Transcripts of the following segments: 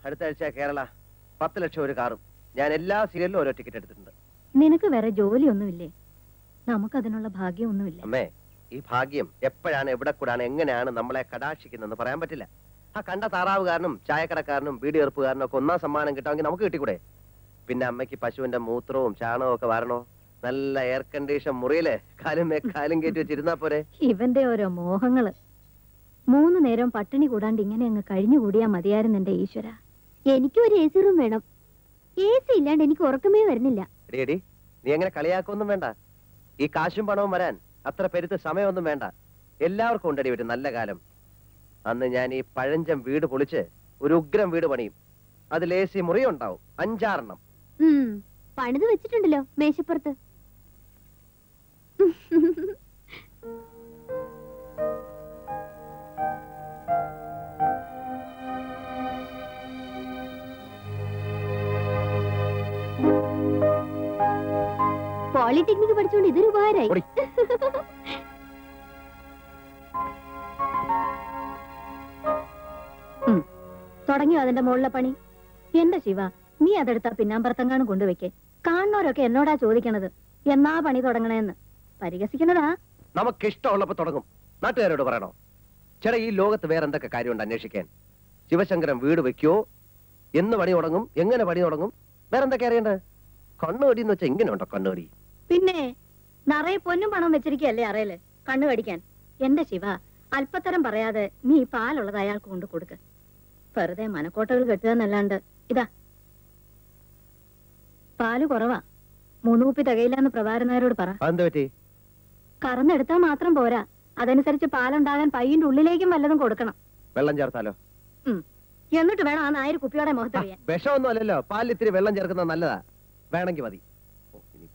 അടുത്ത ആഴ്ച കേരള പത്ത് ലക്ഷം ഒരു കാറും ഞാൻ എല്ലാ സീരിയലിലും ഓരോ ടിക്കറ്റ് എടുത്തിട്ടുണ്ട് നിനക്ക് വേറെ ജോലിയൊന്നുമില്ലേ നമുക്കതിനുള്ള ഭാഗ്യമൊന്നുമില്ല അമ്മേ ഈ ഭാഗ്യം എപ്പോഴാണ് എവിടെ കൂടാണ് എങ്ങനെയാണ് നമ്മളെ കടാക്ഷിക്കുന്നതെന്ന് പറയാൻ പറ്റില്ല ആ കണ്ട താറാവുകാരനും ചായക്കടക്കാരനും വീടി എറുപ്പുകാരനും ഒക്കെ ഒന്നാം സമ്മാനം കിട്ടാമെങ്കിൽ നമുക്ക് കിട്ടിക്കൂടെ പിന്നെ അമ്മയ്ക്ക് പശുവിന്റെ മൂത്രവും ചാണകവും ഒക്കെ വരണോ നല്ല എയർ കണ്ടീഷൻ മുറിയില് കാലും മേ കാലും കയറ്റി വെച്ചിരുന്നാ പോരെ ഇവന്റെ ഓരോ മോഹങ്ങള് മൂന്ന് നേരം പട്ടിണി കൂടാണ്ട് ഇങ്ങനെ അങ്ങ് കഴിഞ്ഞുകൂടിയാ മതിയായിരുന്നു എന്റെ ഈശ്വര എനിക്കും ഒരു എ സി റൂം വേണം എ സി ഇല്ലാണ്ട് എനിക്ക് ഉറക്കമേ വരുന്നില്ല എടി എടി നീ അങ്ങനെ കളിയാക്കൊന്നും വേണ്ട ഈ കാശും പണവും വരാൻ അത്ര പെരുത്ത് സമയമൊന്നും വേണ്ട എല്ലാവർക്കും ഉണ്ടടി ഒരു നല്ല കാലം അന്ന് ഞാൻ ഈ പഴഞ്ചൻ വീട് പൊളിച്ച് ഒരു ഉഗ്രം വീട് പണിയും അതിൽ എ സി മുറി ഉണ്ടാവും അഞ്ചാറെണ്ണം ഉം, പണിത് വെച്ചിട്ടുണ്ടല്ലോ മേശപ്പുറത്ത് പോളിടെക്നിക് പഠിച്ചുകൊണ്ട് ഇതൊരു ഉപകാരമായി ഓടി. തുടങ്ങിയോ അതിന്റെ മുകളിലെ പണി എന്റെ ശിവ നീ അതെടുത്താ പിന്നാമ്പറത്തെങ്ങാനും കൊണ്ടുവയ്ക്കേ കാണുന്നവരൊക്കെ എന്നോടാ ചോദിക്കണത് എന്നാ പണി തുടങ്ങണേന്ന് പരിഹസിക്കുന്നതാ നമുക്ക് ഇഷ്ടമുള്ളപ്പോ തുടങ്ങും നാട്ടുകാരോട് പറയണോ ചേട്ടാ ഈ ലോകത്ത് വേറെ എന്തൊക്കെ കാര്യമുണ്ട് അന്വേഷിക്കാൻ ശിവശങ്കരൻ വീട് വെക്കോ എന്ന് പണി തുടങ്ങും എങ്ങനെ പണി തുടങ്ങും വേറെ എന്തൊക്കെ അറിയണ്ടത് കണ്ണുകടി എന്ന് വെച്ചാൽ ഇങ്ങനെ ഉണ്ടോ കണ്ണുകടി പിന്നെ നിറയെ പൊന്നും പണം വെച്ചിരിക്കല്ലേ അറയില് കണ്ണു കടിക്കാൻ എന്റെ ശിവ അല്പത്തരം പറയാതെ നീ ഈ പാലുള്ളത് അയാൾക്ക് കൊണ്ട് കൊടുക്ക് വെറുതെ മനക്കോട്ടകൾ കെട്ടുക എന്നല്ലാണ്ട് ഇതാ പാല് കുറവാ മൂന്ന് കുപ്പി തികയില്ലാന്ന് പ്രഭാരനായരോട് പറ അതെന്ത് പറ്റി കറന്നെടുത്താ മാത്രം പോരാ അതനുസരിച്ച് പാലുണ്ടാകാൻ പയ്യന്റെ ഉള്ളിലേക്കും വല്ലതും കൊടുക്കണം വെള്ളം ചേർത്താലോ എന്നിട്ട് വേണം ആ നായർ കുപ്പിയോടെ മുഖത്തറിയാൻ വിഷമൊന്നും അല്ലല്ലോ പാലിൽ ഇത്തിരി വെള്ളം ചേർക്കുന്നത് നല്ലതാ വേണമെങ്കിൽ മതി ഓ, ഇനി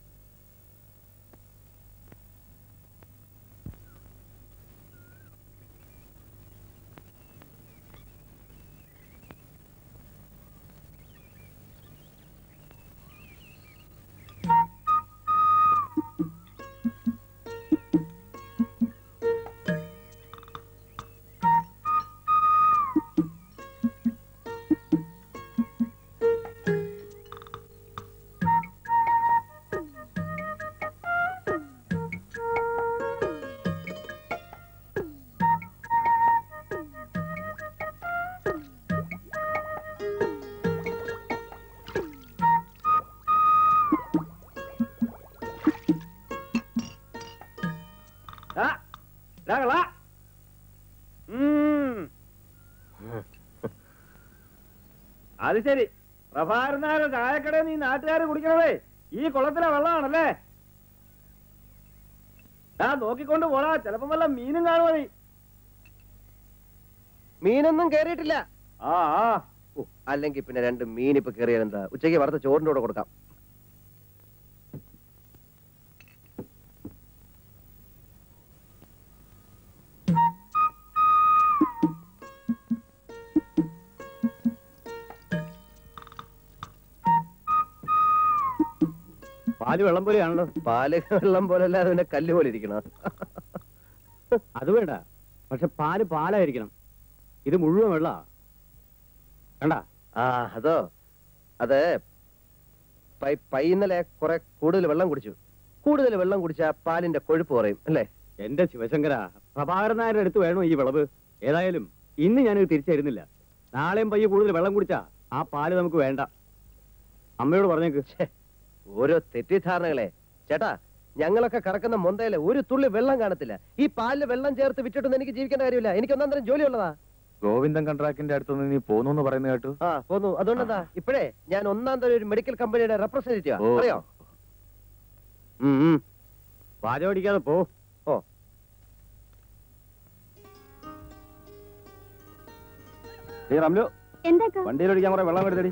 അത് ശരി പ്രഭാകരനാരുടെ ചായക്കടയിൽ നീ നാട്ടുകാര് കുടിക്കണതേ ഈ കുളത്തിലെ വെള്ളമാണല്ലേ ആ നോക്കിക്കൊണ്ട് പോടാ ചിലപ്പം വല്ല മീനും കാണുമോ നീ മീനൊന്നും കേറിയിട്ടില്ല ആ ആ ഓ, അല്ലെങ്കിൽ പിന്നെ രണ്ട് മീൻ ഇപ്പൊ കയറിയാൽ എന്താ ഉച്ചയ്ക്ക് വറുത്ത ചോറിന്റെ കൂടെ കൊടുക്കാം പാല് വെള്ളം പോലെയാണല്ലോ പാല് വെള്ളം പോലെ അല്ലാതെ പിന്നെ കല്ല് പോലെ ഇരിക്കണം അത് വേണ്ട പക്ഷെ പാല് പാലായിരിക്കണം ഇത് മുഴുവൻ വെള്ള വേണ്ട ആ അതോ അത് പൈ പൈന്നലെ കുറെ കൂടുതൽ വെള്ളം കുടിച്ചു കൂടുതൽ വെള്ളം കുടിച്ചാ പാലിന്റെ കൊഴുപ്പ് കുറയും അല്ലേ എന്റെ ശിവശങ്കര പ്രഭാകരൻ നായരുടെ അടുത്ത് വേണോ ഈ വിളവ് ഏതായാലും ഇന്ന് ഞാനിത് തിരിച്ചു തരുന്നില്ല നാളെയും പയ്യെ കൂടുതൽ വെള്ളം കുടിച്ചാ ആ പാല് നമുക്ക് വേണ്ട അമ്മയോട് പറഞ്ഞേക്ക് ഛെ, ഓരോ തെറ്റിദ്ധാരണകളെ ചേട്ടാ ഞങ്ങളൊക്കെ കറക്കുന്ന മൊന്തയില് ഒരു തുള്ളി വെള്ളം കാണത്തില്ല ഈ പാലില് വെള്ളം ചേർത്ത് വിറ്റിട്ടൊന്നും എനിക്ക് ജീവിക്കേണ്ട കാര്യമില്ല എനിക്ക് ഒന്നാം തരം ജോലിയുള്ളതാ ഗോവിന്ദൻ കൺട്രാക്ടിന്റെ അടുത്തുനിന്ന് നീ പോന്നു പറയുന്ന കേട്ടു ആ പോന്നു അതുകൊണ്ടെന്താ ഇപ്പോഴേ ഞാൻ ഒന്നാം തരം ഒരു മെഡിക്കൽ കമ്പനിയുടെ റെപ്രസെന്റേറ്റീവാ ഓ. അറിയോ ഉം, ഉം. വാചകം അടിക്കാതെ പോ ഓ ഏ റംലു എന്താക്കാ വണ്ടിയിലൊടിക്കാൻ കുറെ വെള്ളം എടുത്തടി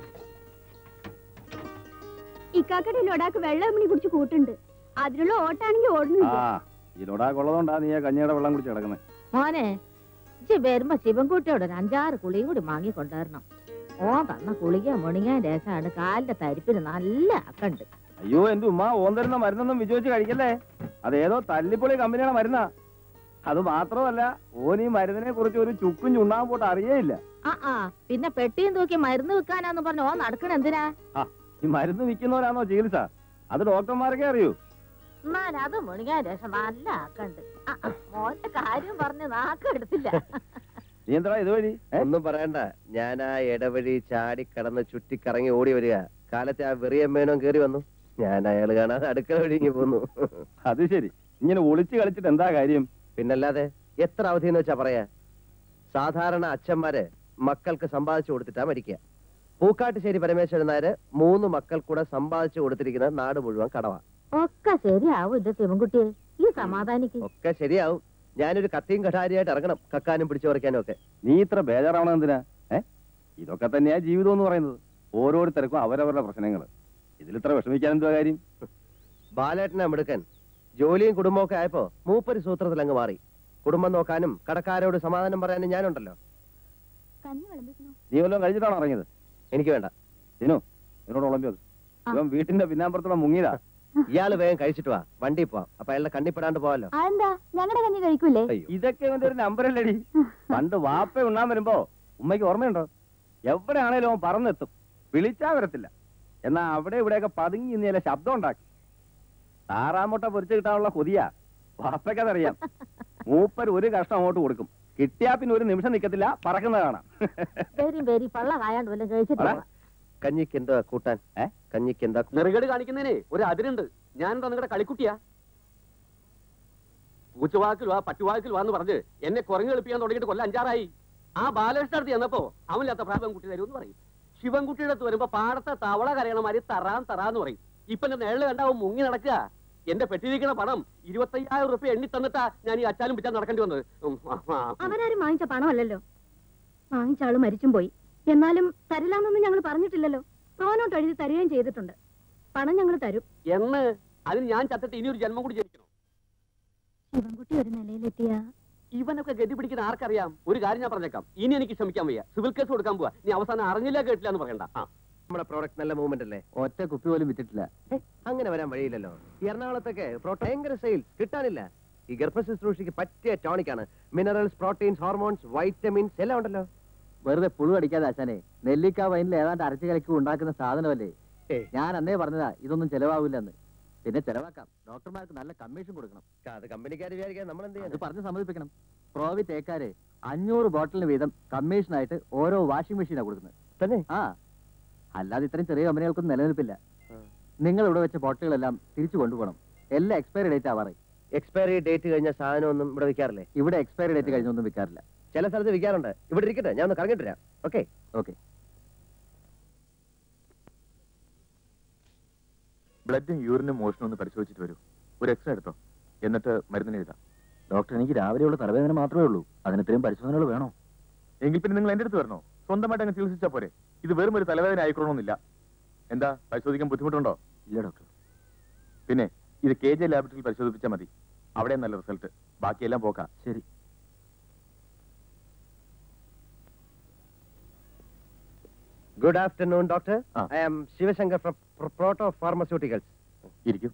ഇക്കാക്കടെ ലൊടാക്ക് വെള്ളം മണി കുടിച്ച് കൂട്ടുണ്ട് അതിനുള്ള ഓട്ടാണെങ്കിൽ ഓടുന്നുണ്ട് ആ ഈ ലൊടാക്കുള്ളതുകൊണ്ടാ നീ ആ കഞ്ഞിയുടെ വെള്ളം കുടിച്ച് കിടക്കുന്നത് മോനെ ഇജ്ജ് വരുമ്പോ ശിവൻകുട്ടിയോട് ഒരു അഞ്ചാറ് കുളിയും കൂടി വാങ്ങി കൊണ്ടുവരണം ഓ തന്ന കുളിക മുണിങ്ങാൻ രസമാണ് കാലിന്റെ തരിപ്പിന് നല്ല അക്കണ്ട് അയ്യോ എന്റെ ഉമ്മ ഓൻ തരുന്ന മരുന്നൊന്നും വിജയിച്ച് കഴിക്കല്ലേ അതേതോ തല്ലിപ്പൊളി കമ്പനിയുടെ മരുന്നാ അത് മാത്രമല്ല ഓൻ ഈ മരുന്നിനെ കുറിച്ച് ഒരു ചുക്കും ചുണ്ണാൻ പോട്ട് അറിയേയില്ല ആ ആ പിന്നെ പെട്ടിയും തൂക്കി മരുന്ന് വെക്കാനാന്ന് പറഞ്ഞു ഓ നടക്കണ എന്തിനാ ഈ മരുന്ന് വിൽക്കുന്നവരാണോ ചികിത്സ അത് ഡോക്ടർമാർക്കേ അറിയൂ എന്നാൽ അത് മുണിയാൻ രസം നല്ല ആക്കണ്ട് ആ, ആ, മോന്റെ കാര്യം പറഞ്ഞ് നാക്കെടുത്തില്ല നീ എന്താ ഇതുവഴി ഏ? ഒന്നും പറയണ്ട ഞാൻ ആ ഇടവഴി ചാടി കടന്ന് ചുറ്റിക്കറങ്ങി ഓടി വരിക കാലത്തെ ആ വെറിയമ്മേനോ കേറി വന്നു ഞാൻ അയാൾ കാണാതെ അടുക്കള വഴി ഇങ്ങി പോന്നു അത് ശരി ഇങ്ങനെ ഒളിച്ച് കളിച്ചിട്ട് എന്താ കാര്യം പിന്നല്ലാതെ എത്ര അവധി എന്ന് വെച്ചാ പറയാ സാധാരണ അച്ഛന്മാര് മക്കൾക്ക് സമ്പാദിച്ചു കൊടുത്തിട്ടാ മരിക്കുക പൂക്കാട്ടുശ്ശേരി പരമേശ്വരൻ നായര് മൂന്ന് മക്കൾ കൂടെ സമ്പാദിച്ചു കൊടുത്തിരിക്കുന്ന നാട് മുഴുവൻ കടവാ ഒക്കെ ശരിയാവും എന്റെ ശിവൻകുട്ടിയെ ഈ സമാധാനിക്ക് ഒക്കെ ശരിയാവും ഞാനൊരു കത്തിയും കഠാരിയായിട്ട് ഇറങ്ങണം കക്കാനും പിടിച്ചു പറിക്കാനും ഒക്കെ നീ ഇത്ര ബേജാറാവണം എന്തിനാ ഏ ഇതൊക്കെ തന്നെയാ ജീവിതം എന്ന് പറയുന്നത് ഓരോരുത്തർക്കും അവരവരുടെ പ്രശ്നങ്ങൾ ഇതിൽ ഇത്ര വിഷമിക്കാൻ എന്തുവാ കാര്യം ബാലേട്ടനെ മിടുക്കൻ ജോലിയും കുടുംബവും ഒക്കെ ആയപ്പോ മൂപ്പര് സൂത്രത്തിൽ അങ്ങ് മാറി കുടുംബം നോക്കാനും കടക്കാരോട് സമാധാനം പറയാനും ഞാനുണ്ടല്ലോ കഞ്ഞി വിളമ്പിക്കണോ നീ വല്ലതും കഴിച്ചിട്ടാണോ ഇറങ്ങിയത് എനിക്ക് വേണ്ട ദിനു എന്നോട് ഉളമ്പി വെക്ക്. ഇവൻ വീട്ടിന്റെ പിന്നാമ്പുറത്തൂടെ മുങ്ങിയതാ ഇയാള് വേഗം കഴിച്ചിട്ട് വാ വണ്ടി പോവാം അപ്പൊ അയാളുടെ കണ്ണിപ്പെടാണ്ട് പോവാലോ അതെന്താ ഞങ്ങളുടെ കഞ്ഞി കഴിക്കൂലേ അയ്യോ ഇതൊക്കെ ഇവന്റെ ഒരു നമ്പറല്ലടി പണ്ട് വാപ്പ ഉണ്ണാൻ വരുമ്പോ ഉമ്മയ്ക്ക് ഓർമ്മയുണ്ടോ എവിടെയാണേലും അവൻ പറന്നെത്തും വിളിച്ചാ വരത്തില്ല എന്നാ അവിടെ ഇവിടെയൊക്കെ പതുങ്ങി ഇന്ന് ചില ശബ്ദം ഉണ്ടാക്കി താറാമുട്ട പൊരിച്ചു കിട്ടാനുള്ള കൊതിയാ വാപ്പയ്ക്കതറിയാം മൂപ്പർ ഒരു കഷ്ടം അങ്ങോട്ട് കൊടുക്കും കിട്ടിയാ പിന്നെ ഒരു നിമിഷം നിക്കത്തില്ല പറക്കുന്നത് കാണാം പേരും പേരി പള്ള കായാണ്ട് വല്ലതും കഴിച്ചിട്ട് അടാ. പോവാം. കഞ്ഞിക്ക് എന്താ കൂട്ടാൻ ഏ? കഞ്ഞിക്ക് എന്താ നെറുകേട് കാണിക്കുന്നതിനെ ഒരു അതിരുണ്ട് ഞാൻ എന്താ നിങ്ങളുടെ കളിക്കുട്ടിയാ പൂച്ചവാക്കിൽ വാ പട്ടുവാക്കിൽ വാന്ന് പറഞ്ഞ് എന്നെ കുരങ്ങ് എളുപ്പിക്കാൻ തുടങ്ങിയിട്ട് കൊല്ലം അഞ്ചാറായി ആ ബാലകൃഷ്ണ അടുത്ത് ചെന്നപ്പോ അവനില്ലാത്ത പ്രായം കുട്ടി തരുമെന്ന് പറയും ശിവൻകുട്ടിയുടെ അടുത്ത് വരുമ്പോ പാടത്തെ തവള കരയണ മാതിരി തറാൻ തറാന്ന് പറയും ഇപ്പൊ എന്റെ നേളിൽ കണ്ടാവും മുങ്ങി നടക്കുക എന്റെ പെട്ടിരിക്കണ പണം ഇരുപത്തയ്യായിരം റുപ്യ എണ്ണി തന്നിട്ടാ ഞാൻ ഈ അച്ചാലും പിച്ചാൻ നടക്കേണ്ടി വന്നത് ഉം, ആ, ആ. അവരാരും വാങ്ങിച്ച പണമല്ലല്ലോ വാങ്ങിച്ച ആള് മരിച്ചും പോയി എന്നാലും തരില്ലാന്നൊന്നും ഞങ്ങൾ പറഞ്ഞിട്ടില്ലല്ലോ പ്രോനോട്ട് എഴുതി തരികയും ചെയ്തിട്ടുണ്ട് പണം ഞങ്ങൾ തരും എന്ന് അതിന് ഞാൻ ചത്തിട്ട് ഇനി ഒരു ജന്മം കൂടി ജനിക്കണം ശിവൻകുട്ടി ഒരു നിലയിലെത്തിയ ഇവനൊക്കെ ഗതി പിടിക്കുന്ന ആർക്കറിയാം ഒരു കാര്യം ഞാൻ പറഞ്ഞേക്കാം ഇനി എനിക്ക് ക്ഷമിക്കാൻ വയ്യ സിവിൽ കേസ് കൊടുക്കാൻ പോവാ നീ അവസാനം അറിഞ്ഞില്ല കേട്ടില്ല എന്ന് പറയണ്ട ആ നമ്മുടെ പ്രോഡക്റ്റ് നല്ല മൂവ്മെന്റ് അല്ലേ ഒറ്റ കുപ്പി പോലും വിറ്റിട്ടില്ല അങ്ങനെ വരാൻ വഴിയില്ലല്ലോ ഈ എറണാകുളത്തൊക്കെ പ്രോ- ഭയങ്കര സെയിൽസ് കിട്ടാനില്ല ഈ ഗർഭശുശ്രൂഷയ്ക്ക് പറ്റിയ ടോണിക്കാണ് മിനറൽസ് പ്രോട്ടീൻസ് ഹോർമോൺസ് വൈറ്റമിൻസ് എല്ലാം ഉണ്ടല്ലോ വെറുതെ പുഴു അടിക്കാതെ ആശാനെ നെല്ലിക്ക വൈനിൽ ഏതാണ്ട് അരച്ചു കലക്കി ഉണ്ടാക്കുന്ന സാധനമല്ലേ ഏയ്. ഞാൻ അന്നേ പറഞ്ഞതാ ഇതൊന്നും ചെലവാവില്ലെന്ന് പിന്നെ ചെലവാക്കാം ഡോക്ടർമാർക്ക് നല്ല കമ്മീഷൻ കൊടുക്കണം അത് കമ്പനിക്കാർ വിചാരിക്കാൻ നമ്മൾ എന്ത് അത് ചെയ്യാൻ പറഞ്ഞ് സമ്മതിപ്പിക്കണം പ്രോവി തേക്കാര് അഞ്ഞൂറ് ബോട്ടിലിന് വീതം കമ്മീഷനായിട്ട് ഓരോ വാഷിംഗ് മെഷീനാണ് കൊടുക്കുന്നത് തന്നെ ആ അല്ലാതെ ഇത്രയും ചെറിയ കമ്പനികൾക്കൊന്നും നിലനിൽപ്പില്ല ആ. നിങ്ങൾ ഇവിടെ വെച്ച ബോട്ടിലുകളെല്ലാം തിരിച്ചു കൊണ്ടുപോകണം എല്ലാം എക്സ്പയറി ഡേറ്റ് ആവാറേ എക്സ്പയറി ഡേറ്റ് കഴിഞ്ഞ സാധനം ഒന്നും ഇവിടെ വിൽക്കാറില്ലേ ഇവിടെ എക്സ്പയറി ഡേറ്റ് കഴിഞ്ഞൊന്നും വിൽക്കാറില്ല ചില സ്ഥലത്ത് വിൽക്കാറുണ്ട് ഇവിടെ ഇരിക്കട്ടെ ഞാൻ ഒന്ന് കറങ്ങിട്ട് വരാം ഓക്കെ ഓക്കെ ബ്ലഡും യൂറിനും മോഷനും ഒന്ന് പരിശോധിച്ചിട്ട് വരൂ ഒരു എക്സ്റേ എടുത്തോ എന്നിട്ട് മരുന്നിന് എഴുതാം ഡോക്ടർ എനിക്ക് രാവിലെയുള്ള തലവേദന മാത്രമേ ഉള്ളൂ അതിന് ഇത്രയും പരിശോധനകൾ വേണോ എങ്കിൽ പിന്നെ നിങ്ങൾ എന്റെ അടുത്ത് വരണോ സ്വന്തമായിട്ട് അങ്ങ് ചികിത്സിച്ചാ പോരെ ഇത് വെറും ഒരു തലവേദന ആയിക്കണമെന്നില്ല എന്താ പരിശോധിക്കാൻ ബുദ്ധിമുട്ടുണ്ടോ ഇല്ല ഡോക്ടർ പിന്നെ ഇത് കെ ജെ ലാബറട്ടറിയിൽ പരിശോധിപ്പിച്ചാൽ മതി അവിടെ നല്ല റിസൾട്ട് ബാക്കിയെല്ലാം പോക്കാം ശരി good afternoon doctor ah. I am Sivasankar from Proto Pharmaceuticals ഇരിക്കും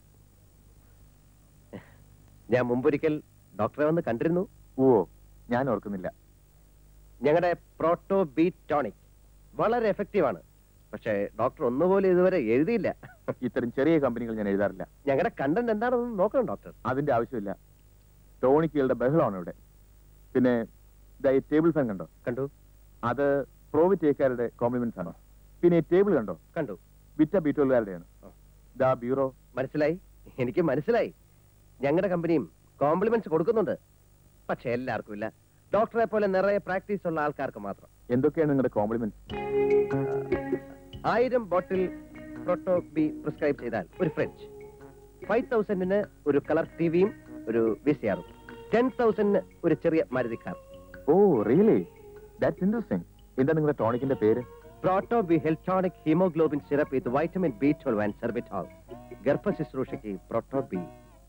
ഞാൻ മുമ്പൊരിക്കൽ ഡോക്ടറെ വന്ന് കണ്ടിരുന്നു ഓ ഞാൻ ഓർക്കുന്നില്ല ഞങ്ങളുടെ പ്രോട്ടോ ബീറ്റ് ടോണിക് വളരെ എഫക്റ്റീവ് ആണ് പക്ഷേ ഡോക്ടർ ഒന്നുപോലും ഇതുവരെ എഴുതിയില്ല ഇത്തരം ചെറിയ കമ്പനികൾ ഞാൻ എഴുതാറില്ല ഞങ്ങളുടെ കണ്ടന്റ് എന്താണെന്ന് നോക്കണം ഡോക്ടർ അതിന്റെ ആവശ്യമില്ല ടോണിക്കുകളുടെ ബഹളമാണ് ഇവിടെ പിന്നെ ദാ ഈ ടേബിൾ ഫാൻ കണ്ടോ കണ്ടു അത് പ്രോവിറ്റേക്കാരുടെ കോംപ്ലിമെന്റ്സ് ആണ് പിന്നെ ഈ ടേബിൾ കണ്ടോ കണ്ടു വിറ്റ ബീറ്റോളുകാരുടെയാണ് ദാ ബ്യൂറോ മനസ്സിലായി എനിക്ക് മനസ്സിലായി ഞങ്ങളുടെ കമ്പനിയും കോംപ്ലിമെന്റ്സ് കൊടുക്കുന്നുണ്ട് പക്ഷെ എല്ലാവർക്കും ഇല്ല ഡോക്ടറെ പോലെ നിറയെ പ്രാക്ടീസ് ഉള്ള ആൾക്കാർക്ക് മാത്രം എന്തൊക്കെയാണ് നിങ്ങളുടെ കോംപ്ലിമെന്റ്സ് ആയിരം ബോട്ടിൽ പ്രോട്ടോ ബി പ്രിസ്ക്രൈബ് ചെയ്താൽ ഒരു ഫ്രിഡ്ജ് ഫൈവ് തൗസൻഡിന് ഒരു കളർ ടിവിയും ഒരു വി സി ആറും ടെൻ തൗസൻഡിന് ഒരു ചെറിയ Maruti car oh really that's interesting എന്താ നിങ്ങളുടെ ടോണിക്കിന്റെ പേര് Proto B Heltronic haemoglobin syrup with vitamin B twelve and sorbitol ഗർഭ ശുശ്രൂഷയ്ക്ക് Proto B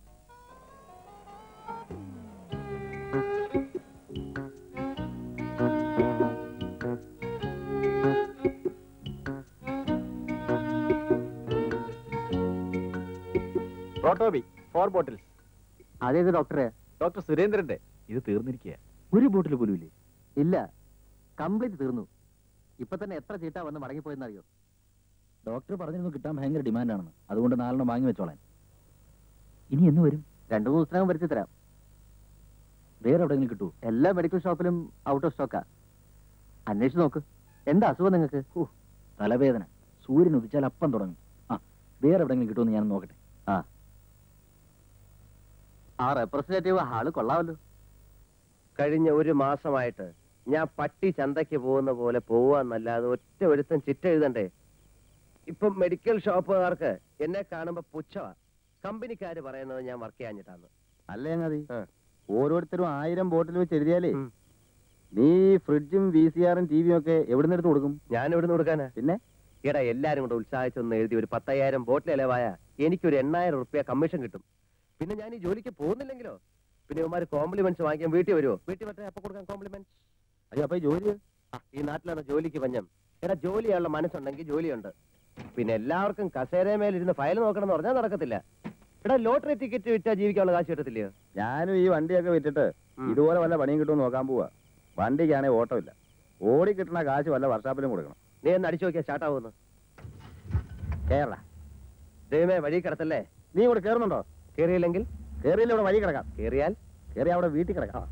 Proto B four bottles അതേത് ഡോക്ടറെ ഡോക്ടർ സുരേന്ദ്രന്റെ ഇത് തീർന്നിരിക്കുക ഒരു ബോട്ടിൽ പോലും ഇല്ലേ ഇല്ല കംപ്ലീറ്റ് തീർന്നു ഇപ്പൊ തന്നെ എത്ര ചീട്ടാ വന്ന് മടങ്ങിപ്പോയെന്നറിയോ ഡോക്ടർ പറഞ്ഞിരുന്നു കിട്ടാൻ ഭയങ്കര ഡിമാൻഡാണെന്ന് അതുകൊണ്ട് നാലെണ്ണം വാങ്ങി വെച്ചോളാൻ ഇനി എന്ന് വരും രണ്ടു മൂന്ന് ദിവസത്തിനകം വരുത്തി തരാം വേറെ എവിടെയെങ്കിലും കിട്ടുമോ എല്ലാ മെഡിക്കൽ ഷോപ്പിലും ഔട്ട് ഓഫ് സ്റ്റോക്കാ അന്വേഷിച്ച് നോക്ക് എന്താ അസുഖം നിങ്ങൾക്ക് തലവേദന സൂര്യൻ ഉദിച്ചാൽ അപ്പം തുടങ്ങും ആ വേറെ എവിടെയെങ്കിലും കിട്ടുമെന്ന് ഞാൻ നോക്കട്ടെ ആ റെപ്രസെന്റേറ്റീവ് ആള് കൊള്ളാമല്ലോ കഴിഞ്ഞ ഒരു മാസമായിട്ട് ഞാൻ പട്ടി ചന്തയ്ക്ക് പോകുന്ന പോലെ പോവാന്നല്ലാതെ ഒറ്റ ഒരുത്തൻ ചിറ്റ എഴുതണ്ടേ ഇപ്പം മെഡിക്കൽ ഷോപ്പുകാർക്ക് എന്നെ കാണുമ്പോ പുച്ഛമാ കമ്പനിക്കാര് പറയുന്നത് ഞാൻ വർക്ക് ചെയ്യാഞ്ഞിട്ടാന്ന് അല്ലേ ചങ്ങാതി ആ. ഓരോരുത്തരും ആയിരം ബോട്ടിൽ വെച്ച് എഴുതിയാലേ ഉം. നീ ഫ്രിഡ്ജും വി സി ആറും ടി വിയും ഒക്കെ എവിടെ നിന്ന് എടുത്ത് കൊടുക്കും ഞാൻ എവിടുന്ന് കൊടുക്കാനാ പിന്നെ എടാ എല്ലാരും കൂടെ ഉത്സാഹിച്ചൊന്ന് എഴുതി ഒരു പത്തയ്യായിരം ബോട്ടിൽ ഇലവായ എനിക്കൊരു എണ്ണായിരം റുപ്യ കമ്മീഷൻ കിട്ടും പിന്നെ ഞാൻ ഈ ജോലിക്ക് പോകുന്നില്ലെങ്കിലോ പിന്നെ ഇവന്മാര് കോംപ്ലിമെന്റ്സ് വാങ്ങിക്കാൻ വീട്ടിൽ വരുമോ വീട്ടിൽ പറ്റേ അപ്പൊ കൊടുക്കാൻ കോംപ്ലിമെന്റ്സ് അയ്യോ അപ്പൊ ഈ ജോലി ആ, ഈ നാട്ടിലാണ് ജോലിക്ക് പഞ്ഞം എടാ ജോലി ചെയ്യാനുള്ള മനസ്സുണ്ടെങ്കിൽ ജോലിയുണ്ട് പിന്നെ എല്ലാവർക്കും കസേരമേലിരുന്ന് ഫയൽ നോക്കണം എന്ന് പറഞ്ഞാൽ നടക്കത്തില്ല എടാ ലോട്ടറി ടിക്കറ്റ് വിറ്റാ ജീവിക്കാനുള്ള കാശ് കിട്ടത്തില്ലയോ ഞാനും ഈ വണ്ടിയൊക്കെ വിറ്റിട്ട് ഉം. ഇതുപോലെ വല്ല പണിയും കിട്ടുമെന്ന് നോക്കാൻ പോവാ വണ്ടിക്കാണെങ്കിൽ ഓട്ടമില്ല ഓടി കിട്ടുന്ന കാശ് വല്ല വർഷാപ്പിലും കൊടുക്കണം നീ ഒന്ന് അടിച്ചു നോക്കിയാൽ സ്റ്റാർട്ട് ആവുമെന്ന് കേരള ദൈവമേ വഴി കിടത്തല്ലേ നീ ഇവിടെ കയറുന്നുണ്ടോ കേറിയില്ലെങ്കിൽ കയറിയില്ല ഇവിടെ വഴി കിടക്കാം കേറിയാൽ കയറി അവിടെ വീട്ടിൽ കിടക്കാം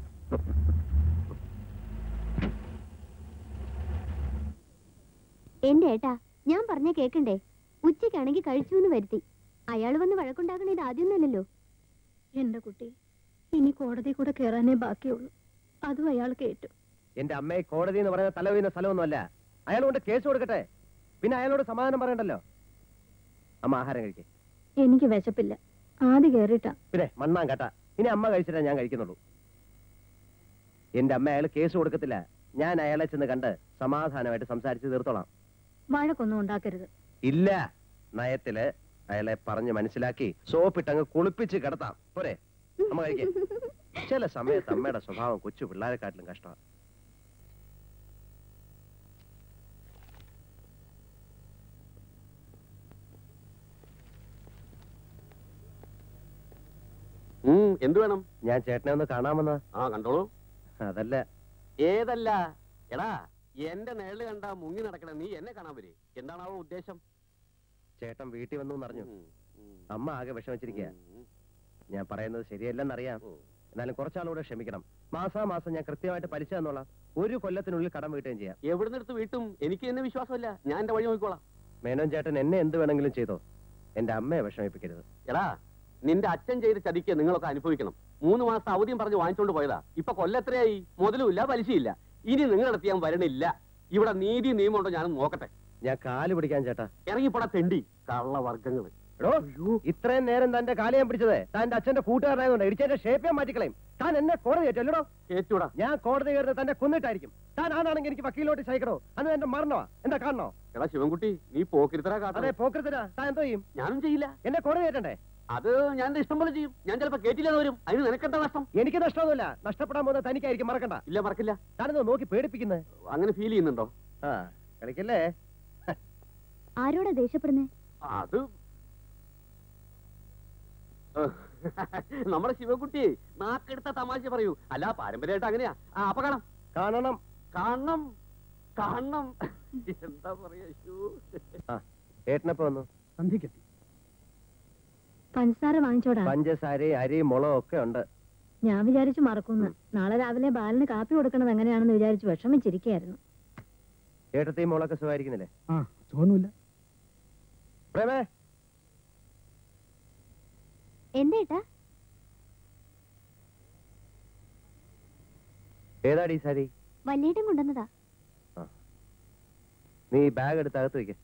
എന്റെ ഏട്ടാ ഞാൻ പറഞ്ഞ കേക്കണ്ടേ ഉച്ചയ്ക്കാണെങ്കിൽ കഴിച്ചു എന്ന് വരുത്തി അയാൾ വന്ന് വഴക്കുണ്ടാക്കണ ഇത് ആദ്യമൊന്നുമല്ലല്ലോ എന്റെ കുട്ടി ഇനി കോടതി കൂടെ കയറാനേ ബാക്കിയുള്ളൂ അതും അയാൾ കേട്ടു എന്റെ അമ്മയെ കോടതി എന്ന് പറയുന്ന തല വീഴുന്ന സ്ഥലമൊന്നുമല്ല അയാൾ കൊണ്ട് കേസ് കൊടുക്കട്ടെ പിന്നെ അയാളോട് സമാധാനം പറയണ്ടല്ലോ അമ്മ ആഹാരം കഴിക്കേ എനിക്ക് വിശപ്പില്ല ആദ്യം കേറിട്ടാ പിന്നെ മണ്ണാൻ കേട്ട ഇനി അമ്മ കഴിച്ചിട്ടേ ഞാൻ കഴിക്കുന്നുള്ളൂ എന്റെ അമ്മ അയാൾ കേസ് കൊടുക്കത്തില്ല ഞാൻ അയാളെ ചെന്ന് കണ്ട് സമാധാനമായിട്ട് സംസാരിച്ച് തീർത്തോളാം വഴക്കൊന്നും ഉണ്ടാക്കരുത് ഇല്ല നയത്തില് അയാളെ പറഞ്ഞ് മനസ്സിലാക്കി സോപ്പിട്ടങ്ങ് കുളിപ്പിച്ച് കിടത്താം പോരെ അമ്മ കഴിക്കേ ചില സമയത്ത് അമ്മയുടെ സ്വഭാവം കൊച്ചു പിള്ളേരെക്കാട്ടിലും കഷ്ടമാണ് ഉം, എന്ത് വേണം ഞാൻ ചേട്ടനെ ഒന്ന് കാണാമെന്നാ ആ കണ്ടോളൂ അതല്ല ഏതല്ല എടാ എന്റെ നേളില് കണ്ട മുങ്ങി നടക്കണ നീ എന്നെ കാണാൻ വരേ എന്താണാവോ ഉദ്ദേശം ചേട്ടൻ വീട്ടിൽ വന്നു എന്നറിഞ്ഞു ഉം, ഉം, അമ്മ ആകെ വിഷമിച്ചിരിക്കുക ഉം, ഞാൻ പറയുന്നത് ശരിയല്ലെന്നറിയാം ഉം. എന്നാലും കുറച്ചാളൂടെ ക്ഷമിക്കണം മാസാമാസം ഞാൻ കൃത്യമായിട്ട് പലിശ തന്നോളാം ഒരു കൊല്ലത്തിനുള്ളിൽ കടം വീട്ടുകയും ചെയ്യാം എവിടുന്ന് എടുത്ത് വീട്ടും എനിക്ക് എന്നെ വിശ്വാസമില്ല ഞാൻ എന്റെ വഴി നോക്കിക്കോളാം മേനോൻ ചേട്ടൻ എന്നെ എന്ത് വേണമെങ്കിലും ചെയ്തോ എന്റെ അമ്മയെ വിഷമിപ്പിക്കരുത് എടാ നിന്റെ അച്ഛൻ ചെയ്ത ചതിക്ക് നിങ്ങളൊക്കെ അനുഭവിക്കണം മൂന്ന് മാസം അവധിയും പറഞ്ഞ് വാങ്ങിച്ചോണ്ട് പോയതാ ഇപ്പൊ കൊല്ലെത്രയായി മുതലുമില്ല പലിശയില്ല ഇനി നിങ്ങളടുത്ത് ഞാൻ വരണില്ല ഇവിടെ നീതി നിയമമുണ്ടോ ഞാൻ നോക്കട്ടെ ഞാൻ കാല് പിടിക്കാൻ ചേട്ടാ ഇറങ്ങിപ്പോടാ തെണ്ടി കള്ളവർഗങ്ങള് എടോ ഇത്രയും നേരം തന്റെ കാല് ഞാൻ പിടിച്ചത് താൻ എന്റെ അച്ഛന്റെ കൂട്ടുകാരനായതുകൊണ്ട് ഇടിച്ചതിന്റെ ഷേപ്പ് ഞാൻ മാറ്റിക്കളയും താൻ എന്നെ കോടതി ഏറ്റല്ലോ കേറ്റൂടാ ഞാൻ കോടതി കയറുന്നത് തന്റെ കൊന്നിട്ടായിരിക്കും താൻ ആണാണെങ്കിൽ എനിക്ക് വക്കീലോട്ട് സഹിക്കണോ അന്ന് എന്റെ മരണമാ എന്താ കാണണോ എടാ ശിവൻകുട്ടി നീ പോക്കിരിത്തരാ അതെ കാട്ടെ പോക്കൃത്തിനാ താൻ എന്തോ ചെയ്യും ഞാനും ചെയ്യില്ല എന്നെ കോടതി കയറ്റണ്ടേ അത് ഞാൻ എന്റെ ഇഷ്ടം പോലെ ചെയ്യും ഞാൻ ചിലപ്പോ കേട്ടില്ലെന്ന് വരും അതിന് നിനക്കെന്താ നഷ്ടം എനിക്ക് നഷ്ടമൊന്നുമില്ല നഷ്ടപ്പെടാൻ പോകുന്ന തനിക്കായിരിക്കും മറക്കണ്ട ഇല്ല മറക്കില്ല താനെന്തോ നോക്കി പേടിപ്പിക്കുന്നത് അങ്ങനെ ഫീൽ ചെയ്യുന്നുണ്ടോ ആ കളിക്കല്ലേ ആരോടാ ദേഷ്യപ്പെടുന്നേ അത് നമ്മുടെ ശിവൻകുട്ടിയെ നാക്കെടുത്ത തമാശ പറയൂ അല്ല പാരമ്പര്യമായിട്ട് അങ്ങനെയാ ആ അപ്പൊ കാണാം കാണണം കാണണം കാണണം എന്താ പറയാ ശ്ശോ. ആ ഏട്ടനപ്പോ വന്നു സന്ധിക്കെത്തി പഞ്ചസാര വാങ്ങിച്ചോടാ പഞ്ചസാരയും അരിയും മുളകും ഒക്കെ ഉണ്ട് ഞാൻ വിചാരിച്ചു മറക്കുന്നു നാളെ രാവിലെ ബാലിന് കാപ്പി കൊടുക്കണത് എങ്ങനെയാണെന്ന് വിചാരിച്ചു വിഷമിച്ചിരിക്കുകയായിരുന്നു ഏട്ടത്തെയും മുളകൊക്കെ സുഖമായിരിക്കുന്നില്ലേ ആ തോന്നൂല പ്രേമേ എന്താ ഏട്ടാ ഏതാടി ഈ സാരി വല്യേട്ടൻ കൊണ്ടുവന്നതാ നീ ബാഗ് എടുത്ത് അകത്ത് വെക്ക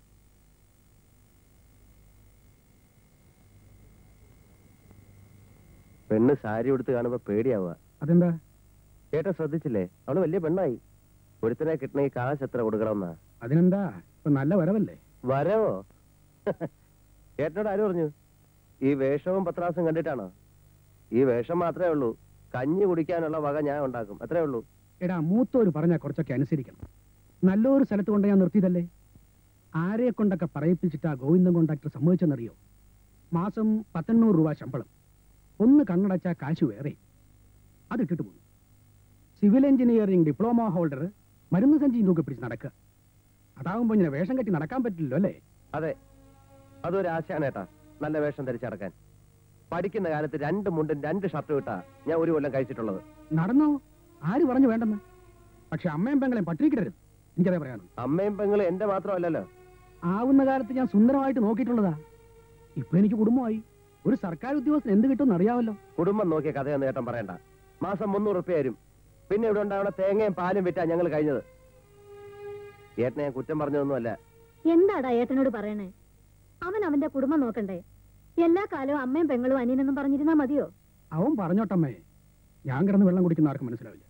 പെണ്ണ് സാരി ഉടുത്ത് കാണുമ്പോ പേടിയാവുക അതെന്താ ചേട്ടൻ ശ്രദ്ധിച്ചില്ലേ അവള് വലിയ പെണ്ണായി ഒരുത്തനെ കിട്ടണമെങ്കിൽ കാശ് എത്ര കൊടുക്കണമെന്നാ അതിനെന്താ ഇപ്പൊ നല്ല വരവല്ലേ വരവോ ചേട്ടനോട് ആര് പറഞ്ഞു ഈ വേഷവും പത്രാസും കണ്ടിട്ടാണോ ഈ വേഷം മാത്രമേ ഉള്ളൂ കഞ്ഞി കുടിക്കാനുള്ള വക ഞാൻ ഉണ്ടാക്കും അത്രേ ഉള്ളൂ എടാ മൂത്തോര് പറഞ്ഞാ കുറച്ചൊക്കെ അനുസരിക്കണം നല്ലൊരു സ്ഥലത്ത് കൊണ്ട് ഞാൻ നിർത്തിയതല്ലേ ആരെ കൊണ്ടൊക്കെ പറയിപ്പിച്ചിട്ടാ ഗോവിന്ദൻ കോണ്ടാക്ടർ സമ്മതിച്ചെന്നറിയോ മാസം പത്തെണ്ണൂറ് രൂപ ശമ്പളം ഒന്ന് കണ്ണടച്ചാ കാശ് വേറെ അതിട്ടിട്ട് പോന്നു സിവിൽ എഞ്ചിനീയറിംഗ് ഡിപ്ലോമ ഹോൾഡർ മരുന്ന് സഞ്ചിയും തൂക്കി പിടിച്ച് നടക്കുക അതാവുമ്പോ ഇങ്ങനെ വേഷം കെട്ടി നടക്കാൻ പറ്റില്ലല്ലോ അല്ലേ അതെ അതൊരു ആശയാണ് ഏട്ടാ നല്ല വേഷം ധരിച്ച് നടക്കാൻ പഠിക്കുന്ന കാലത്ത് രണ്ട് മുണ്ടും രണ്ട് ഷർട്ടും ഇട്ടാ ഞാൻ ഒരു കൊല്ലം കഴിച്ചിട്ടുള്ളത് നടന്നോ ആര് പറഞ്ഞു വേണ്ടെന്ന് പക്ഷെ അമ്മയും പെങ്ങളെയും പട്ടിണിക്കിടരുത് എനിക്കതേ പറയാനുള്ളൂ അമ്മയും പെങ്ങളും എന്റെ മാത്രമല്ലല്ലോ ആവുന്ന കാലത്ത് ഞാൻ സുന്ദരമായിട്ട് നോക്കിയിട്ടുള്ളതാ ഇപ്പൊ എനിക്ക് കുടുംബമായി ഒരു സർക്കാർ ഉദ്യോഗസ്ഥന് എന്ത് കിട്ടുമെന്ന് അറിയാമല്ലോ കുടുംബം നോക്കിയ കഥയൊന്നും ഏട്ടൻ പറയണ്ട മാസം മുന്നൂറ് റുപ്യ വരും പിന്നെ ഇവിടെ ഉണ്ടാവണ തേങ്ങയും പാലും വിറ്റാ ഞങ്ങൾ കഴിഞ്ഞത് ഏട്ടനെ ഞാൻ കുറ്റം പറഞ്ഞതൊന്നുമല്ല എന്താടാ ഏട്ടനോട് പറയണേ അവൻ അവന്റെ കുടുംബം നോക്കണ്ടേ എല്ലാ കാലവും അമ്മയും പെങ്ങളും അനിയനെന്നും പറഞ്ഞിരുന്നാ മതിയോ അവൻ പറഞ്ഞോട്ടമ്മേ ഞാൻ കിടന്ന് വെള്ളം കുടിക്കുന്ന ആർക്കും മനസ്സിലാവില്ല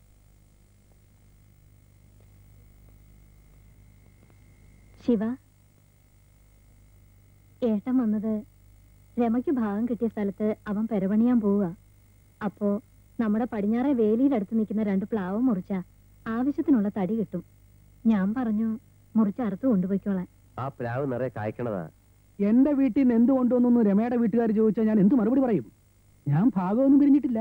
ശിവ ഏട്ടൻ വന്നത് രമയ്ക്ക് ഭാഗം കിട്ടിയ സ്ഥലത്ത് അവൻ പെരപണിയാൻ പോവുക അപ്പോ നമ്മുടെ പടിഞ്ഞാറെ വേലിയിലടുത്ത് നിൽക്കുന്ന രണ്ട് പ്ലാവ് മുറിച്ച ആവശ്യത്തിനുള്ള തടി കിട്ടും ഞാൻ പറഞ്ഞു മുറിച്ച് അറുത്ത് കൊണ്ടുപോയിക്കോളാൻ ആ പ്ലാവ് നിറയെ കായ്ക്കണതാ എന്റെ വീട്ടിൽ നിന്ന് എന്ത് കൊണ്ടുവന്നു രമയുടെ വീട്ടുകാർ ചോദിച്ചാൽ ഞാൻ എന്ത് മറുപടി പറയും ഞാൻ ഭാഗമൊന്നും പിരിഞ്ഞിട്ടില്ല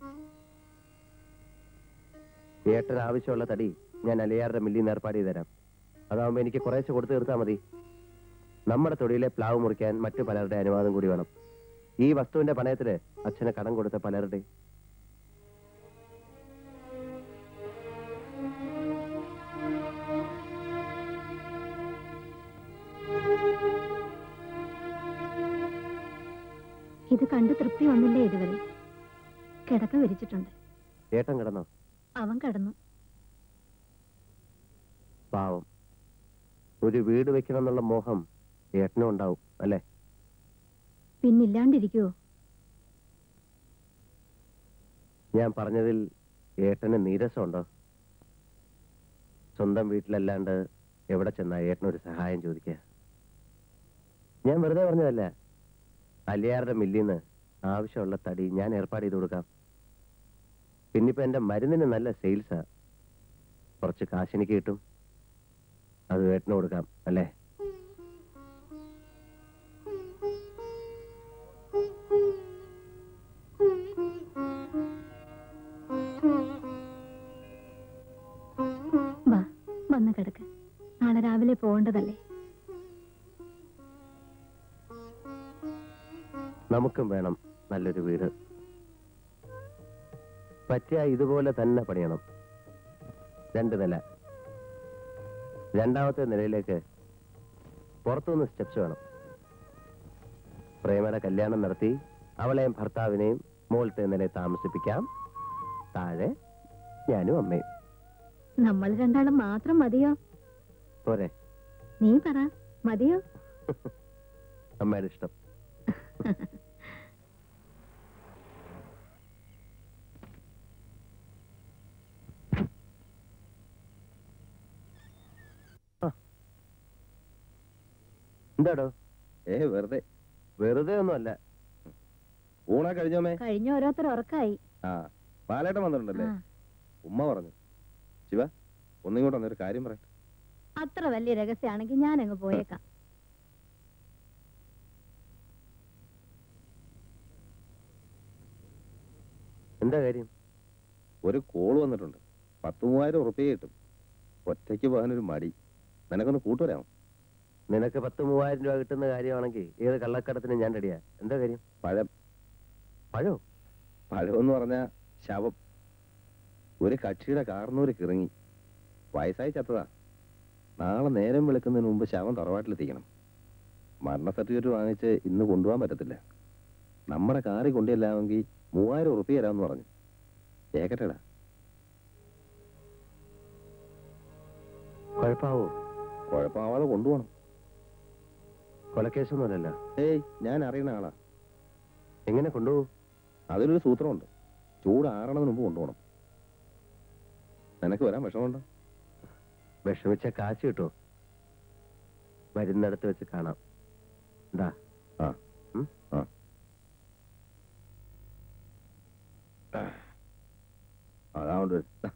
ഏട്ടന് ആവശ്യമുള്ള തടി ഞാൻ അലിയാറുടെ മില്ലിന്ന് ഏർപ്പാട് ചെയ്ത് തരാം അതാവുമ്പോ എനിക്ക് കുറേശ്ശെ കൊടുത്തു തീർത്താൽ മതി നമ്മുടെ തൊടിയിലെ പ്ലാവ് മുറിക്കാൻ മറ്റു പലരുടെ അനുവാദം കൂടി വേണം ഈ വസ്തുവിന്റെ പണയത്തില് അച്ഛന് കടം കൊടുത്ത പലരുടെ ഇത് കണ്ട് തൃപ്തി വന്നില്ലേ ഇതുവരെ കിടക്ക വിരിച്ചിട്ടുണ്ട് ഏട്ടൻ കിടന്നോ അവൻ കിടന്നു പാവം ഒരു വീട് വെക്കണം എന്നുള്ള മോഹം ഏട്ടനും ഉണ്ടാവും അല്ലേ പിന്നില്ലാണ്ടിരിക്കുവോ ഞാൻ പറഞ്ഞതിൽ ഏട്ടന് നീരസമുണ്ടോ സ്വന്തം വീട്ടിലല്ലാണ്ട് എവിടെ ചെന്നാ ഏട്ടനൊരു സഹായം ചോദിക്കുക ഞാൻ വെറുതെ പറഞ്ഞതല്ല അലിയാറുടെ മില്ലിന്ന് ആവശ്യമുള്ള തടി ഞാൻ ഏർപ്പാട് ചെയ്ത് കൊടുക്കാം പിന്നിപ്പോ എന്റെ മരുന്നിന് നല്ല സെയിൽസാ കുറച്ച് കാശെനിക്ക് കിട്ടും അത് ഏട്ടന് കൊടുക്കാം അല്ലേ വാ വന്ന് കിടക്ക് നാളെ രാവിലെ പോകേണ്ടതല്ലേ നമുക്കും വേണം നല്ലൊരു വീട് പറ്റിയ ഇതുപോലെ തന്നെ പണിയണം രണ്ട് നില രണ്ടാമത്തെ നിലയിലേക്ക് പുറത്തുനിന്ന് സ്റ്റെപ്സ് വേണം പ്രേമയുടെ കല്യാണം നടത്തി അവളെയും ഭർത്താവിനെയും മുകളിലത്തെ നിലയിൽ താമസിപ്പിക്കാം താഴെ ഞാനും അമ്മയും നമ്മൾ രണ്ടാളും മാത്രം മതിയോ പോരെ നീ പറ മതിയോ അമ്മയുടെ ഇഷ്ടം എന്താടോ ഏ വെറുതെ വെറുതെ ഒന്നുമല്ല ഊണാ കഴിഞ്ഞോമേ കഴിഞ്ഞ ഓരോരുത്തർ ഉറക്കായി ആ പാലേട്ടൻ വന്നിട്ടുണ്ടല്ലേ ആ, ഉമ്മ പറഞ്ഞു ശിവ ഒന്നിങ്ങോട്ട് വന്നൊരു കാര്യം പറയട്ടെ അത്ര വലിയ രഹസ്യമാണെങ്കിൽ ഞാൻ അങ്ങ് പോയേക്കാം എന്താ കാര്യം ഒരു കോൾ വന്നിട്ടുണ്ട് പത്ത് മൂവായിരം ഉറുപ്പിക കിട്ടും ഒറ്റയ്ക്ക് പോകാനൊരു മടി നിനക്കൊന്ന് കൂട്ടുവരാമോ നിനക്ക് പത്ത് മൂവായിരം രൂപ കിട്ടുന്ന കാര്യമാണെങ്കിൽ ഏത് കള്ളക്കടത്തിന് ഞാൻ റെഡിയാ എന്താ കാര്യം പഴം പഴോ പഴമെന്ന് പറഞ്ഞാ ശവം ഒരു കക്ഷിയുടെ കാർന്നൂര് കിറങ്ങി വയസ്സായി ചത്തതാ നാളെ നേരം വെളുക്കുന്നതിന് മുമ്പ് ശവം തറവാട്ടിലെത്തിക്കണം മരണ സർട്ടിഫിക്കറ്റ് വാങ്ങിച്ച് ഇന്ന് കൊണ്ടുപോകാൻ പറ്റത്തില്ല നമ്മുടെ കാറി കൊണ്ടുചെല്ലാമെങ്കിൽ മൂവായിരം ഉറുപ്പിക തരാമെന്ന് പറഞ്ഞു കേക്കട്ടെടാ കുഴപ്പാവോ കുഴപ്പമാവാതെ കൊണ്ടുപോകണം കൊലക്കേസൊന്നുമല്ലല്ലോ ഏയ് ഞാൻ അറിയുന്ന ആളാ എങ്ങനെ കൊണ്ടുപോകും അതിലൊരു സൂത്രമുണ്ട് ചൂട് ആറണതിന് മുമ്പ് കൊണ്ടുപോകണം നിനക്ക് വരാൻ വിഷമമുണ്ടോ വിഷമിച്ച കാശ് കിട്ടുമോ വരുന്നിടത്ത് വെച്ച് കാണാം എന്താ ആ ഉം? ആ അതാണ്ട്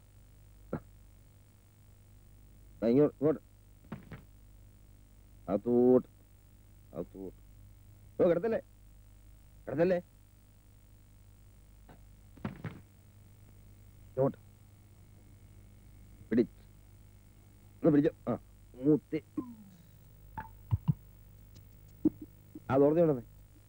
ഇങ്ങോട്ട് ഇങ്ങോട്ട് അതൂട്ട് അതൂട്ട് ഓ കിടത്തല്ലേ കിടത്തല്ലേ ഇങ്ങോട്ട് ഒന്ന് പിടിച്ചോ ആ മൂത്തി ആ തുറന്നു വിടണേ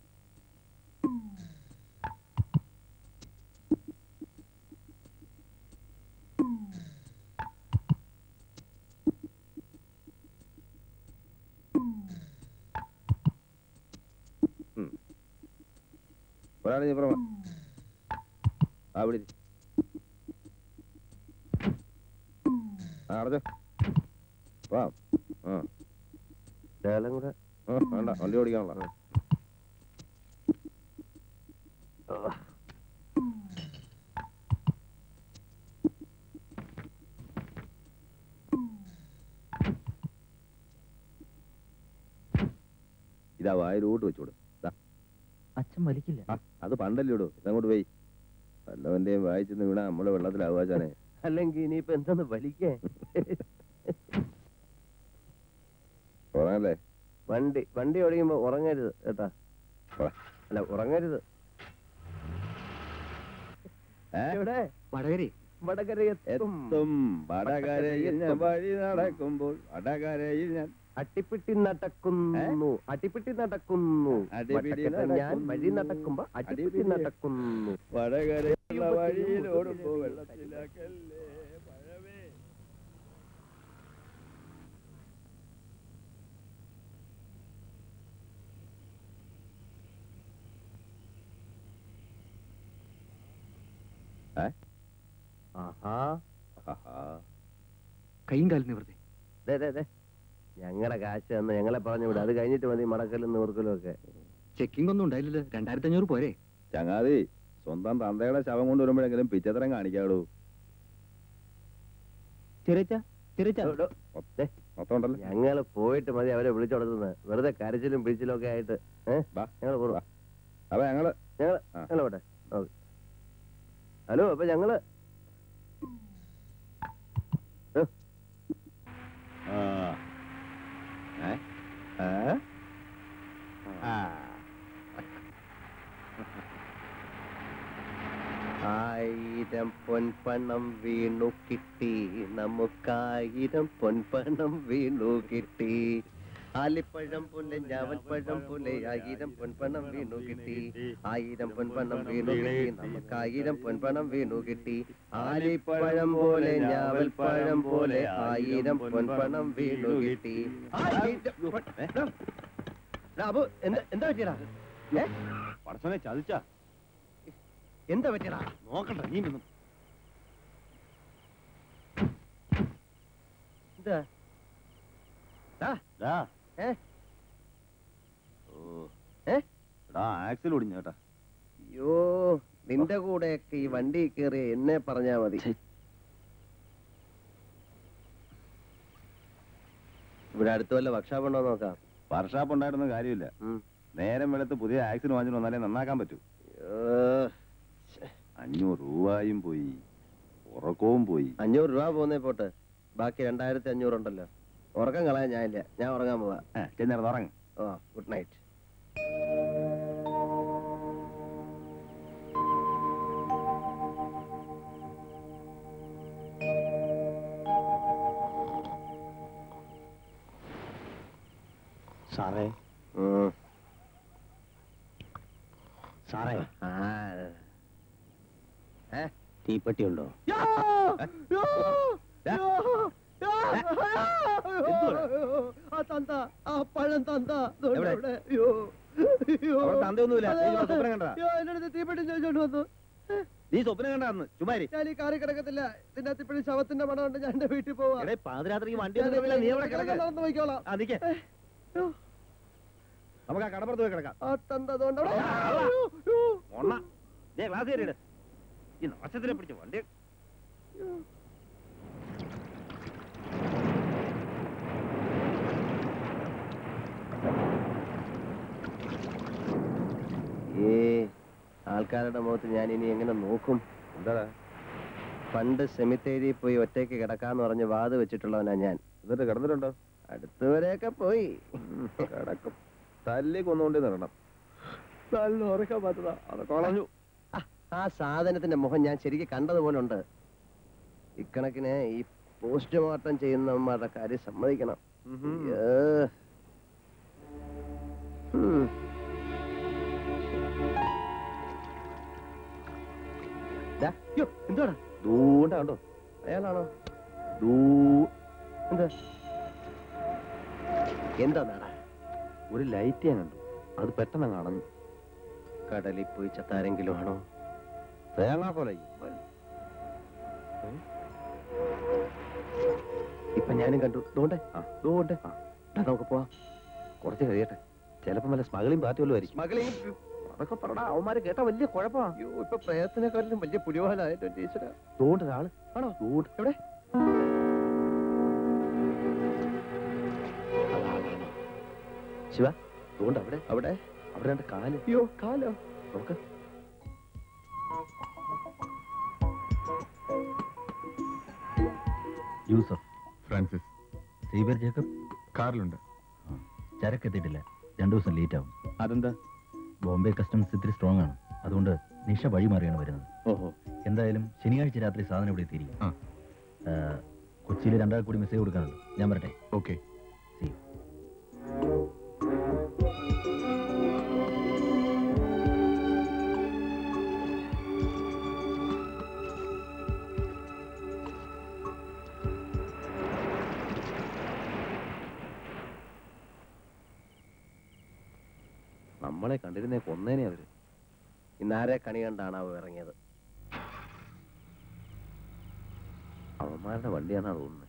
ഒരാളെ നീ പുറമെ ആ വിളി ആ അടച്ചോ വാ ആ ശകലം കൂടെ ആ, വേണ്ട വണ്ടി ഓടിക്കാനുള്ള ഇതാ വായിലോട്ട് വെച്ചോട് ദാ, അച്ഛൻ വലിക്കില്ല ആ, അത് പണ്ടല്ലേ ഇടൂ ഇതങ്ങോട്ട് പോയി വല്ലവന്റെയും വായിച്ചെന്ന് വീണാ നമ്മള് വെള്ളത്തിലാവാച്ചാനെ അല്ലെങ്കിൽ ഇനിയിപ്പോ എന്താന്ന് വലിക്കേ ഉറങ്ങല്ലേ വണ്ടി വണ്ടി ഓടിക്കുമ്പോ ഉറങ്ങരുത് കേട്ടാ ആ. അല്ല ഉറങ്ങരുത് ഏ? ഇവിടെ വടകരെ വടകരയെത്തും എത്തും വടകരയിൽ ഞാൻ വഴി നടക്കുമ്പോൾ വടകരയിൽ ഞാൻ അട്ടിപ്പിട്ടി നടക്കുന്നു അട്ടിപ്പിട്ടി നടക്കുന്നു അടിപിടി വട്ടക്കെട്ട് ഞാൻ നടക്കുന്നു. വഴി നടക്കുമ്പോ അട്ടിപ്പിട്ടി അടിപിടി. നടക്കുന്നു വടകരയുള്ള വഴിയിലോടുമ്പോ വെള്ളത്തിലാക്കല്ലേ പഴമേ ആഹാ ആഹാ. കൈയും കാലും നിവർത്തി ദേ, ദേ, ദേ. ഞങ്ങളുടെ കാശ് തന്ന് ഞങ്ങളെ പറഞ്ഞു വിടും അത് കഴിഞ്ഞിട്ട് മതി മടക്കലും നൂർക്കലും ഒക്കെ ചെക്കിംഗ് ഒന്നും ഉണ്ടായില്ലല്ലോ രണ്ടായിരത്തി അഞ്ഞൂറ് പോരെ ചങ്ങാതി സ്വന്തം തന്തയുടെ ശവം കൊണ്ടുവരുമ്പോഴെങ്കിലും പിച്ചത്തരം കാണിക്കാടൂ ചെറിച്ച ചെറിച്ച മൊത്തം ഉണ്ടല്ലോ ഞങ്ങള് പോയിട്ട് മതി അവരെ വിളിച്ചോടത്തുന്നത് വെറുതെ കരച്ചിലും പിടിച്ചിലും ഒക്കെ ആയിട്ട് ഏഹ് വാ. ഞങ്ങള് പോവാ അപ്പൊ ഞങ്ങള് ഞങ്ങള് ആ. ഞങ്ങള് പോട്ടെ ഓക്കെ ഹലോ അപ്പൊ ഞങ്ങള് ആ. ഏ? ഏ? ആ. ആയിരം പൊൻപണം വീണു കിട്ടി നമുക്കായിരം പൊൻപണം വീണു കിട്ടി ആലിപ്പഴം പോലെ ഞാവൽപ്പഴം പോലെ ആയിരം പൊൻപണം വീണു കിട്ടി ആയിരം പൊൻപണം വീണു കിട്ടി നമുക്കായിരം പൊൻപണം വീണു കിട്ടി ആലിപ്പഴം പോലെ ഞാവൽപ്പഴം പോലെ ആയിരം പൊൻപണം വീണു കിട്ടി ആയിരം പൊൻ- എടാ, അബു, എന്താ എന്താ പറ്റിയടാ ഏ? പടച്ചോനെ ചതിച്ചാ എന്താ പറ്റിയടാ നോക്കണ്ട നീ നിന്നും എന്താ ദാ. ഏ? ഓ. ഏ? എടാ ആക്സിൽ ഒടിഞ്ഞു കേട്ടാ അയ്യോ നിന്റെ കൂടെയൊക്കെ ഈ വണ്ടി കയറി എന്നെ പറഞ്ഞാ മതി ഇവിടെ അടുത്ത് വല്ല വർക്ക്ഷോപ്പ് ഉണ്ടോ നോക്കാം വർഷാപ്പ് ഉണ്ടായിരുന്ന കാര്യമില്ല ഉം. നേരം വെളുത്ത് പുതിയ ആക്സിൽ വാങ്ങിച്ചു വന്നാലേ നന്നാക്കാൻ പറ്റൂ അയ്യോ, അഞ്ഞൂറ് രൂപയും പോയി ഉറക്കവും പോയി അഞ്ഞൂറ് രൂപ പോകുന്നേ പോട്ടെ ബാക്കി രണ്ടായിരത്തി അഞ്ഞൂറുണ്ടല്ലോ ഉറക്കം കളയാൻ ഞാനില്ല ഞാൻ ഉറങ്ങാൻ പോവാ ചെന്നേരം ഉറങ്ങ ഓ ഗുഡ് നൈറ്റ് സാറേ ഉം. സാറേ ആ. ഏ? തീപ്പെട്ടി ഉണ്ടോ ആ തന്ത ആ പഴം തന്ത ദോണ്ട് എവിടെ? അവിടെ. അയ്യോ. അയ്യോ. അവിടെ തന്തയൊന്നുമില്ല. നീ ഇവിടെ സ്വപ്നം കണ്ടതാ? അയ്യോ, എൻ്റെ അടുത്ത് തീപ്പെട്ടി ചോദിച്ചോണ്ട് വന്നു നീ സ്വപ്നം കണ്ടാന്ന് ചുമാരി ഞാൻ ഈ കാറി കിടക്കത്തില്ല ഇതിന്റെ അകത്ത് ഇപ്പോഴും ശവത്തിന്റെ പണം ഉണ്ട് ഞാൻ എന്റെ വീട്ടിൽ പോവാ എടേ പാതിരാത്രിക്ക് വണ്ടി ഞാൻ ഒന്നും ഇറങ്ങില്ല, നീ എവിടെ ഞാൻ കിടക്ക നടന്ന് പോയിക്കോളാം ആ നിക്കേ അയ്യോ, നമുക്ക് ആ കടപ്പുറത്ത് പോയി കിടക്കാം ആ തന്ത അതുകൊണ്ട് അവിടെ. ആ, അയ്യോ, അയ്യോ. ഒണ്ണ നീ ക്ലാസ് കയറിയിട് ഈ നാശത്തിനെ പിടിച്ച് വണ്ടി ഏ ആൾക്കാരുടെ മുഖത്ത് ഞാൻ ഇനി എങ്ങനെ നോക്കും എന്താടാ പണ്ട് സെമിത്തേരി പോയി ഒറ്റയ്ക്ക് കിടക്കാന്ന് പറഞ്ഞ് വാത് വെച്ചിട്ടുള്ളവനാ ഞാൻ എന്നിട്ട് കിടന്നിട്ടുണ്ടോ അടുത്തവരെയൊക്കെ പോയി കിടക്കും തല്ലി കൊന്നുകൊണ്ടേ നടണം നല്ല ഉറക്കാൻ പറ്റുക അത് കളഞ്ഞു ആ സാധനത്തിന്റെ മുഖം ഞാൻ ശരിക്കും കണ്ടതുപോലെ ഉണ്ട് ഇക്കണക്കിന് ഈ പോസ്റ്റ്മോർട്ടം ചെയ്യുന്നവന്മാരുടെ കാര്യം സമ്മതിക്കണം അയ്യോ. ഉം. ദാ, യ്യോ, എന്തുവാടാ ദൂണ്ട കണ്ടോ അയാളാണോ ദൂ എന്താ എന്താ നാടാ ഒരു ലൈറ്റ് ഞാൻ കണ്ടു അത് പെട്ടെന്ന് കാണുന്നു കടലിൽ പോയി ചത്താരെങ്കിലും ആണോ തേങ്ങാക്കൊലൈ ഇപ്പൊ ഞാനും കണ്ടു ദോണ്ടേ ആ. ദോണ്ടേ നമുക്ക് പോവാം കുറച്ച് കഴിയട്ടെ ചിലപ്പോ വല്ല സ്മഗ്ലിംഗ് പാർട്ടി വല്ലതും ആയിരിക്കും മകളെ അതൊക്കെ പറടാ അവന്മാര് കേട്ടാ വലിയ കുഴപ്പമാ അയ്യോ ഇപ്പൊ പ്രയത്നക്കാരിലും വലിയ പുലിവാലായിട്ട് ടീച്ചറാ ദൂണ്ട ഒരാള് ആണോ ദൂണ്ട എവിടെ ശിവ ദൂണ്ട അവിടെ അവിടെ അവിടെ രണ്ട് കാല് അയ്യോ കാലോ നോക്ക് യൂസഫ് ഫ്രാൻസിസ് സീബർ ജേക്കബ് കാറിലുണ്ട് ചരക്ക് എത്തിയിട്ടില്ല രണ്ടു ദിവസം ലേറ്റ് ആവും അതെന്താ ബോംബെ കസ്റ്റംസ് ഇത്തിരി സ്ട്രോങ് ആണ് അതുകൊണ്ട് നിഷ വഴി മാറിയാണ് വരുന്നത് ഓഹോ എന്തായാലും ശനിയാഴ്ച രാത്രി സാധനം ഇവിടെ എത്തിയിരിക്കും ആ. ആ, കൊച്ചിയിൽ രണ്ടാൾ കൂടി മെസ്സേജ് കൊടുക്കാനുണ്ട് ഞാൻ വരട്ടെ ഓക്കെ See you. നമ്മളെ കണ്ടിരുന്നേ കൊന്നേനെ അവര് ഇന്നാരെ കണി കണ്ടാണ് അവ ഇറങ്ങിയത് അവന്മാരുടെ വണ്ടിയാന്നാ തോന്നുന്നത്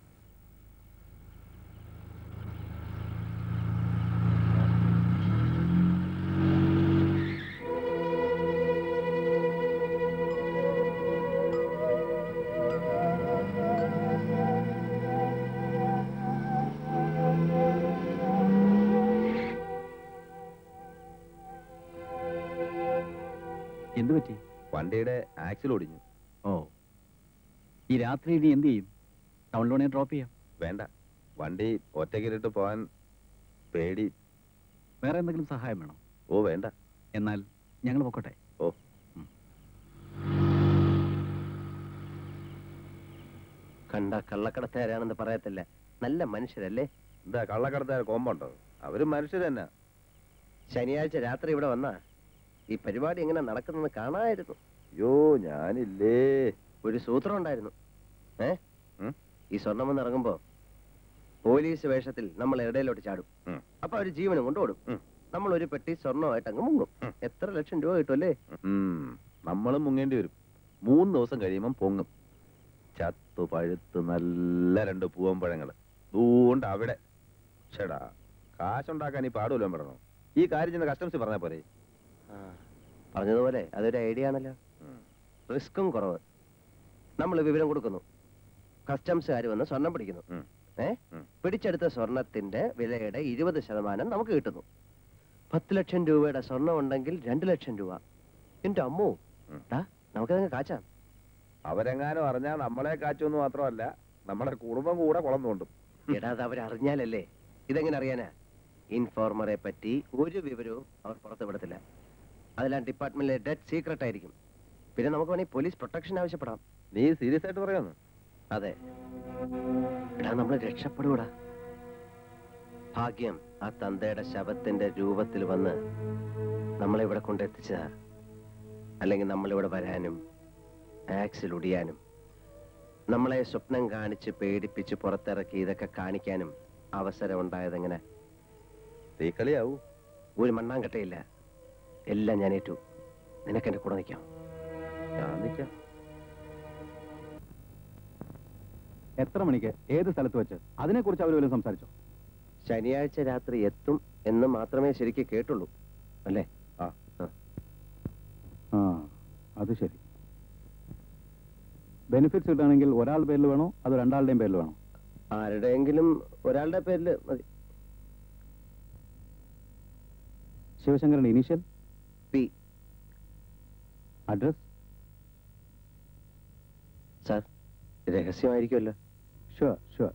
എന്തു പറ്റി വണ്ടിയുടെ ആക്സിൽ ഒടിഞ്ഞു ഓ ഈ രാത്രി ഇനി എന്ത് ചെയ്യും ടൗണിലോണെ ഡ്രോപ്പ് ചെയ്യാം വേണ്ട വണ്ടി ഒറ്റയ്ക്കിലിട്ട് പോകാൻ പേടി വേറെ എന്തെങ്കിലും സഹായം വേണോ ഓ വേണ്ട എന്നാൽ ഞങ്ങൾ പൊക്കോട്ടെ ഓ കണ്ട കള്ളക്കടത്തുകാരാണെന്ന് പറയത്തില്ല നല്ല മനുഷ്യരല്ലേ എന്താ കള്ളക്കടത്തായ കോമ്പുണ്ടോ അവര് മനുഷ്യർ തന്നെ ശനിയാഴ്ച രാത്രി ഇവിടെ വന്നാ ഈ പരിപാടി എങ്ങനെ നടക്കുന്നെന്ന് കാണാമായിരുന്നു അയ്യോ ഞാനില്ലേ ഒരു സൂത്രം ഉണ്ടായിരുന്നു ഏ ഉം? ഈ സ്വർണം വന്ന് ഇറങ്ങുമ്പോ പോലീസ് വേഷത്തിൽ നമ്മൾ ഇടയിലോട്ട് ചാടും ഉം. അപ്പൊ അവര് ജീവനും കൊണ്ടോടും ഉം. നമ്മൾ ഒരു പെട്ടി സ്വർണ്ണമായിട്ട് അങ്ങ് മുങ്ങും ഉം. എത്ര ലക്ഷം രൂപ കിട്ടുമല്ലേ ഉം, നമ്മളും മുങ്ങേണ്ടി വരും മൂന്ന് ദിവസം കഴിയുമ്പം പൊങ്ങും ചത്തു പഴുത്ത് നല്ല രണ്ട് പൂവമ്പഴങ്ങള് ദൂണ്ട് അവിടെ ചേടാ കാശുണ്ടാക്കാൻ ഈ പാടുമല്ലോ പറയണോ ഈ കാര്യം ചെന്ന് കസ്റ്റംസ് പറഞ്ഞാ പോരെ ആ, പറഞ്ഞതുപോലെ അതൊരു ഐഡിയ ആണല്ലോ ഉം. റിസ്ക്കും കുറവ് നമ്മൾ വിവരം കൊടുക്കുന്നു കസ്റ്റംസുകാർ വന്ന് സ്വർണം പിടിക്കുന്നു ഉം. ഏ ഉം. പിടിച്ചെടുത്ത സ്വർണത്തിന്റെ വിലയുടെ ഇരുപത് ശതമാനം നമുക്ക് കിട്ടുന്നു പത്ത് ലക്ഷം രൂപയുടെ സ്വർണം ഉണ്ടെങ്കിൽ രണ്ട് ലക്ഷം രൂപ എന്റെ അമ്മോ ഉം. ഡാ നമുക്കതങ്ങ് കാച്ചാം അവരെങ്ങാനും അറിഞ്ഞാൽ നമ്മളെ കാച്ചൊന്നും മാത്രമല്ല നമ്മുടെ കുടുംബം കൂടെ കുളം തോണ്ടും എടാ അത് അവരറിഞ്ഞാലല്ലേ ഇതെങ്ങനെ അറിയാനാ ഇൻഫോർമറെ പറ്റി ഒരു വിവരവും അവർ പുറത്തു വിടത്തില്ല അതെല്ലാം ഡിപ്പാർട്ട്മെന്റിലെ ഡെഡ് സീക്രട്ട് ആയിരിക്കും പിന്നെ നമുക്ക് വേണമെങ്കിൽ പോലീസ് പ്രൊട്ടക്ഷൻ ആവശ്യപ്പെടാം നീ സീരിയസ് ആയിട്ട് പറയാന്ന് അതെ എടാ നമ്മൾ രക്ഷപ്പെടൂടാ ഭാഗ്യം ആ തന്തയുടെ ശവത്തിന്റെ രൂപത്തിൽ വന്ന് നമ്മളെ ഇവിടെ കൊണ്ടെത്തിച്ചതാ അല്ലെങ്കിൽ നമ്മളിവിടെ വരാനും ആക്സിൽ ഒടിയാനും നമ്മളെ സ്വപ്നം കാണിച്ച് പേടിപ്പിച്ച് പുറത്തിറക്കി ഇതൊക്കെ കാണിക്കാനും അവസരം ഉണ്ടായതെങ്ങനെ തീക്കളിയാവൂ ഒരു മണ്ണാങ്കട്ടയില്ല എല്ലാം ഞാൻ ഏറ്റു നിനക്ക് എന്റെ കൂടെ നിൽക്കാം ഞാൻ നിൽക്കാം എത്ര മണിക്ക് ഏത് സ്ഥലത്ത് വെച്ച് അതിനെക്കുറിച്ച് അവർ വല്ലതും സംസാരിച്ചോ ശനിയാഴ്ച രാത്രി എത്തും എന്ന് മാത്രമേ ശരിക്ക് കേട്ടുള്ളൂ അല്ലേ ആ അത് ശരി ബെനിഫിറ്റ്സ് കിട്ടുകയാണെങ്കിൽ ഒരാളുടെ പേരിൽ വേണോ അതോ രണ്ടാളുടെയും പേരിൽ വേണോ ആരുടെയെങ്കിലും ഒരാളുടെ പേരിൽ മതി ശിവശങ്കരന്റെ ഇനീഷ്യൽ പി അഡ്രസ് സാർ രഹസ്യമായിരിക്കുമല്ലോ sure sure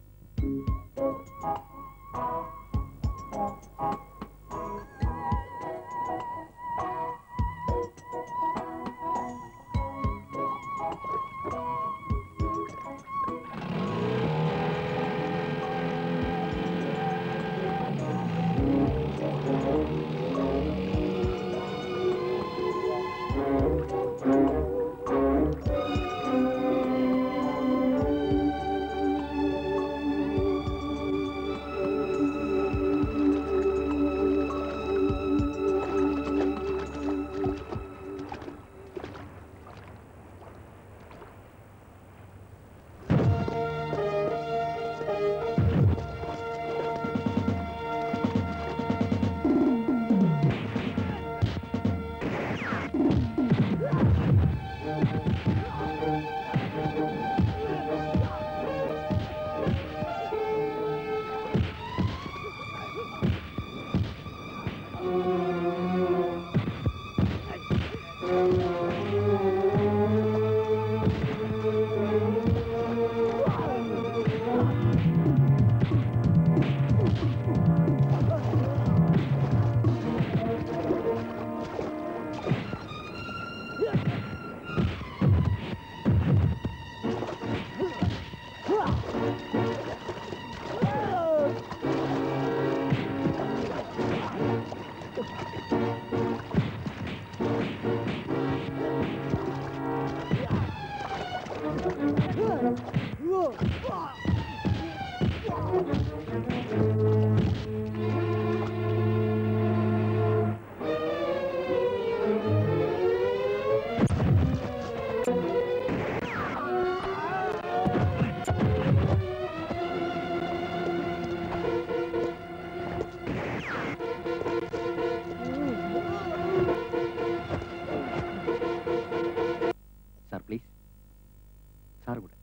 sir please sir കൂടെ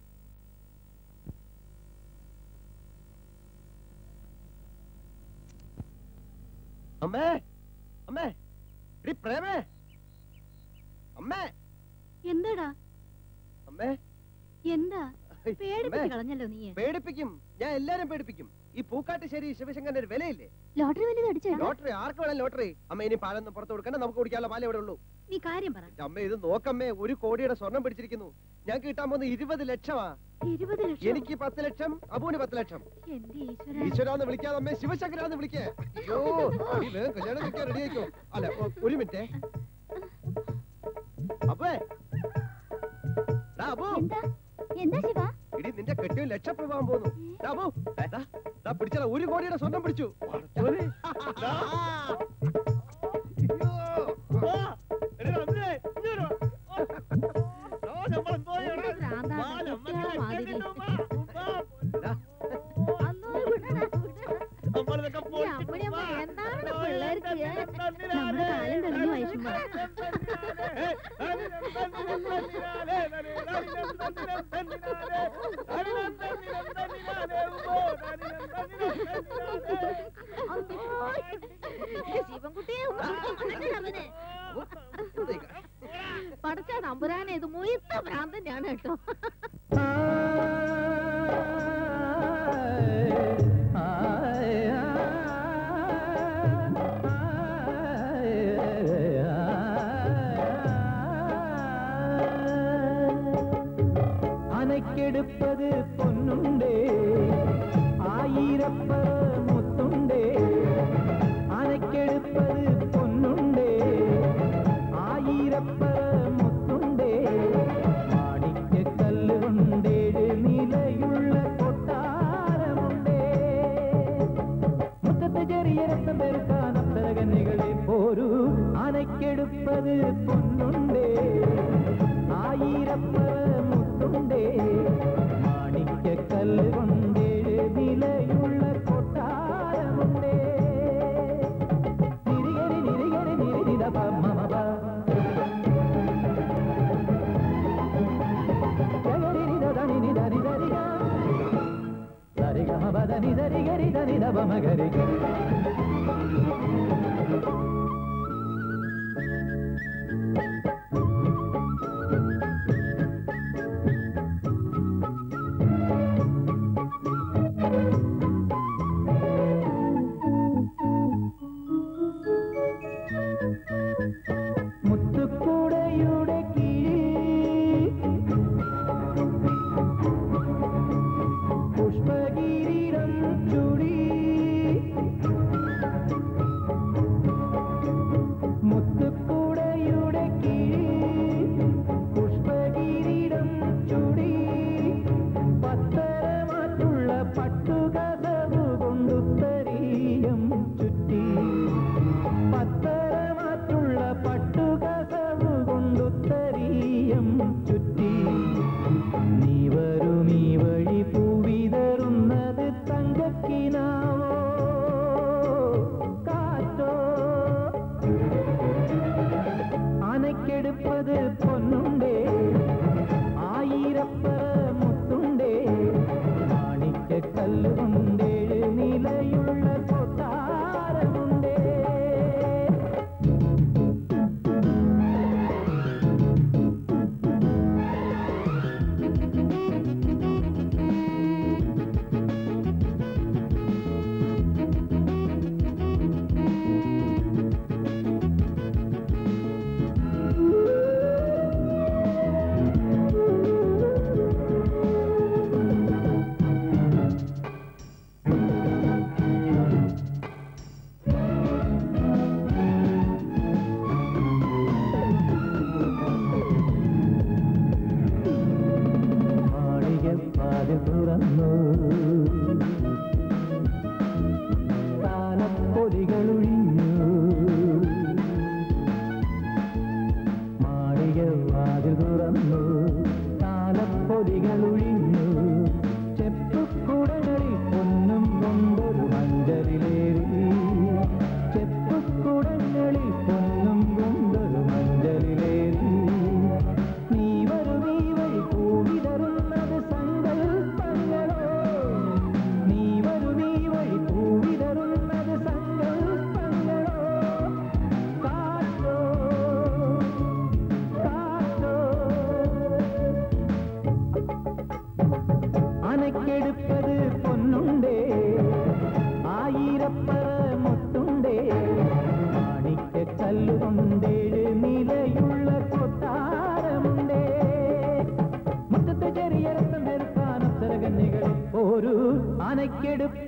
അമ്മേ അമ്മേ എടി പ്രേമേ അമ്മേ എന്താടാ അമ്മേ എന്താ അമ്മേ, പേടിപ്പിച്ച് കളഞ്ഞല്ലോ നീ പേടിപ്പിക്കും ഞാൻ എല്ലാരും പേടിപ്പിക്കും ഈ പൂക്കാട്ടുശ്ശേരി ശിവശങ്കരന്റെ ഒരു വിലയില്ലേ ലോട്ടറി വല്ലതും അടിച്ചോ ലോട്ടറി ആർക്ക് വേണം ലോട്ടറി അമ്മ ഇനി പാലൊന്നും പുറത്ത് കൊടുക്കണ്ട നമുക്ക് കുടിക്കാനുള്ള പാലേ ഇവിടെ ഉള്ളൂ നീ കാര്യം പറ എന്റെ അമ്മ ഇത് നോക്കമ്മേ ഒരു കോടിയുടെ സ്വർണം പിടിച്ചിരിക്കുന്നു ഞാൻ കിട്ടാൻ പോകുന്ന ഇരുപത് ലക്ഷമാ ഇരുപത് ലക്ഷം എനിക്ക് പത്ത് ലക്ഷം അബുവിന് പത്ത് ലക്ഷം എന്റെ ഈശ്വര ഈശ്വരാന്ന് വിളിക്കാതെ അമ്മേ ശിവശങ്കരാന്ന് വിളിക്കേ അയ്യോ നീ വേഗം കല്യാണം കഴിക്കാൻ റെഡി ആയിക്കോ അല്ല ഒ- ഒരു മിനിറ്റ് അപ്പേ ദാ അബു എന്താ എന്താ ശിവ ഇടി നിന്റെ കെട്ടിയോ ലക്ഷപ്രഭാവം പോന്നു ദാ അബു ദാ, ദാ പിടിച്ചാ ഒരു കോടിയുടെ സ്വർണം പിടിച്ചു പടച്ചോനെ. ദാ. അയ്യോ. ആ, എടി റബ്ബേ, ഇങ്ങോട്ട് വാ. ആ, നമ്മള് പോയെടാ. ഭ്രാന്താണ്, കുട്ടികളെ മാതിരി. ദാ, അന്നോ വിടടാ, വിടടാ. നമ്മളിതൊക്കെ ഈ പൊളിച്ചിട്ട് അമ്മണിയമ്മ വാ. എന്താണ് പിള്ളേർക്ക് നമ്മുടെ കാലം തെളിഞ്ഞു വയസ്സുമ്പോ ശിവൻകുട്ടിയെ പഠിച്ച തമ്പുരാനെ ഇത് മുയത്ത ഭ്രാന്തന്റെയാണ് കേട്ടോ അനക്കെടുപ്പത് പൊന്നുണ്ടേ ആയിരപ്പറ മുത്തുണ്ടേ അനക്കെടുപ്പത് പൊന്നുണ്ടേ ആയിരപ്പറ മുത്തുണ്ടേ മാണിക്യക്കല്ല് കൊണ്ടേഴ് നിലയുള്ള കൊട്ടാരമുണ്ടേ മുറ്റത്ത് ചെറിയ രക്തം പെരുക്കാൻ അപ്സരകന്യകളെ പോരൂ അനക്കെടുപ്പത് പൊന്നുണ്ടേ ആയിരപ്പറ മുത്തുണ്ടേ മാണിക്യക്കല്ല് കൊണ്ടേഴ് നിലയുള്ള കൊട്ടാരമുണ്ടേ നിരികരി നിരികരി നിരിനിത പമ്മമപ ജഗരിനിത ധനിനിത നിധരിക സരിഗമപ ധനിധരിഗരി ധനിധ പമഗരിക മുത്തുക്കൂടയുടെ കീഴിൽ പുഷ്പകിരീടം ചുടി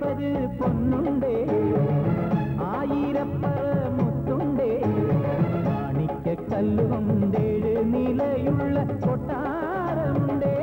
ഇരുപത് പൊന്നുണ്ടേ ആയിരപ്പറ മുത്തുണ്ടേ മാണിക്കല്ലുകൊണ്ടേഴ് നിലയുള്ള കൊട്ടാരമുണ്ടേ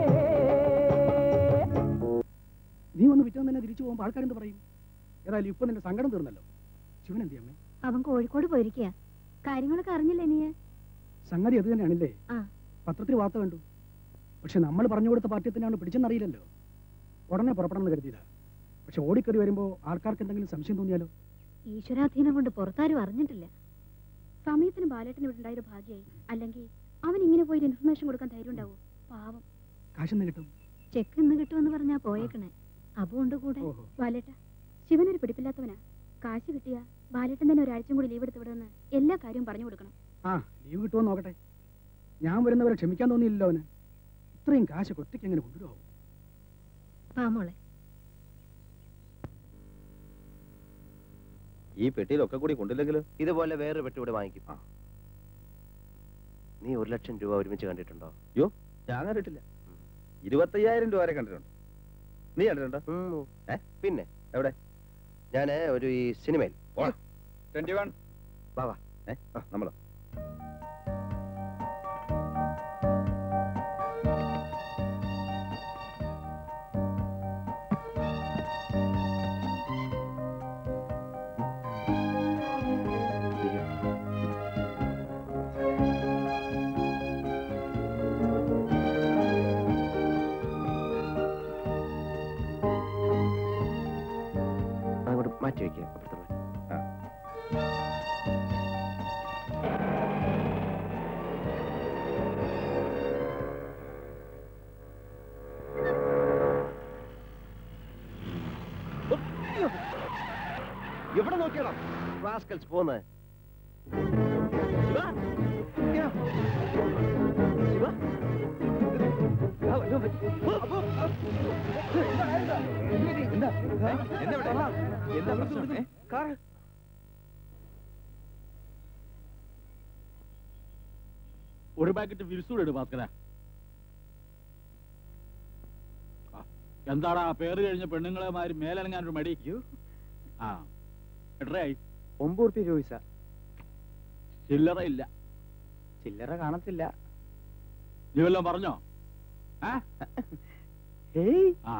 നീ ഒന്ന് വിറ്റം തന്നെ തിരിച്ചു പോകുമ്പോൾ ആൾക്കാരെന്ത് പറയും ഏതായാലും ഇപ്പൊ നിന്റെ സങ്കടം തീർന്നല്ലോ ശിവൻ എന്തി അമ്മേ അവൻ കോഴിക്കോട് പോയിരിക്കുക കാര്യങ്ങളൊക്കെ അറിഞ്ഞില്ലേ നീ സംഗതി അത് തന്നെയാണില്ലേ ആ. പത്രത്തിൽ വാർത്ത കണ്ടു പക്ഷെ നമ്മൾ പറഞ്ഞു കൊടുത്ത പാർട്ടി തന്നെയാണ് പിടിച്ചെന്നറിയില്ലല്ലോ ഉടനെ പുറപ്പെടണം എന്ന് കരുതിയതാ പക്ഷെ ഓടിക്കറി വരുമ്പോ ആൾക്കാർക്ക് എന്തെങ്കിലും സംശയം തോന്നിയാലോ ഈശ്വരാധീനം കൊണ്ട് പുറത്താരും അറിഞ്ഞിട്ടില്ല സമയത്തിന് ബാലേട്ടന് ഇവിടെ ഉണ്ടായൊരു ഭാഗ്യമായി അല്ലെങ്കിൽ അവൻ ഇങ്ങനെ പോയി ഇൻഫർമേഷൻ കൊടുക്കാൻ ധൈര്യം ഉണ്ടാവോ പാവം കാശെന്ന് കിട്ടും ചെക്ക് ഇന്ന് കിട്ടുമെന്ന് പറഞ്ഞാ പോയേക്കണേ അബുണ്ട് കൂടെ ഓഹോ ബാലേട്ട ശിവനൊരു പിടിപ്പില്ലാത്തവനാ കാശ് കിട്ടിയ ബാലേട്ടൻ തന്നെ ഒരാഴ്ചയും കൂടി ലീവ് എടുത്ത് വിടുമെന്ന് എല്ലാ കാര്യവും പറഞ്ഞു കൊടുക്കണം ആ ലീവ് കിട്ടുമോ നോക്കട്ടെ ഞാൻ വരുന്നവരെ ക്ഷമിക്കാൻ തോന്നിയില്ലല്ലോ അവന് ഇത്രയും കാശ് ഒറ്റയ്ക്ക് എങ്ങനെ കൊണ്ടുവരുമോ പാമോളെ ഈ പെട്ടിയിലൊക്കെ കൂടി കൊണ്ടില്ലെങ്കിൽ ഇതുപോലെ വേറൊരു പെട്ടി ഇവിടെ വാങ്ങിക്കും നീ ഒരു ലക്ഷം രൂപ ഒരുമിച്ച് കണ്ടിട്ടുണ്ടോ ഞാൻ കണ്ടിട്ടില്ല ഇരുപത്തയ്യായിരം രൂപ വരെ കണ്ടിട്ടുണ്ട് നീ കണ്ടിട്ടുണ്ടോ ഉം. ഏ? പിന്നെ എവിടെ? ഞാന് ഒരു ഈ സിനിമയിൽ ട്വന്റി വൺ വാ, വാ. ഏ ആ നമ്മളോ അങ്ങോട്ട് മാറ്റി വെക്കുക അപ്പുറത്തോട്ട് മാറ്റി. എവിടെ നോക്കിയാണോ റാസ്കൽസ് പോന്ന് എന്താ പ്രശ്നം ഏ? ഒരു പാക്കറ്റ് വിരിസൂടെ ഇട് ഭാസ്കര എന്താടാ പേര് കഴിഞ്ഞ പെണ്ണുങ്ങളെ മാതിരി മേലനങ്ങാൻ ഒരു മടി ആ എത്രയായി ഒമ്പത് റുപ്യ ചോദിച്ച ചില്ലറ ഇല്ല ചില്ലറ കാണത്തില്ല നീ വല്ലതും പറഞ്ഞോ ആ ഏയ് ആ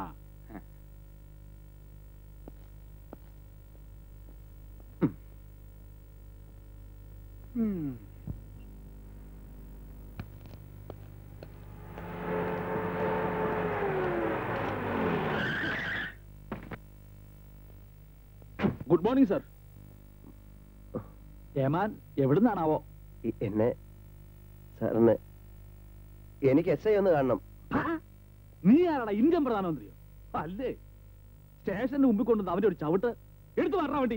ഗുഡ് മോർണിംഗ് സർ ഏമാൻ എവിടുന്നാണാവോ ഈ- എന്നെ സാറിന് എനിക്ക് എസ് ഐ ഒന്ന് കാണണം നീ ആരാടാ ഇന്ത്യൻ പ്രധാനമന്ത്രിയോ അല്ലേ സ്റ്റേഷന്റെ മുമ്പിൽ കൊണ്ടുവന്ന് അവന്റെ ഒരു ചവിട്ട് എടുത്തു മാറാൻ വേണ്ടി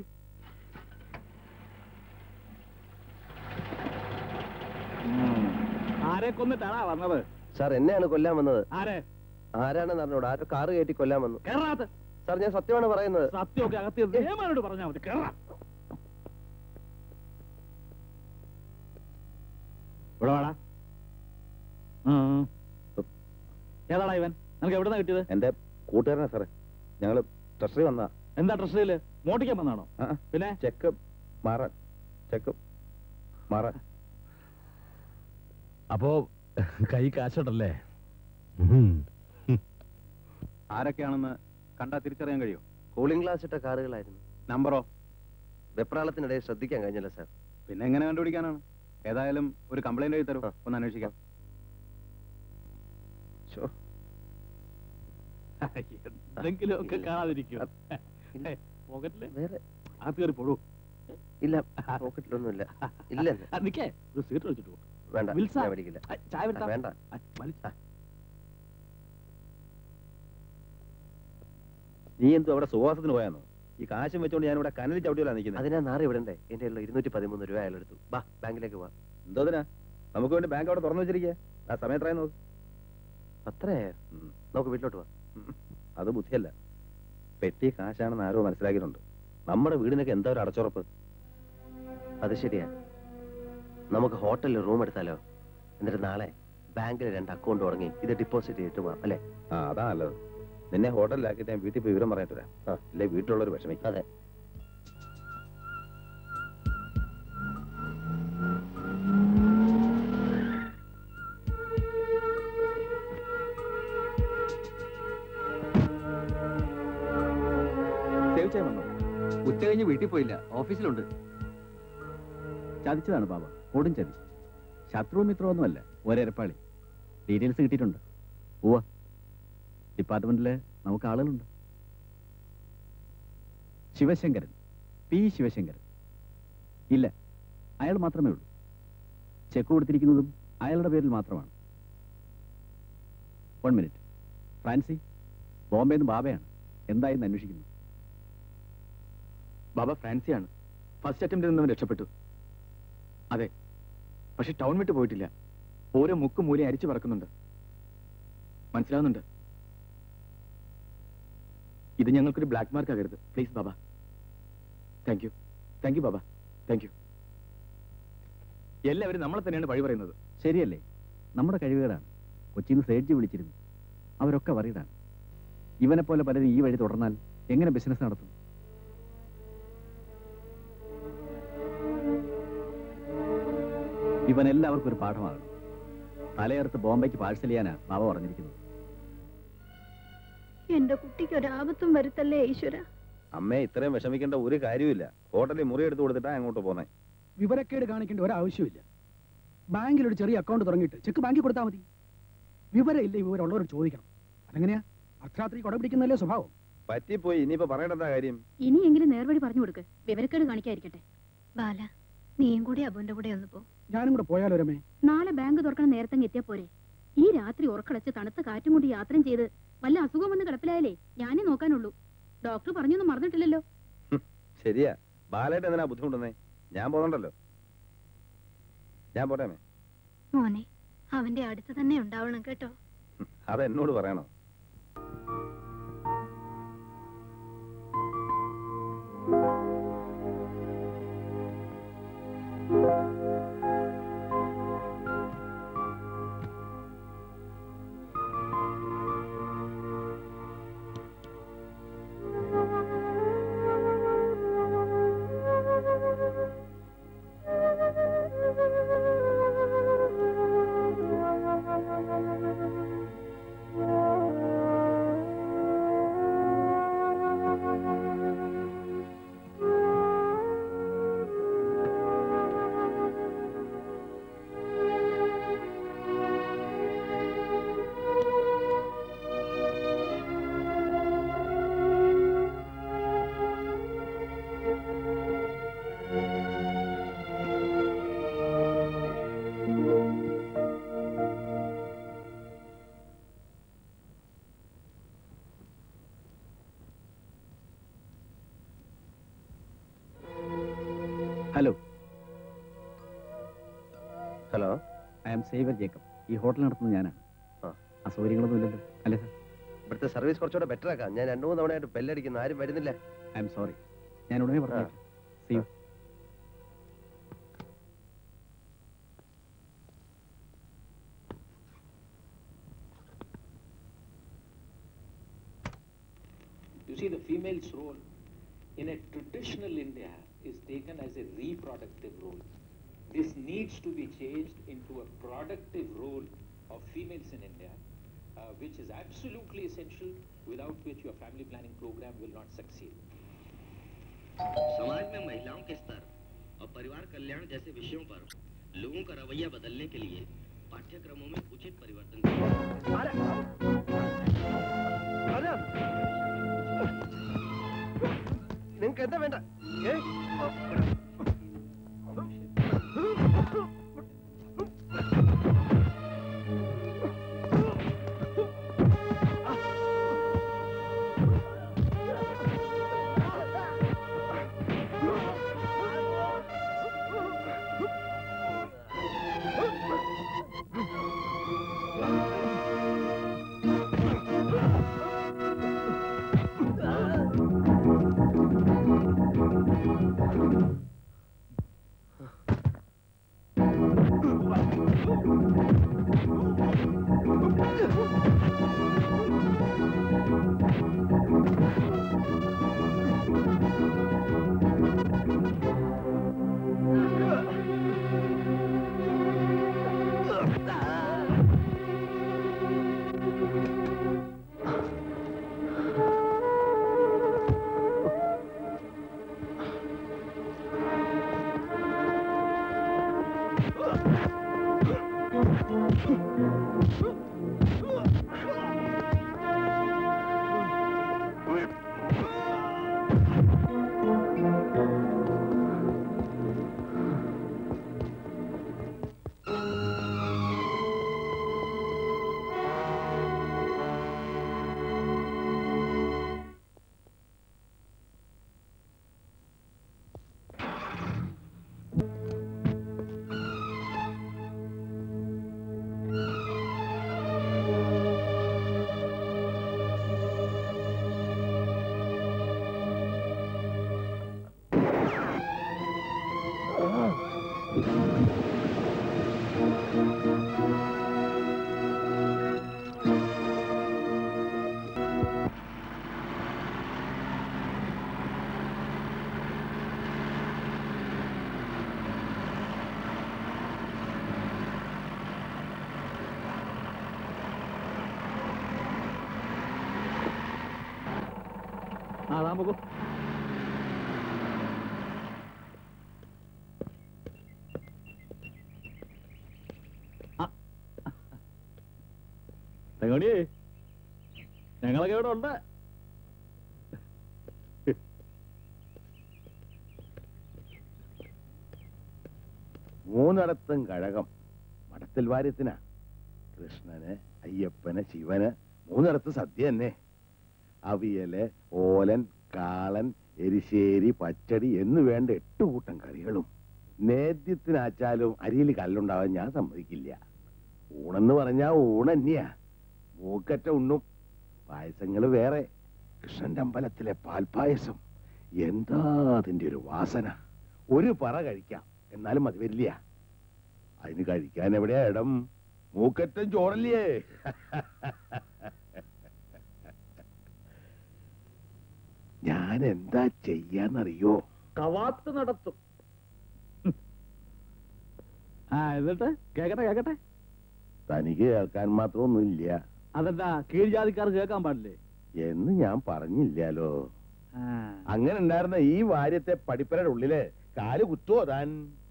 ആരെ കൊന്നിട്ടാടാ വന്നത് സാർ എന്നെയാണ് കൊല്ലാൻ വന്നത് ആരെ ആരാണെന്ന് അറിഞ്ഞൂടാ ആരോ കാറ് കയറ്റി കൊല്ലാൻ വന്നു കേറാത്ത സാർ ഞാൻ സത്യമാണ് പറയുന്നത് സത്യമൊക്കെ അകത്ത് ഏമാനോട് പറഞ്ഞാൽ മതി കേറാ ഇവിടെ വാടാ ഉം. ഏതാടാ ഇവൻ നിനക്ക് എവിടുന്നാ കിട്ടിയത് എന്റെ കൂട്ടുകാരനാ സാറേ ഞങ്ങള് ട്രഷറി വന്നാ എന്താ ട്രഷറിയില് മോട്ടിക്കാൻ വന്നാണോ ആ, ആ. പിന്നെ ചെക്ക് മാറാൻ ചെക്ക് മാറാൻ അപ്പോ കൈ കാശുണ്ടല്ലേ ആരൊക്കെയാണെന്ന് കണ്ടാ തിരിച്ചറിയാൻ കഴിയോ കൂളിംഗ് ഗ്ലാസ് ഇട്ട കാറുകളായിരുന്നു നമ്പറോ വെപ്രാളത്തിനിടയിൽ ശ്രദ്ധിക്കാൻ കഴിഞ്ഞില്ല സാർ പിന്നെ എങ്ങനെ കണ്ടുപിടിക്കാനാണ് ഏതായാലും ഒരു കംപ്ലൈന്റ് എഴുതി തരൂ ഒന്ന് അന്വേഷിക്കാം ശോ, എന്തെങ്കിലും ഒക്കെ കാണാതിരിക്കും പോക്കറ്റില് വേറെ അകത്ത് കയറി പോടൂ ഇല്ല പോക്കറ്റിലൊന്നുമില്ല ഇല്ല ആ, നിക്കേ ഒരു സീറ്റ് വെച്ചിട്ട് പോ വേണ്ട വിൽസ. ഞാൻ മേടിക്കില്ല ആ, ചായ ആ, വരുത്താം വേണ്ട ആ, വലിച്ച. നീ എന്തോ അവിടെ സുവാസത്തിന് പോയാന്നോ ഈ കാശും വെച്ചോണ്ട് ഞാൻ ഇവിടെ കനലി ചവിട്ടിയല്ല നിൽക്കുന്നത് അതിനാ നാറി വിടണ്ടേ എന്റെ ഉള്ള ഇരുന്നൂറ്റി പതിമൂന്ന് രൂപ അയാൾ എടുത്തു ബാ ബാങ്കിലേക്ക് പോവാ എന്തോതിനാ നമുക്ക് വേണ്ടി ബാങ്ക് അവിടെ തുറന്നു വെച്ചിരിക്കുക ആ സമയം എത്രയും നോക്ക് അത്രേ ഉം. നമുക്ക് വീട്ടിലോട്ട് പോവാം ഉം. അത് ബുദ്ധിയല്ല പെട്ടി കാശാണെന്ന് ആരോ മനസ്സിലാക്കിയിട്ടുണ്ട് നമ്മുടെ വീടിനൊക്കെ എന്താ ഒരു അടച്ചുറപ്പ് അത് ശരിയാ നമുക്ക് ഹോട്ടലിൽ റൂം എടുത്താലോ എന്നിട്ട് നാളെ ബാങ്കിൽ രണ്ട് അക്കൗണ്ട് തുടങ്ങി ഇത് ഡിപ്പോസിറ്റ് ചെയ്തിട്ട് പോവാം അല്ലേ ആ അതാ നല്ലത് നിന്നെ ഹോട്ടലിലാക്കിയിട്ട് ഞാൻ വീട്ടിൽ പോയി വിവരം പറഞ്ഞിട്ട് വരാം അല്ലേ വീട്ടിലുള്ളൊരു വിഷമിക്കും അതെ സേവ് ചെയ്യാൻ വന്നോ ഉച്ച കഴിഞ്ഞ് വീട്ടിൽ പോയില്ല ഓഫീസിലുണ്ട് ചതിച്ചതാണ് ബാബ കൊടും ചതി ശത്രു മിത്രമൊന്നുമല്ല ഒരേരപ്പാളി ഡീറ്റെയിൽസ് കിട്ടിയിട്ടുണ്ട് ഉവ്വ ഡിപ്പാർട്ട്മെന്റില് നമുക്ക് ആളുകളുണ്ട് ശിവശങ്കരൻ പി ശിവശങ്കരൻ ഇല്ല അയാൾ മാത്രമേ ഉള്ളൂ ചെക്ക് കൊടുത്തിരിക്കുന്നതും അയാളുടെ പേരിൽ മാത്രമാണ് വൺ മിനിറ്റ് ഫ്രാൻസി ബോംബെന്ന് ബാബയാണ് എന്തായെന്ന് അന്വേഷിക്കുന്നു ബാബ ഫ്രാൻസിയാണ് ഫസ്റ്റ് അറ്റംപ്റ്റിൽ നിന്നും രക്ഷപ്പെട്ടു അതെ പക്ഷെ ടൗൺ വിട്ട് പോയിട്ടില്ല ഓരോ മുക്കും മൂലയും അരിച്ചു പറക്കുന്നുണ്ട് മനസ്സിലാവുന്നുണ്ട് ഇത് ഞങ്ങൾക്കൊരു ബ്ലാക്ക് മാർക്ക് ആകരുത് please Baba thank you thank you Baba thank you എല്ലാവരും നമ്മളെ തന്നെയാണ് വഴി പറയുന്നത് ശരിയല്ലേ നമ്മുടെ കഴിവുകളാണ് കൊച്ചിയിൽ നിന്ന് സേഡ്ജി വിളിച്ചിരുന്നു അവരൊക്കെ വറിയതാണ് ഇവനെ പോലെ പലരും ഈ വഴി തുടർന്നാൽ എങ്ങനെ ബിസിനസ് നടത്തും ഇവൻ എല്ലാവർക്കും ഒരു പാഠമാകണം തലയർത്ത് ബോംബെക്ക് പാഴ്സൽ ചെയ്യാനാ ബാബ പറഞ്ഞിരിക്കുന്നത് എന്റെ കുട്ടിക്ക് ഒരാപത്തും വരുത്തല്ലേ ഈശ്വര അമ്മേ ഇത്രയും വിഷമിക്കേണ്ട ഒരു കാര്യമില്ല ഹോട്ടലിൽ മുറി എടുത്ത് കൊടുത്തിട്ടാ അങ്ങോട്ട് പോന്നെ വിവരക്കേട് കാണിക്കേണ്ട ഒരാവശ്യമില്ല ബാങ്കിൽ ഒരു ചെറിയ അക്കൗണ്ട് തുടങ്ങിയിട്ട് ചെക്ക് ബാങ്കിൽ കൊടുത്താൽ മതി വിവരമില്ല വിവരമുള്ളവരോട് ചോദിക്കണം അതെങ്ങനെയാ അർദ്ധരാത്രി കൊട പിടിക്കുന്നല്ലേ സ്വഭാവം പറ്റിപ്പോയി ഇനിയിപ്പോ പറയണ്ട കാര്യം ഇനിയെങ്കിലും നേർവഴി പറഞ്ഞു കൊടുക്ക് വിവരക്കേട് കാണിക്കാതിരിക്കട്ടെ ബാല നീയും കൂടി അബുവിന്റെ കൂടെ ഒന്ന് പോ ഞാനും കൂടെ പോയാലോ രമേ നാളെ ബാങ്ക് തുറക്കണ നേരത്തെ എത്തിയാ പോരെ ഈ രാത്രി ഉറക്കളച്ച് തണുത്ത കാറ്റും കൊണ്ട് യാത്രയും ചെയ്ത് വല്ല അസുഖം വന്ന് കിടപ്പിലായാലേ ഞാനേ നോക്കാനുള്ളൂ ഡോക്ടർ പറഞ്ഞൊന്നും മറന്നിട്ടില്ലല്ലോ ശരിയാ ബാലായിട്ട് എന്തിനാ ബുദ്ധിമുട്ടുന്നേ ഞാൻ പോകണ്ടല്ലോ ഞാൻ പോട്ടെ അമ്മേ മോനെ അവന്റെ അടുത്ത് തന്നെ ഉണ്ടാവണം കേട്ടോ അത് എന്നോട് പറയണോ hello hello I am Xavier Jacob ഈ ഹോട്ടൽ നടത്തുന്നത് ഞാനാണ് ആ. അസൗകര്യങ്ങളൊന്നും ഇല്ലല്ലോ അല്ലേ സാർ ഇവിടുത്തെ സർവീസ് കുറച്ചുകൂടെ ബെറ്റർ ആക്കാം ഞാൻ രണ്ടു മൂന്ന് തവണയായിട്ട് ബെല്ലടിക്കുന്നു ആരും വരുന്നില്ല ഐ എം സോറി ഞാൻ ഉടനെ പറഞ്ഞു see you You see, the female's role in a traditional India is taken as a reproductive role. This needs to be changed into a productive role of females in India, uh, which is absolutely essential, without which your family planning program will not succeed. समाज में महिलाओं के स्तर और परिवार कल्याण जैसे विषयों पर लोगों का रवैया बदलने के लिए पाठ्यक्रमों में उचित परिवर्तन നിങ്ങൾക്ക് എന്താ വേണ്ട ഏ? ആ താൻ പോകൂ തെങ്ങോടിയേ ഞങ്ങളൊക്കെ ഇവിടെ ഉണ്ട് മൂന്നിടത്തും കഴകം മഠത്തിൽ വാര്യത്തിനാ കൃഷ്ണന് അയ്യപ്പന് ശിവന് മൂന്നിടത്ത് സദ്യ തന്നെ അവിയല് ഓലൻ കാളൻ എരിശ്ശേരി പച്ചടി എന്ന് വേണ്ട എട്ട് കൂട്ടം കറികളും നേദ്യത്തിനാച്ചാലും അരിയിൽ കല്ലുണ്ടാവാൻ ഞാൻ സമ്മതിക്കില്ല ഊണെന്ന് പറഞ്ഞാ ഊണന്നെയാ മൂക്കറ്റ ഉണ്ണും പായസങ്ങള് വേറെ കൃഷ്ണന്റെ അമ്പലത്തിലെ പാൽപായസം എന്താ അതിന്റെ ഒരു വാസന ഒരു പറ കഴിക്കാം എന്നാലും അത് വരില്ല അതിന് കഴിക്കാൻ എവിടെയാ ഇടം മൂക്കറ്റം ചോറല്ലേ ഞാൻ എന്താ ചെയ്യാന്നറിയോ കവാത്ത് നടത്തും ആ എന്നിട്ട് കേക്കട്ടെ കേക്കട്ടെ തനിക്ക് കേൾക്കാൻ മാത്രമൊന്നുമില്ല അതെന്താ കീഴ്ജാതിക്കാർ കേൾക്കാൻ പാടില്ലേ എന്ന് ഞാൻ പറഞ്ഞില്ലാലോ ആ. അങ്ങനെ ഉണ്ടായിരുന്ന ഈ വാര്യത്തെ പടിപ്പരയുടെ ഉള്ളില് കാല് കുത്തുവോ താൻ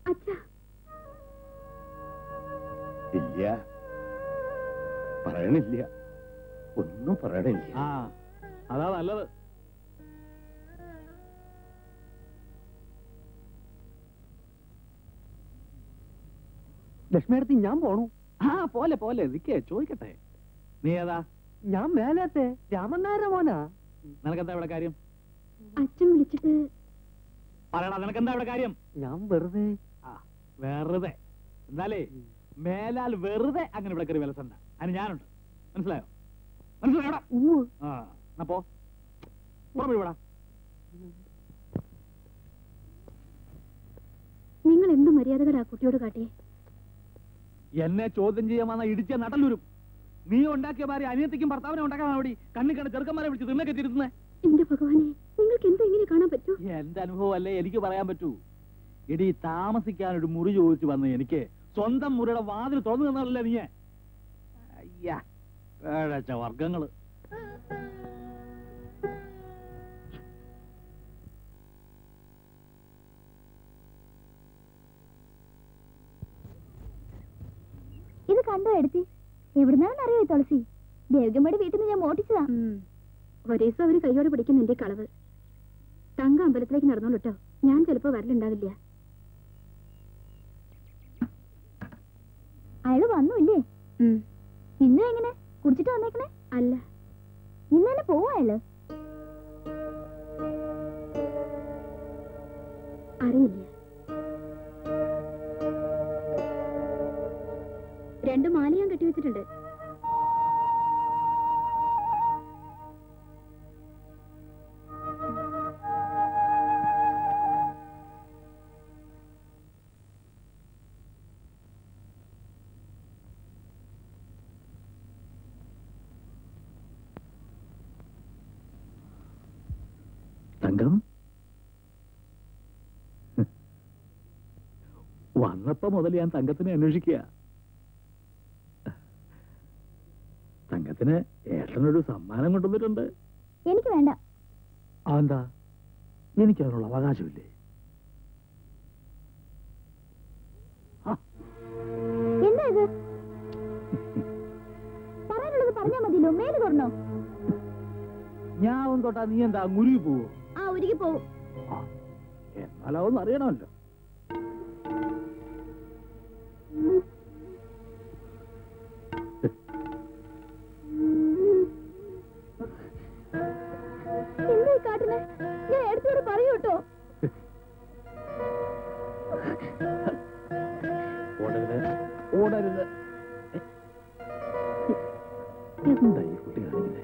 ഇല്ല പറയണില്ല ഒന്നും പറയണില്ല ആ അതാ നല്ലത് ലക്ഷ്മിയടുത്ത് ഞാൻ പോണു ആ പോലെ പോലെ നിക്കേ ചോദിക്കട്ടെ നീ ഏതാ ഞാൻ മേലത്തെ രാമൻ നായരുടെ മോനാ നിനക്കെന്താ ഇവിടെ കാര്യം അച്ഛൻ വിളിച്ചിട്ട് പറയടാ നിനക്കെന്താ ഇവിടെ കാര്യം ഞാൻ വെറുതെ വെറുതെ എന്താലേ മേലാൽ വെറുതെ അങ്ങനെ ഇവിടെ കയറി വിലസണ്ട അതിന് ഞാനുണ്ട് മനസ്സിലായോ മനസ്സിലായോടാ ആ എന്നാ പോ പുറമെ വിടാ നിങ്ങൾ എന്ത് മര്യാദകടാ കുട്ടിയോട് കാട്ടിയേ എന്നെ ചോദ്യം ചെയ്യാൻ വന്ന ഇടിച്ച നടല്ലൂരും നീ ഉണ്ടാക്കിയ ഭാര്യ അനിയത്തിക്കും ഭർത്താവിനെ ഉണ്ടാക്കാൻ വേണ്ടി കണ്ണി കണ്ട ചെറുക്കന്മാരെ വിളിച്ച് തിന്നെ കെട്ടിരുന്നേ എന്റെ ഭഗവാനെ നിങ്ങൾക്ക് എന്തോ ഇങ്ങനെ കാണാൻ പറ്റൂ എന്റെ അനുഭവം അല്ലേ എനിക്ക് പറയാൻ പറ്റൂ എടി താമസിക്കാൻ ഒരു മുറി ചോദിച്ചു വന്ന് എനിക്ക് സ്വന്തം മുറിയുടെ വാതിൽ തുറന്നു തന്നല്ലേ നീ അയ്യാ പേഴച്ച വർഗങ്ങള് ഇത് കണ്ടോ എടുത്തി എവിടുന്നാണെന്ന് അറിയോ ഈ തുളസി ദേവികമ്മയുടെ വീട്ടിൽ നിന്ന് ഞാൻ മോട്ടിച്ചതാ ഒരേ ദിവസം അവര് കൈയോടെ പിടിക്കും നിന്റെ കളവ് തങ്ക അമ്പലത്തിലേക്ക് നടന്നോളൂ കേട്ടോ ഞാൻ ചിലപ്പോ വരലുണ്ടാവില്ല അയാള് വന്നുല്ലേ ഇന്നും എങ്ങനെ കുടിച്ചിട്ട് വന്നേക്കണേ അല്ല ഇന്ന് തന്നെ പോവാ അയാള് അറിയില്ല രണ്ട് മാല ഞാൻ കെട്ടിവെച്ചിട്ടുണ്ട് തങ്കം വന്നപ്പോ മുതൽ ഞാൻ തങ്കത്തിനെ അന്വേഷിക്കുക തങ്കത്തിന് ഏട്ടനൊരു സമ്മാനം കൊണ്ടുവന്നിട്ടുണ്ട് എനിക്ക് വേണ്ട അതെന്താ എനിക്ക് അതിനുള്ള അവകാശമില്ലേ ആ, തൊട്ടാ നീ എന്താ മുരുകി പോവോ ആ ഒരുക്കി പോവും എന്നാലതൊന്നും അറിയണമല്ലോ എന്തായി കാട്ടിന് ഞാൻ എടുത്തോട് പറയൂ കേട്ടോ ഓടരുത് ഓടരുത് എന്താ ഈ കുട്ടി കാണിക്കുന്നത്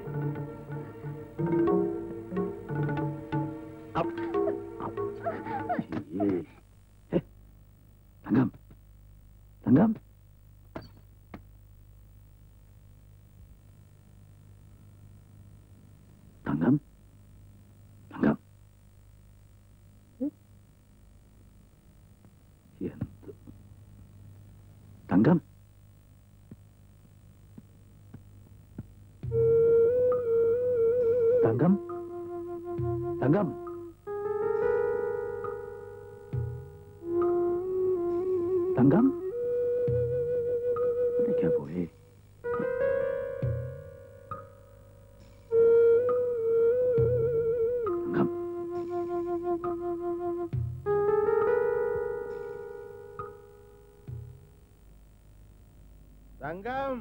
തങ്കം തങ്കം തങ്കം തങ്കം എന്ത് തങ്കം തങ്കം തങ്കം തങ്കം എവിടേക്കാ പോയേ തങ്കം തങ്കം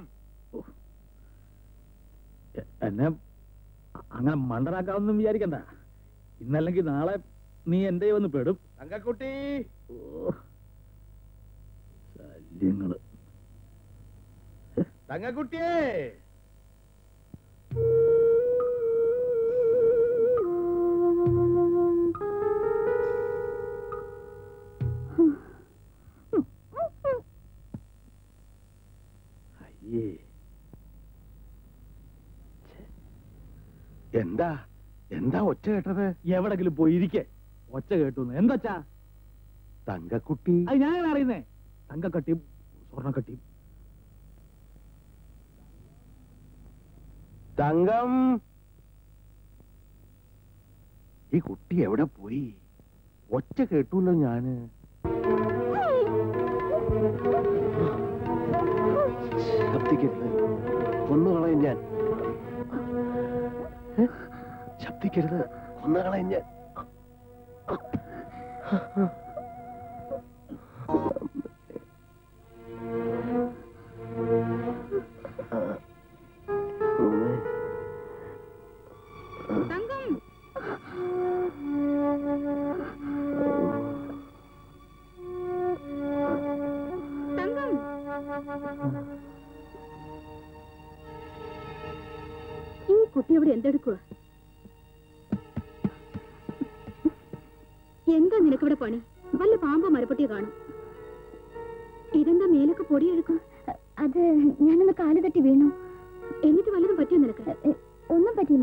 എ- എന്നെ അങ്ങനെ മണ്ടനാക്കാവൊന്നും വിചാരിക്കണ്ട ഇന്നല്ലെങ്കിൽ നാളെ നീ എന്റെ വന്ന് പെടും തങ്കക്കുട്ടി ഓ ശല്യങ്ങള് തങ്കക്കുട്ടിയേ അയ്യേ എന്താ എന്താ ഒച്ച കേട്ടത് എവിടെങ്കിലും പോയി ഇരിക്കേ ഒച്ച കേട്ടു എന്താച്ചാ തങ്കക്കുട്ടി അത് ഞാൻ അറിയുന്നേ തങ്കക്കട്ടിയും സ്വർണ്ണക്കട്ടിയും തങ്കം ഈ കുട്ടി എവിടെ പോയി ഒച്ച കേട്ടൂല്ലോ ഞാന് ശബ്ദിക്കരുത് കൊന്നുകളയും ഞാൻ ഏ? ശബ്ദിക്കരുത് കൊന്നുകളയും ഞാൻ തങ്കം തങ്കം ഈ കുട്ടി അവിടെ എന്തെടുക്കുക എന്താ നിനക്കിവിടെ പണി വല്ല പാമ്പോ മരപ്പട്ടിയോ കാണും ഇതെന്താ മേലൊക്കെ പൊടിയെടുക്കും അത് ഞാനൊന്ന് കാല് തട്ടി വീണു എന്നിട്ട് വല്ലതും പറ്റിയോ നിനക്ക് എ, ഒന്നും പറ്റില്ല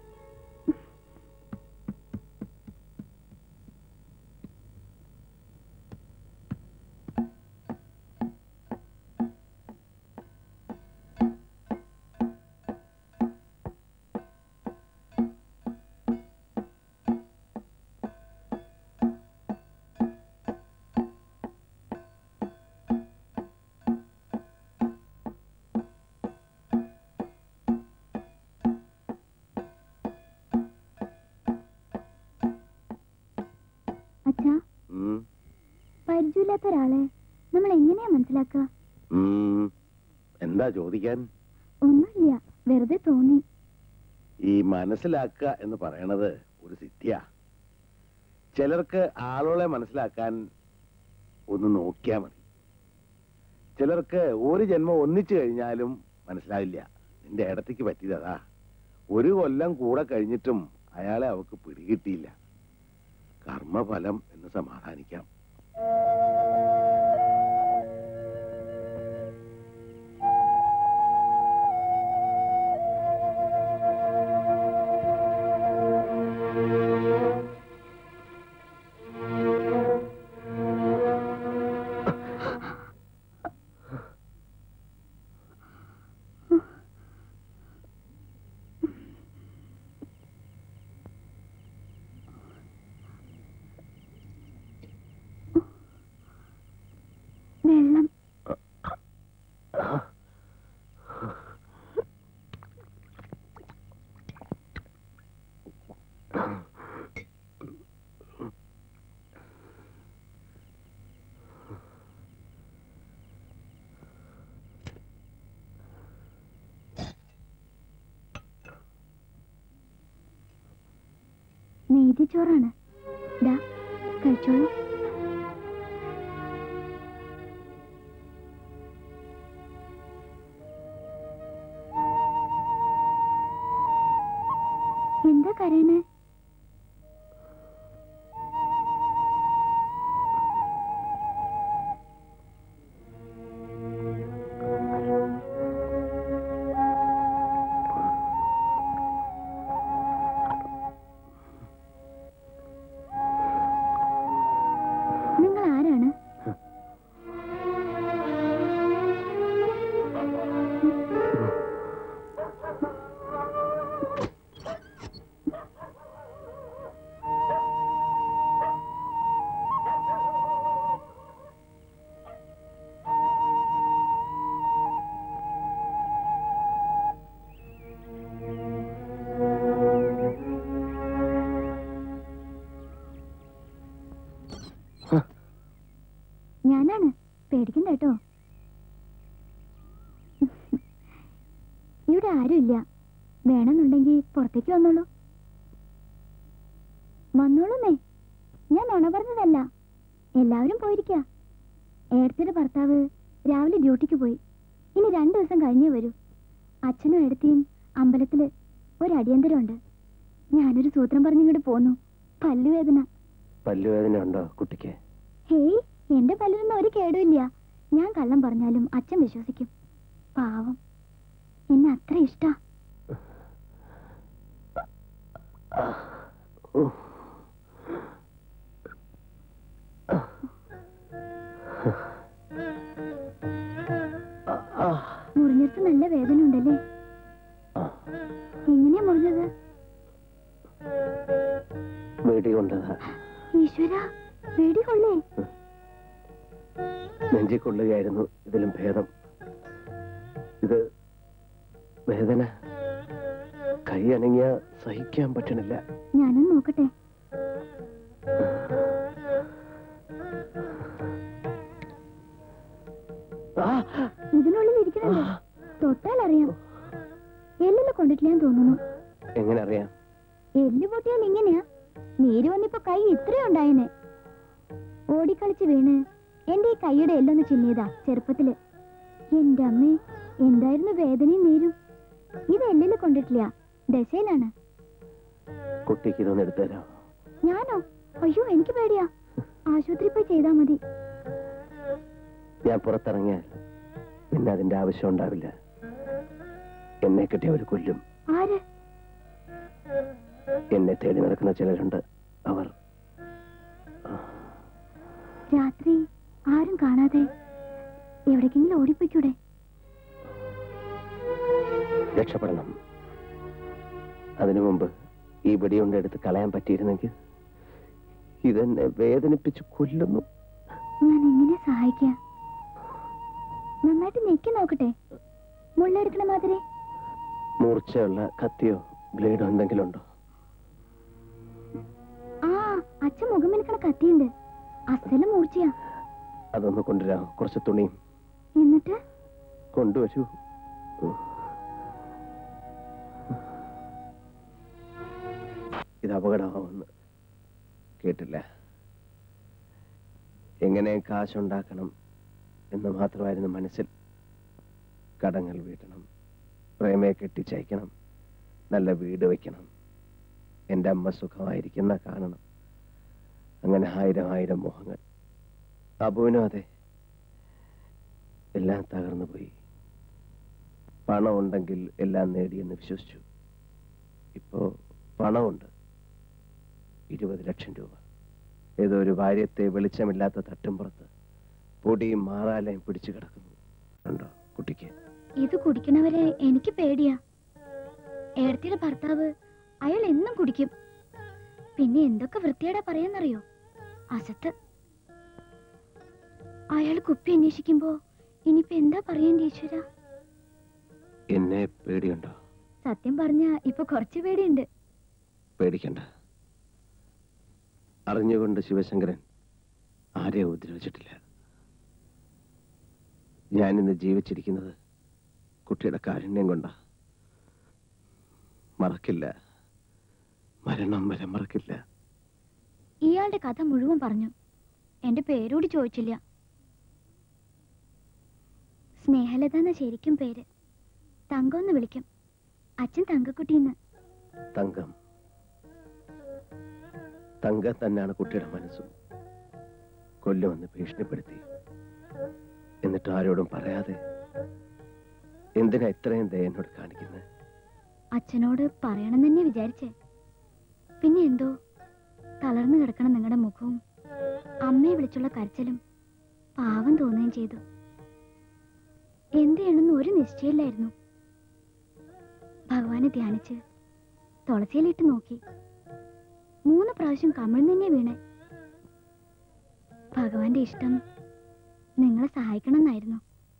അച്ഛാ ഉം, പരിചയമില്ലാത്ത ഒരാളെ നമ്മൾ എങ്ങനെയാ മനസ്സിലാക്കുക ഉം. എന്താ ചോദിക്കാൻ ഒന്നുമില്ല വെറുതെ തോന്നി ഈ മനസ്സിലാക്കുക എന്ന് പറയണത് ഒരു സിദ്ധിയാ ചിലർക്ക് ആളുകളെ മനസ്സിലാക്കാൻ ഒന്ന് നോക്കിയാ മതി ചിലർക്ക് ഒരു ജന്മം ഒന്നിച്ചു കഴിഞ്ഞാലും മനസ്സിലാവില്ല നിന്റെ ഇടത്തേക്ക് പറ്റിയത് അതാ ഒരു കൊല്ലം കൂടെ കഴിഞ്ഞിട്ടും അയാളെ അവക്ക് പിടികിട്ടിയില്ല കർമ്മഫലം എന്ന് സമാധാനിക്കാം അനിയത്തി ചോറാണ് ദാ കഴിച്ചോളൂ എന്താ കരയണേ നിങ്ങൾ ആരാണ് ഞാനാണ് പേടിക്കണ്ട കേട്ടോ ഇവിടെ ആരുമില്ല വേണമെന്നുണ്ടെങ്കിൽ പുറത്തേക്ക് വന്നോളൂ വന്നോളൂന്നേ ഞാൻ നുണ പറഞ്ഞതല്ല എല്ലാവരും പോയിരിക്ക ഏടത്തിയുടെ ഭർത്താവ് രാവിലെ ഡ്യൂട്ടിക്ക് പോയി ഇനി രണ്ടു ദിവസം കഴിഞ്ഞേ വരൂ അച്ഛനും ഏടത്തിയും അമ്പലത്തില് ഒരു അടിയന്തരമുണ്ട് ഞാനൊരു സൂത്രം പറഞ്ഞിങ്ങോട്ട് പോന്നു പല്ലുവേദന പല്ലുവേദന ഉണ്ടോ കുട്ടിക്ക് ഹേയ് എന്റെ പല്ലിനൊന്നും ഒരു കേടുമില്ല ഞാൻ കള്ളം പറഞ്ഞാലും അച്ഛൻ വിശ്വസിക്കും പാവം എന്നെ അത്ര ഇഷ്ടാ മുറിഞ്ഞിടത്ത് നല്ല വേദന ഉണ്ടല്ലേ എങ്ങനെയാ മുറിഞ്ഞത് വീടി കൊണ്ടതാ ഈശ്വര വേടി കൊള്ളേ നെഞ്ചി കൊള്ളുകയായിരുന്നു ഇതിലും ഭേദം ഇത് വേദന കൈ അനങ്ങിയ സഹിക്കാൻ പറ്റണില്ല ഞാനൊന്ന് നോക്കട്ടെ ഇതിനുള്ളിൽ ഇരിക്കണല്ലോ തൊട്ടാൽ അറിയാം എല്ലില് കൊണ്ടിട്ടില്ലാന്ന് തോന്നുന്നു എങ്ങനെ അറിയാം എല്ല് പൊട്ടിയാൽ ഇങ്ങനെയാ നീര് വന്നിപ്പോ കൈ ഇത്രയും ഉണ്ടായിനെ ഓടിക്കളിച്ച് വീണ് എന്റെ ഈ കൈയുടെ എല്ലൊന്ന് ചിന്നിയതാ ചെറുപ്പത്തില് എന്റെ അമ്മേ എന്തായിരുന്നു വേദനയും നീരും ഇത് എല്ലില് കൊണ്ടിട്ടില്ല ദശയിലാണ് കുട്ടിക്ക് ഇതൊന്ന് എടുത്തു തരാം ഞാനോ അയ്യോ എനിക്ക് പേടിയാ ആശുപത്രി പോയി ചെയ്താ മതി ഞാൻ പുറത്തിറങ്ങിയാൽ പിന്നെ അതിന്റെ ആവശ്യം ഉണ്ടാവില്ല എന്നെ കിട്ടിയ ഒരു കൊല്ലും ആര് എന്നെ തേടി നടക്കുന്ന ചിലരുണ്ട് അവർ രാത്രി ആരും കാണാതെ എവിടേക്കെങ്കിലും ഓടിപ്പോയിക്കൂടെ രക്ഷപ്പെടണം അതിനു മുമ്പ് ഈ വെടിയുണ്ട എടുത്ത് കളയാൻ പറ്റിയിരുന്നെങ്കിൽ ഇതെന്നെ വേദനിപ്പിച്ച് കൊല്ലുന്നു ഞാൻ എങ്ങനെ സഹായിക്കാം നന്നായിട്ട് ഞെക്കി നോക്കട്ടെ മുള്ളെടുക്കണ മാതിരി മൂർച്ചയുള്ള കത്തിയോ ബ്ലേഡോ എന്തെങ്കിലും ഉണ്ടോ ആ അച്ഛൻ മുഖം മിനുക്കണ കത്തിയുണ്ട് അസലും മൂർച്ചയാ അതൊന്ന് കൊണ്ടുവരാം കുറച്ച് തുണിയും എന്നിട്ട് കൊണ്ടുവരൂ ഇത് അപകടമാവുമെന്ന് കേട്ടില്ല എങ്ങനെ കാശുണ്ടാക്കണം എന്ന് മാത്രമായിരുന്നു മനസ്സിൽ കടങ്ങൾ വീട്ടണം പ്രേമയെ കെട്ടിച്ചയക്കണം നല്ല വീട് വെക്കണം എൻ്റെ അമ്മ സുഖമായിരിക്കുന്ന കാണണം അങ്ങനെ ആയിരം ആയിരം മോഹങ്ങൾ അബുവിനും അതെ എല്ലാം തകർന്നു പോയി പണം ഉണ്ടെങ്കിൽ എല്ലാം നേടിയെന്ന് വിശ്വസിച്ചു ഇപ്പോ പണമുണ്ട് ഇരുപത് ലക്ഷം രൂപ ഏതോ ഒരു ഭാര്യത്തെ വെളിച്ചമില്ലാത്ത തട്ടുംപുറത്ത് പൊടിയും മാറാലയും പിടിച്ചു കിടക്കുന്നു ഉണ്ടോ കുട്ടിക്ക് ഇത് കുടിക്കണവരെ എനിക്ക് പേടിയാ ഏടത്തിയുടെ ഭർത്താവ് അയാൾ എന്നും കുടിക്കും പിന്നെ എന്തൊക്കെ വൃത്തിയേടാ പറയാന്നറിയോ അസത്ത് അയാൾ കുപ്പി അന്വേഷിക്കുമ്പോ ഇനിയിപ്പോ എന്താ പറയേണ്ടി ഈശ്വര എന്നെ പേടിയുണ്ടോ സത്യം പറഞ്ഞ ഇപ്പൊ കുറച്ച് പേടിയുണ്ട് പേടിക്കണ്ട അറിഞ്ഞുകൊണ്ട് ശിവശങ്കരൻ ആരെയും ഉപദ്രവിച്ചിട്ടില്ല ഞാനിന്ന് ജീവിച്ചിരിക്കുന്നത് കുട്ടിയുടെ കാരുണ്യം കൊണ്ടാ മറക്കില്ല മരണം വരെ മറക്കില്ല ഇയാളുടെ കഥ മുഴുവൻ പറഞ്ഞു എന്റെ പേരോട് ചോദിച്ചില്ല സ്നേഹലത എന്ന ശരിക്കും പേര് തങ്കം എന്ന് വിളിക്കും അച്ഛൻ തങ്കക്കുട്ടിന്ന് തങ്കം തങ്കം തന്നെയാണ് കുട്ടിയുടെ മനസ്സും കൊല്ലുമെന്ന് ഭീഷണിപ്പെടുത്തി എന്നിട്ട് ആരോടും പറയാതെ എന്തിനാ ഇത്രയും ദയ എന്നോട് കാണിക്കുന്നത് അച്ഛനോട് പറയണം തന്നെ വിചാരിച്ചേ പിന്നെ എന്തോ തളർന്നു കിടക്കണ നിങ്ങളുടെ മുഖവും അമ്മയെ വിളിച്ചുള്ള കരച്ചിലും പാവം തോന്നുകയും ചെയ്തു എന്ത് ചെയ്യണമെന്ന് ഒരു നിശ്ചയമില്ലായിരുന്നു ഭഗവാനെ ധ്യാനിച്ച് തുളസിയിലിട്ട് നോക്കി മൂന്ന് പ്രാവശ്യം കമിഴ്ന്ന് തന്നെ വീണേ ഭഗവാന്റെ ഇഷ്ടം നിങ്ങളെ സഹായിക്കണം എന്നായിരുന്നു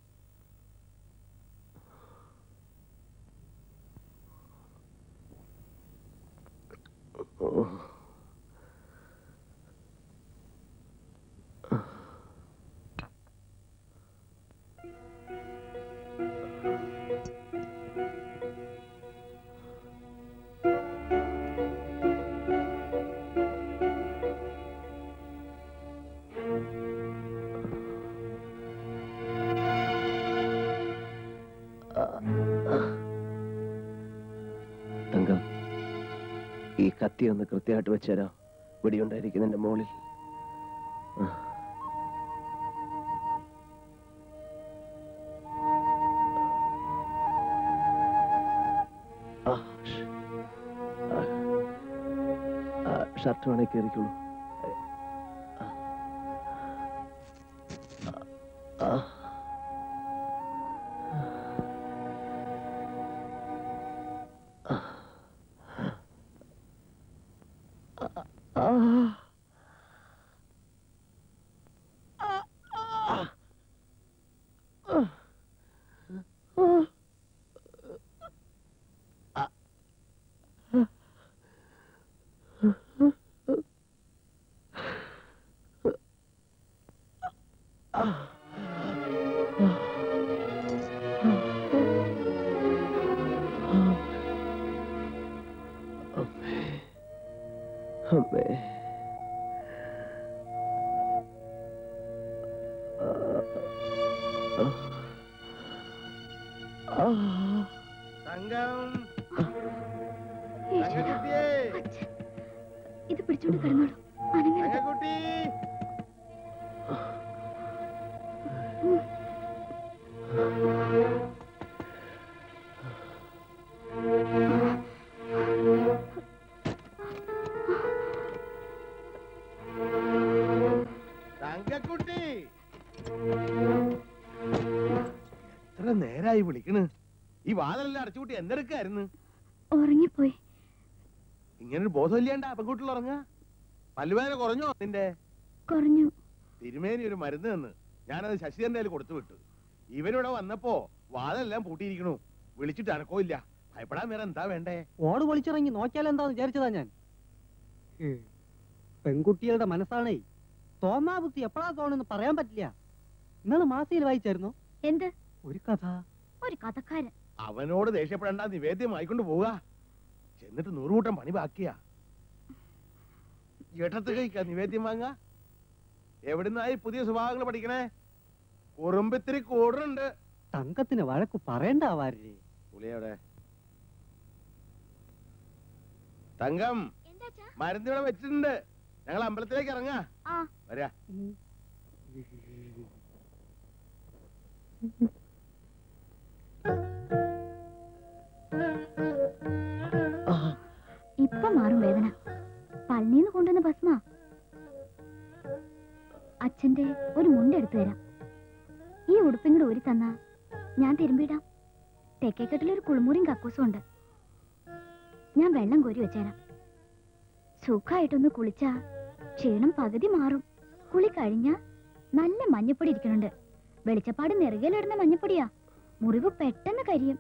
തങ്കം ഈ കത്തി ഒന്ന് കൃത്യമായിട്ട് വെച്ചുതരാം വെടിയുണ്ടായിരിക്കുന്നതിന്റെ മുകളിൽ ആ. ആ, ഷ്. ആ. ആ, ഷർട്ട് വേണേ കയറിക്കോളൂ ആ. ആ. അമ്മേ തങ്കം ഇത് പിടിച്ചോണ്ട് കിടന്നോളൂ അനങ്ങരുത്. തങ്കക്കുട്ടി തങ്കക്കുട്ടി എത്ര നേരായി വിളിക്കണ് ഈ വാതിലെല്ലാം അടച്ചുകൂട്ടി എന്തെടുക്കായിരുന്നു ഉറങ്ങിപ്പോയി ഇങ്ങനൊരു ബോധമില്ലാണ്ട് പെൺകുട്ടികൾ ഉറങ്ങാ പല്ലുവേദന കുറഞ്ഞോ നിന്റെ കുറഞ്ഞു തിരുമേനി ഒരു മരുന്ന് തന്ന് ഞാനത് ശശിധരന്റെ കയ്യിൽ കൊടുത്തു വിട്ടു ഇവരിവിടെ വന്നപ്പോ വാതെല്ലാം പൂട്ടിയിരിക്കണു വിളിച്ചിട്ട് അനക്കോ ഇല്ല ഭയപ്പെടാൻ വേറെ എന്താ വേണ്ടേ ഓട് പൊളിച്ചിറങ്ങി നോക്കിയാൽ എന്താന്ന് വിചാരിച്ചതാ ഞാൻ ഏ, പെൺകുട്ടികളുടെ മനസ്സാണേ തോന്നാ ബുദ്ധി എപ്പോഴാ തോന്നുന്നു പറയാൻ പറ്റില്ല നിങ്ങൾ മാസിയിൽ വായിച്ചായിരുന്നോ എന്ത് ഒരു കഥ ഒരു കഥക്കാരൻ അവനോട് ദേഷ്യപ്പെടേണ്ട നിവേദ്യം ആയിക്കൊണ്ട് പോവുക ചെന്നിട്ട് നൂറുകൂട്ടം പണി ബാക്കിയാ ഇടത്ത് കഴിക്ക നിവേദ്യം വാങ്ങ എവിടുന്നായി പുതിയ സ്വഭാവങ്ങൾ പഠിക്കണേ കുറുമ്പിത്തിരി കൂടുന്നുണ്ട് തങ്കത്തിന് വഴക്ക് പറയണ്ട ആവാരേ പുളിയവിടെ തങ്കം മരുന്ന് ഇവിടെ വെച്ചിട്ടുണ്ട് ഞങ്ങൾ അമ്പലത്തിലേക്ക് ഇറങ്ങാ ആ വരാ ഇപ്പൊ മാറും വേദന പള്ളിന്ന് കൊണ്ടുവന്ന ഭസ്മ അച്ഛന്റെ ഒരു മുണ്ട് എടുത്തു തരാം ഈ ഉടുപ്പും കൂടെ ഊരി തന്നാ ഞാൻ തിരുമ്പിടാം തെക്കേക്കെട്ടിലൊരു കുളിമുറിയും കക്കൂസും ഉണ്ട് ഞാൻ വെള്ളം കോരി വെച്ചേരാം സുഖമായിട്ടൊന്ന് കുളിച്ചാ ക്ഷീണം പകുതി മാറും കുളി കഴിഞ്ഞാ നല്ല മഞ്ഞപ്പൊടി ഇരിക്കണുണ്ട് വെളിച്ചപ്പാട് നെറുകയിലിടുന്ന മഞ്ഞപ്പൊടിയാ മുറിവ് പെട്ടെന്ന് കരിയും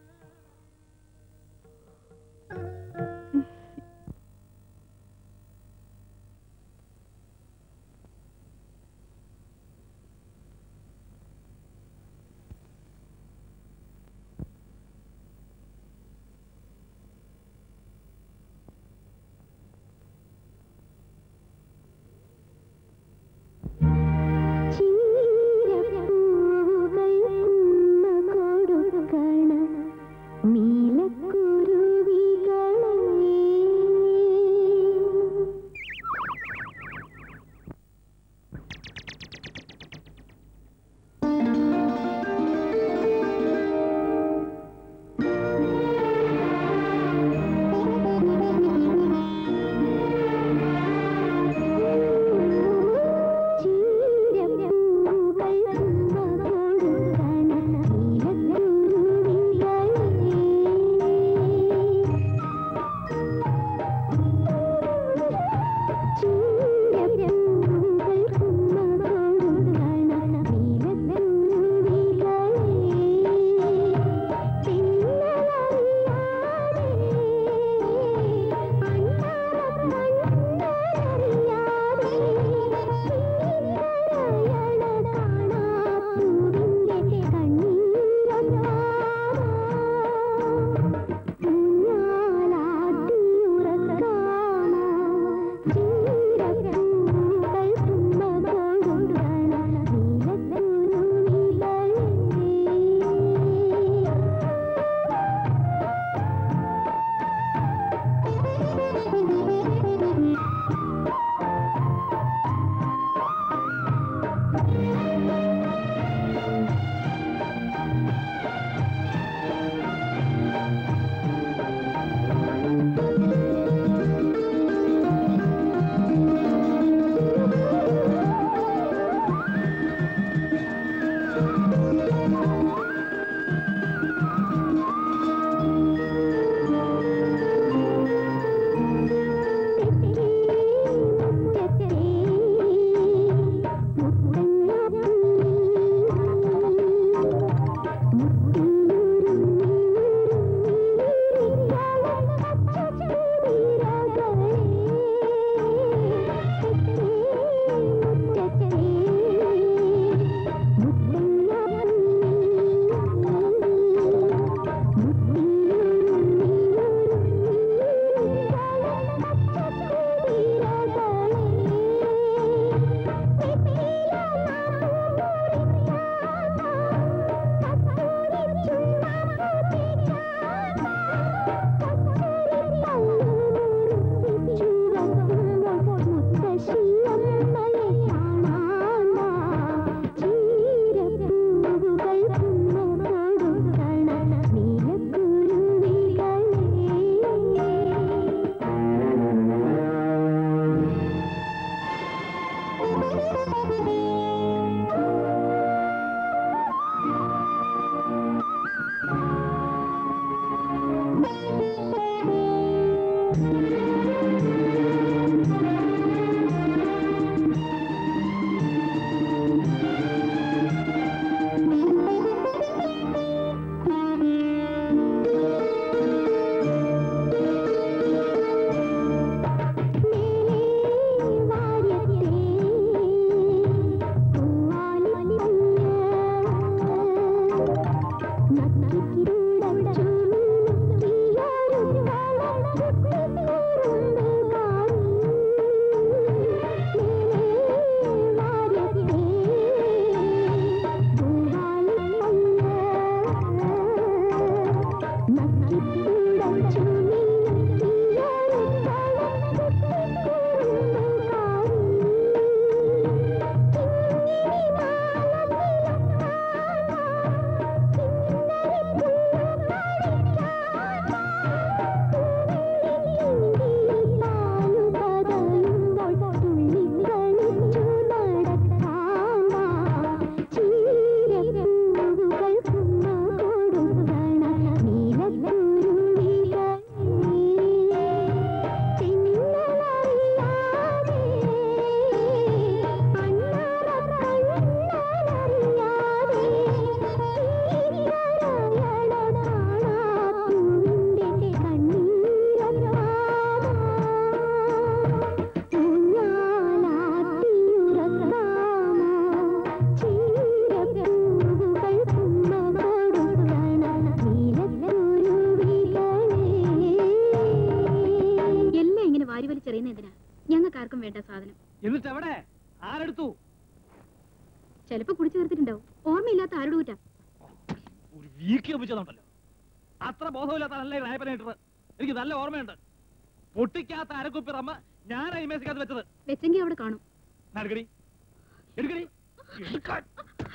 എന്നിട്ട് എവിടെ ആരെടുത്തു ചിലപ്പോ കുടിച്ചു തീർത്തിട്ടുണ്ടാവും ഓർമ്മയില്ലാത്ത ആരോട് കൂറ്റാ ഒരു വീക്ക് ഒപ്പിച്ചതുണ്ടല്ലോ അത്ര ബോധമില്ലാത്ത നല്ല നായപ്പനായിട്ടത് എനിക്ക് നല്ല ഓർമ്മയുണ്ട് പൊട്ടിക്കാത്ത അരക്കുപ്പി റമ്മ ഞാൻ ഐമേസിക്കകത്ത് വെച്ചത് വെച്ചെങ്കി അവിടെ കാണും എടുക്കടി എടുക്കടി എടുക്കാൻ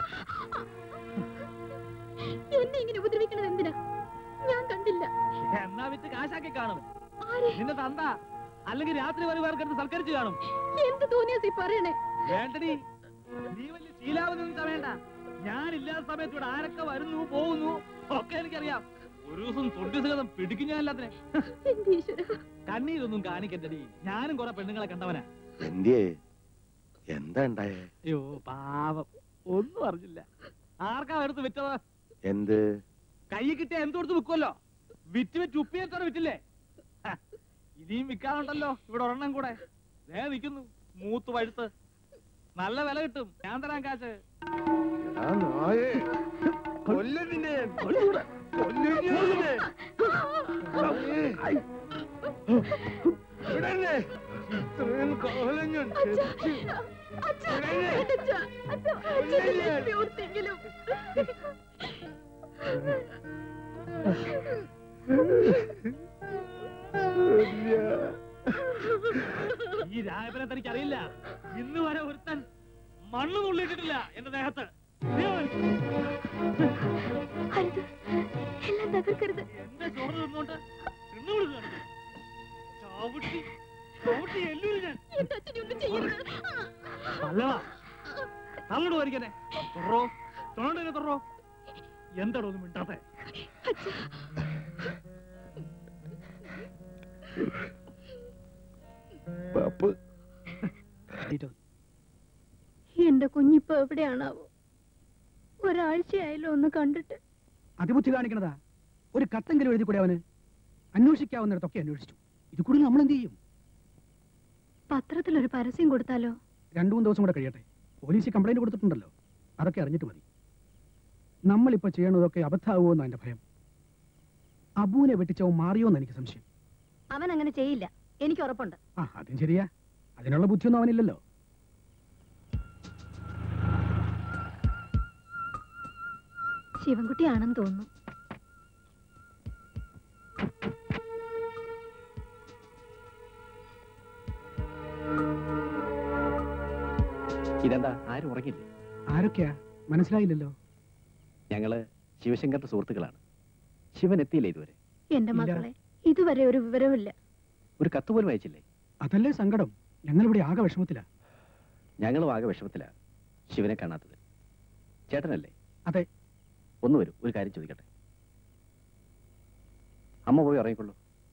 എന്നെ ഇങ്ങനെ ഉപദ്രവിക്കണത് എന്തിനാ ഞാൻ കണ്ടില്ല എന്നാ വിറ്റ് കാശാക്കി കാണും ആരെ? നിന്റെ തന്ത അല്ലെങ്കിൽ രാത്രി വരെ പേർക്കെടുത്ത് സൽക്കരിച്ച് കാണും എന്ത് തോന്നിയാ സീ പറയണേ വേണ്ടടി നീ വലിയ ശീലാവെന്ന് വേണ്ട ഞാനില്ലാത്ത സമയത്ത് ഇവിടെ ആരൊക്കെ വരുന്നു പോകുന്നു ഒക്കെ എനിക്കറിയാം ഒരു ദിവസം തൊണ്ടിസുഖം പിടിക്കും ഞാൻ എല്ലാത്തിനെ എന്റെ ഈശ്വര കണ്ണീരൊന്നും കാണിക്കണ്ടടി ഞാനും കുറെ പെണ്ണുങ്ങളെ കണ്ടവനാ എന്തിയേ എന്താ ഉണ്ടായേ അയ്യോ പാവം ഒന്നും അറിഞ്ഞില്ല ആർക്കാ എടുത്ത് വിറ്റത് എന്ത് കൈ കിട്ടിയ എന്ത് കൊടുത്ത് വിൽക്കുമല്ലോ വിറ്റ് വിറ്റ് ഉപ്പിയേറ്റാണ് വിറ്റില്ലേ ഹ, ഇനിയും വിൽക്കാനുണ്ടല്ലോ ഇവിടെ ഒരെണ്ണം കൂടെ ദേ നിൽക്കുന്നു മൂത്ത് പഴുത്ത് നല്ല വില കിട്ടും ഞാൻ തരാൻ കാശ് ഈ രായപ്പനെ തനിക്ക് അറിയില്ല ഇന്ന് വരെ ഒരുത്തൻ മണ്ണ് നുള്ളിയിട്ടിട്ടില്ല എന്റെ ദേഹത്ത് അരുത് എല്ലാം തകർക്കരുത് എന്റെ ചോറ് തിന്നുകൊണ്ട് തിന്നു കൊടുക്കുകയാണ് ചവിട്ടി ചവിട്ടി എല്ലൂരി ഞാൻ എന്റെ അച്ഛനെ ഒന്നും ചെയ്യരുത് നല്ലതാ നല്ലോട് വരിക്കനെ തൊറോ തൊണ്ടനെ തൊറോ എന്താടോ ഒന്നും മിണ്ടാത്തെ പാപ്പ് എന്റെ കുഞ്ഞിപ്പോ എവിടെയാണാവോ ഒരാഴ്ചയായല്ലോ ഒന്ന് കണ്ടിട്ട് അതിബുദ്ധി കാണിക്കണതാ ഒരു കത്തെങ്കിലും എഴുതി കൂടെ അവന് അന്വേഷിക്കാവുന്നിടത്തൊക്കെ അന്വേഷിച്ചു ഇത് കൂടി നമ്മൾ എന്ത് ചെയ്യും പത്രത്തിൽ ഒരു പരസ്യം കൊടുത്താലോ രണ്ടു മൂന്ന് ദിവസം കൂടെ കഴിയട്ടെ പോലീസ് കംപ്ലൈന്റ് കൊടുത്തിട്ടുണ്ടല്ലോ അതൊക്കെ അറിഞ്ഞിട്ട് മതി നമ്മളിപ്പോ ചെയ്യണതൊക്കെ അബദ്ധാവുമോ എന്നാ എന്റെ ഭയം അബൂനെ വെട്ടിച്ചവൻ മാറിയോ എന്ന് എനിക്ക് സംശയം അവൻ അങ്ങനെ ചെയ്യില്ല എനിക്ക് ഉറപ്പുണ്ട് ആ അതും ശരിയാ അതിനുള്ള ബുദ്ധിയൊന്നും അവനില്ലല്ലോ ശിവൻകുട്ടിയാണെന്ന് തോന്നുന്നു ഇതെന്താ ആരും ഉറങ്ങില്ലേ ആരൊക്കെയാ മനസ്സിലായില്ലല്ലോ ഞങ്ങള് ശിവശങ്കറിന്റെ സുഹൃത്തുക്കളാണ് ശിവൻ എത്തിയില്ലേ ഇതുവരെ എന്റെ ഇല്ല. മക്കളെ ഇതുവരെ ഒരു വിവരമില്ല ഒരു കത്ത് പോലും അയച്ചില്ലേ അതല്ലേ സങ്കടം ഞങ്ങളിവിടെ ആകെ വിഷമത്തിലാ ഞങ്ങളും ആകെ വിഷമത്തിലാ ശിവനെ കാണാത്തത് ചേട്ടനല്ലേ അതെ ഒന്ന് വരൂ ഒരു കാര്യം ചോദിക്കട്ടെ അമ്മ പോയി ഉറങ്ങിക്കൊള്ളൂ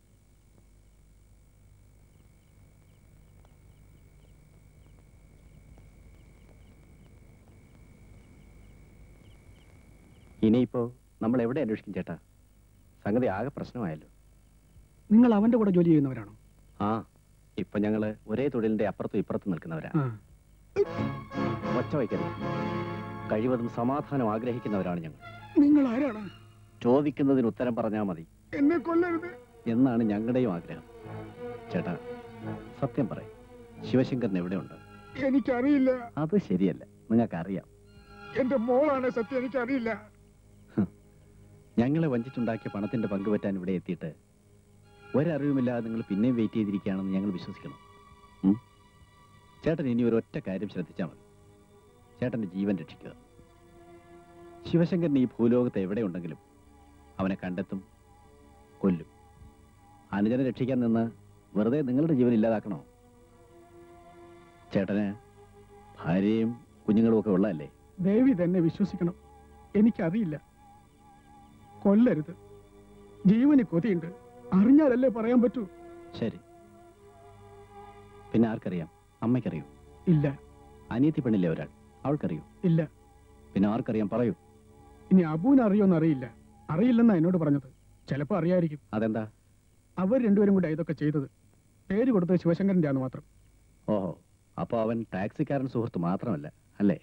ഇനിയിപ്പോ നമ്മൾ എവിടെ അന്വേഷിക്കും ചേട്ടാ സംഗതി ആകെ പ്രശ്നമായല്ലോ നിങ്ങൾ അവന്റെ കൂടെ ജോലി ചെയ്യുന്നവരാണോ ആ ഇപ്പൊ ഞങ്ങള് ഒരേ തൊഴിലിന്റെ അപ്പുറത്തും ഇപ്പുറത്തും നിൽക്കുന്നവരാ ആ ഒച്ച വയ്ക്കരുത് കഴിവതും സമാധാനം ആഗ്രഹിക്കുന്നവരാണ് ഞങ്ങൾ നിങ്ങൾ ആരാണ് ചോദിക്കുന്നതിന് ഉത്തരം പറഞ്ഞാൽ മതി എന്നെ കൊല്ലരുത് എന്നാണ് ഞങ്ങളുടെയും ആഗ്രഹം ചേട്ടാ സത്യം പറയും ശിവശങ്കരൻ എവിടെയുണ്ട് എനിക്കറിയില്ല അത് ശരിയല്ല നിങ്ങൾക്കറിയാം എന്റെ മോളാണ് സത്യം എനിക്കറിയില്ല ഞങ്ങളെ വഞ്ചിച്ചുണ്ടാക്കിയ പണത്തിന്റെ പങ്ക് പറ്റാൻ ഇവിടെ എത്തിയിട്ട് ഒരറിവുമില്ലാതെ നിങ്ങൾ പിന്നെയും വെയിറ്റ് ചെയ്തിരിക്കുകയാണെന്ന് ഞങ്ങൾ വിശ്വസിക്കണം ഉം? ചേട്ടൻ ഇനി ഒരു ഒറ്റ കാര്യം ശ്രദ്ധിച്ചാൽ മതി ചേട്ടന്റെ ജീവൻ രക്ഷിക്കുക ശിവശങ്കരൻ ഈ ഭൂലോകത്ത് എവിടെയുണ്ടെങ്കിലും അവനെ കണ്ടെത്തും കൊല്ലും അനുജനെ രക്ഷിക്കാൻ നിന്ന് വെറുതെ നിങ്ങളുടെ ജീവൻ ഇല്ലാതാക്കണോ ചേട്ടന് ഭാര്യയും കുഞ്ഞുങ്ങളും ഒക്കെ ഉള്ളതല്ലേ ദേവി തന്നെ വിശ്വസിക്കണം എനിക്കറിയില്ല കൊല്ലരുത് ജീവന് കൊതിയുണ്ട് അറിഞ്ഞാലല്ലേ പറയാൻ പറ്റൂ ശരി പിന്നെ ആർക്കറിയാം അമ്മയ്ക്കറിയൂ ഇല്ല അനിയത്തി പെണ്ണില്ലേ ഒരാൾ അവൾക്കറിയൂ ഇല്ല പിന്നെ ആർക്കറിയാം പറയൂ ഇനി അബൂന് അറിയോന്ന് അറിയില്ല അറിയില്ലെന്നാ എന്നോട് പറഞ്ഞത് ചിലപ്പോ അറിയായിരിക്കും അതെന്താ അവർ രണ്ടുപേരും കൂടെ ഇതൊക്കെ ചെയ്തത് പേര് കൊടുത്തത് ശിവശങ്കരന്റെ ആന്ന് മാത്രം ഓഹോ അപ്പൊ അവൻ ടാക്സിക്കാരൻ സുഹൃത്ത് മാത്രമല്ല അല്ലേ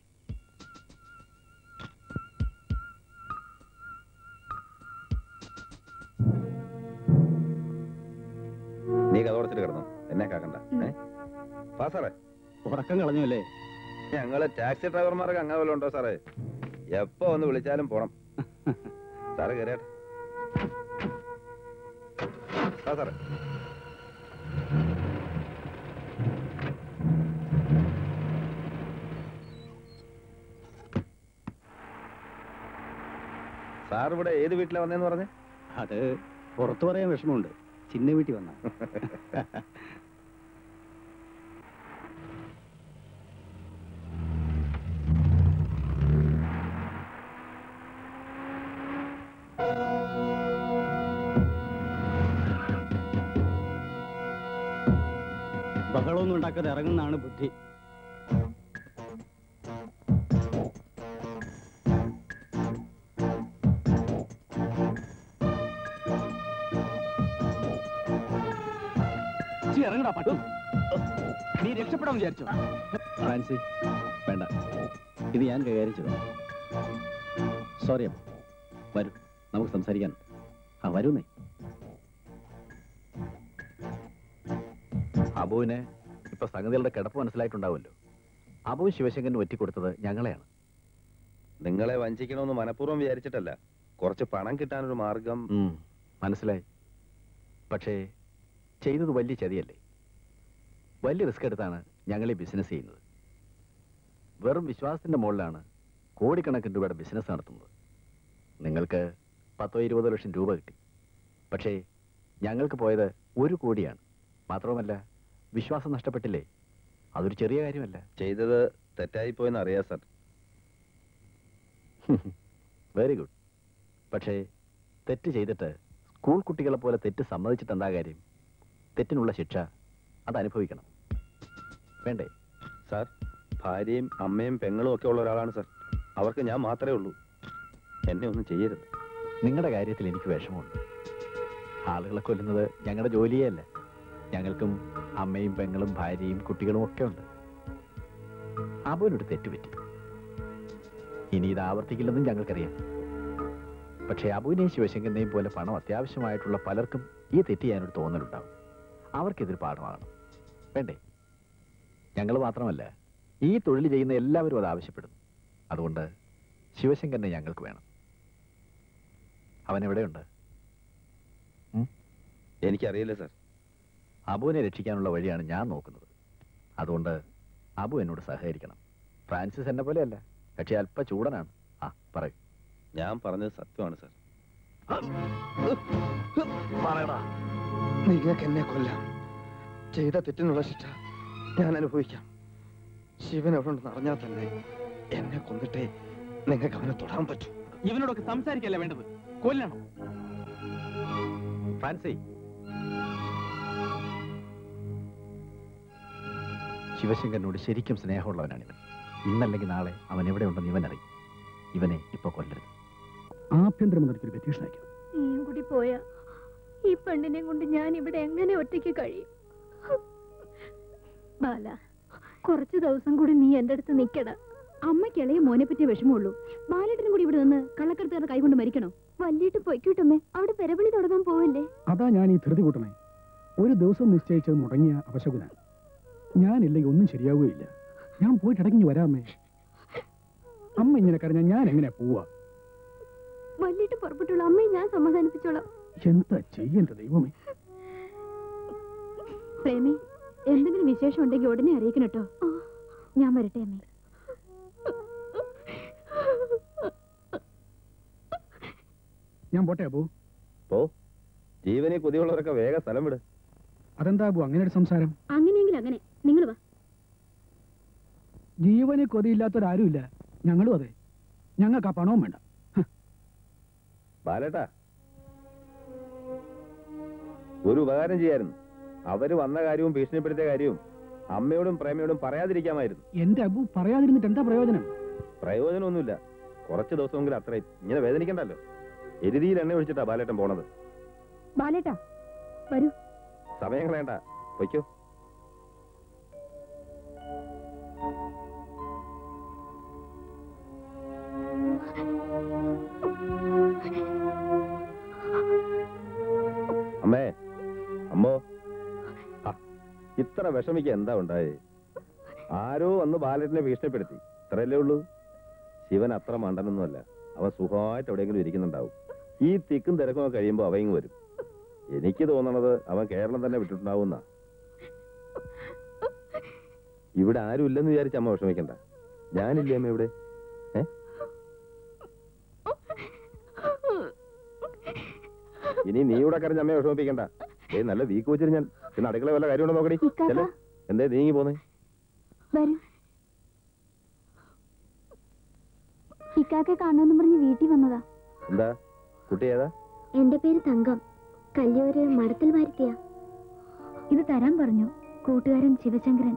നീ കഥ ഉടച്ചിട്ട് കിടന്നു എന്നെ കാക്കണ്ട ഏ പാസാറേ ഉറക്കം കളഞ്ഞു അല്ലേ ഞങ്ങള് ടാക്സി ഡ്രൈവർമാർക്ക് അങ്ങനെ വല്ലതും ഉണ്ടോ സാറേ എപ്പോ ഒന്ന് വിളിച്ചാലും പോണം സാറ് കയറിയാട്ടെ ആ സാറേ സാർ ഇവിടെ ഏത് വീട്ടിലാ വന്നേന്ന് പറഞ്ഞേ അത് പുറത്തു പറയാൻ വിഷമമുണ്ട് ചിന്ന വീട്ടിൽ വന്ന ബഹളമൊന്നും ഉണ്ടാക്കാതെ ഇറങ്ങുന്നതാണ് ബുദ്ധി ഇറങ്ങടാ പട്ടു നീ രക്ഷപ്പെടാൻ വിചാരിച്ചോ ഫ്രാൻസി വേണ്ട ഇത് ഞാൻ കൈകാര്യം ചെയ്തു സോറി അമ്മ വരൂ നമുക്ക് സംസാരിക്കാൻ ആ വരൂന്നേ അബുവിനെ ഇപ്പൊ സംഗതികളുടെ കിടപ്പ് മനസ്സിലായിട്ടുണ്ടാവുമല്ലോ അബു ശിവശങ്കരന് ഒറ്റിക്കൊടുത്തത് ഞങ്ങളെയാണ് നിങ്ങളെ വഞ്ചിക്കണമെന്ന് മനഃപൂർവ്വം വിചാരിച്ചിട്ടല്ല കുറച്ച് പണം കിട്ടാനൊരു മാർഗം ഉം, മനസ്സിലായി പക്ഷേ ചെയ്തത് വലിയ ചതിയല്ലേ വലിയ റിസ്ക് എടുത്താണ് ഞങ്ങൾ ഈ ബിസിനസ് ചെയ്യുന്നത് വെറും വിശ്വാസത്തിന്റെ മുകളിലാണ് കോടിക്കണക്കിന് രൂപയുടെ ബിസിനസ് നടത്തുന്നത് നിങ്ങൾക്ക് പത്തോ ഇരുപതോ ലക്ഷം രൂപ കിട്ടി പക്ഷേ ഞങ്ങൾക്ക് പോയത് ഒരു കോടിയാണ് മാത്രവുമല്ല വിശ്വാസം നഷ്ടപ്പെട്ടില്ലേ അതൊരു ചെറിയ കാര്യമല്ല ചെയ്തത് തെറ്റായി പോയെന്ന് അറിയാം സാർ വെരി ഗുഡ് പക്ഷേ തെറ്റ് ചെയ്തിട്ട് സ്കൂൾ കുട്ടികളെ പോലെ തെറ്റ് സമ്മതിച്ചിട്ട് എന്താ കാര്യം തെറ്റിനുള്ള ശിക്ഷ അത് അനുഭവിക്കണം വേണ്ടേ സാർ ഭാര്യയും അമ്മയും പെങ്ങളും ഒക്കെ ഉള്ള ഒരാളാണ് സാർ അവർക്ക് ഞാൻ മാത്രമേ ഉള്ളൂ എന്നെ ഒന്നും ചെയ്യരുത് നിങ്ങളുടെ കാര്യത്തിൽ എനിക്ക് വിഷമമുണ്ട് ആളുകളെ കൊല്ലുന്നത് ഞങ്ങളുടെ ജോലിയേ അല്ല ഞങ്ങൾക്കും അമ്മയും പെങ്ങളും ഭാര്യയും കുട്ടികളും ഒക്കെ ഉണ്ട് അബുവിനൊരു തെറ്റുപറ്റി ഇനി ഇത് ആവർത്തിക്കില്ലെന്നും ഞങ്ങൾക്കറിയാം പക്ഷേ അബുവിനെയും ശിവശങ്കരനെയും പോലെ പണം അത്യാവശ്യമായിട്ടുള്ള പലർക്കും ഈ തെറ്റ് ചെയ്യാനൊരു തോന്നലുണ്ടാവും അവർക്കിതൊരു പാഠമാകണം വേണ്ടേ ഞങ്ങൾ മാത്രമല്ല ഈ തൊഴിൽ ചെയ്യുന്ന എല്ലാവരും അത് ആവശ്യപ്പെടുന്നു അതുകൊണ്ട് ശിവശങ്കരനെ ഞങ്ങൾക്ക് വേണം അവൻ എവിടെയുണ്ട് എനിക്കറിയില്ല സാർ അബുവിനെ രക്ഷിക്കാനുള്ള വഴിയാണ് ഞാൻ നോക്കുന്നത് അതുകൊണ്ട് അബു എന്നോട് സഹകരിക്കണം ഫ്രാൻസിസ് എന്നെ പോലെയല്ല പക്ഷെ അല്പ ചൂടനാണ് ആ പറയൂ ഞാൻ പറഞ്ഞത് സത്യമാണ് സാർ പറയടാ നിങ്ങൾക്ക് എന്നെ കൊല്ലാം ചെയ്ത തെറ്റിനുള്ള ശിക്ഷ ഞാൻ അനുഭവിക്കാം ശിവൻ എവിടെ ഉണ്ടെന്ന് അറിഞ്ഞാൽ തന്നെ എന്നെ കൊന്നിട്ടേ നിങ്ങൾക്ക് അവനെ തൊടാൻ പറ്റൂ ഇവനോടൊക്കെ സംസാരിക്കല്ല വേണ്ടത് കൊല്ലണം ഫാൻസി ശിവശങ്കരനോട് ശരിക്കും സ്നേഹമുള്ളവനാണ് ഇവൻ ഇന്നല്ലെങ്കിൽ നാളെ അവൻ എവിടെയുണ്ടെന്ന് ഇവൻ അറിയും ഇവനെ ഇപ്പൊ കൊല്ലരുത് ആഭ്യന്തരമന്ത്രിക്ക് ഒരു പെറ്റീഷൻ അയക്കാം നീയും കൂടി പോയാ ഈ പെണ്ണിനെ കൊണ്ട് ഞാൻ ഇവിടെ എങ്ങനെ ഒറ്റയ്ക്ക് കഴിയും ബാല കുറച്ചു ദിവസം കൂടി നീ എന്റെ അടുത്ത് നിക്കട അമ്മയ്ക്ക് ഇളയ മോനെ പറ്റിയ വിഷമമുള്ളൂ ബാലേട്ടനും കൂടി ഇവിടെ നിന്ന് കള്ളക്കടത്തുകാരുടെ കൈകൊണ്ട് മരിക്കണോ വല്ലിട്ട് പൊയ്ക്കൂട്ടമ്മേ അവിടെ പെരവിളി തുടങ്ങാൻ പോവല്ലേ അതാ ഞാൻ ഈ ധൃതി കൂട്ടണേ ഒരു ദിവസം നിശ്ചയിച്ചത് മുടങ്ങിയ അവശകുന ഞാനില്ലെങ്കിൽ ഒന്നും ശരിയാവുകയില്ല ഞാൻ പോയിട്ട് ഇടയ്ക്ക് വരാമേ അമ്മ ഇങ്ങനെ കരഞ്ഞാൽ ഞാൻ എങ്ങനെയാ പോവാ വല്ലിട്ട് പുറപ്പെട്ടുള്ള അമ്മയെ ഞാൻ സമാധാനിപ്പിച്ചോളാം എന്താ ചെയ്യേണ്ട ദൈവമേ പ്രേമി എന്തെങ്കിലും വിശേഷം ഉണ്ടെങ്കിൽ ഉടനെ അറിയിക്കണം കേട്ടോ ഞാൻ വരട്ടെ അമ്മേ ഞാൻ പോട്ടെ അബു പോ ജീവനെ കൊതിയുള്ളവരൊക്കെ വേഗം സ്ഥലം വിട് അതെന്താ അബു അങ്ങനെ ഒരു സംസാരം അങ്ങനെയെങ്കിൽ അങ്ങനെ നിങ്ങൾ വാ ജീവന് കൊതിയില്ലാത്തൊരാരുമില്ല ഞങ്ങളും അതെ ഞങ്ങൾക്ക് ആ പണവും വേണ്ട ബാലേട്ടാ ഒരു ഉപകാരം ചെയ്യായിരുന്നു അവര് വന്ന കാര്യവും ഭീഷണിപ്പെടുത്തിയ കാര്യവും അമ്മയോടും പ്രേമയോടും പറയാതിരിക്കാമായിരുന്നു എന്റെ അബു പറയാതിരുന്നിട്ട് എന്താ പ്രയോജനം പ്രയോജനമൊന്നുമില്ല കുറച്ച് ദിവസമെങ്കിലും അത്രയും ഇങ്ങനെ വേദനിക്കണ്ടല്ലോ എരുതിയിൽ എണ്ണ ഒഴിച്ചിട്ടാ ബാലേട്ടൻ പോണത് ബാലേട്ടാ വരൂ സമയം കളയണ്ട പൊയ്ക്കോ അമ്മേ അമ്മോ ആ, ഇത്ര വിഷമിക്ക എന്താ ഉണ്ടായേ ആരോ വന്ന് ബാലറ്റിനെ ഭീഷണിപ്പെടുത്തി ഇത്രയല്ലേ ഉള്ളൂ ശിവൻ അത്ര മണ്ടനൊന്നുമല്ല അവൻ സുഖമായിട്ട് എവിടെയെങ്കിലും ഇരിക്കുന്നുണ്ടാവും ഈ തിക്കും തിരക്കും ഒക്കെ കഴിയുമ്പോൾ അവയും വരും എനിക്ക് തോന്നണത് അവൻ കേരളം തന്നെ വിട്ടിട്ടുണ്ടാവുന്ന ഇവിടെ ആരും ഇല്ലെന്ന് വിചാരിച്ച അമ്മ വിഷമിക്കണ്ട ഞാനില്ലേ അമ്മ ഇവിടെ ഏ ഇനി നീ ഇവിടെ കരഞ്ഞ അമ്മയെ വിഷമിപ്പിക്കണ്ട ഏ നല്ല വീക്ക് വെച്ചിട്ട് ഞാൻ പിന്നെ അടുക്കള വല്ല കാര്യമുണ്ടോ നോക്കടി ചെല്ലേ എന്തേ നീങ്ങി പോന്നേ വരൂ ഇക്കാക്കെ കാണുമെന്ന് പറഞ്ഞ് വീട്ടിൽ വന്നതാ എന്താ കുട്ടി ഏതാ എന്റെ പേര് തങ്കം കല്യൂര് മടത്തിൽ വരുത്തിയ ഇത് തരാൻ പറഞ്ഞു കൂട്ടുകാരൻ ശിവശങ്കരൻ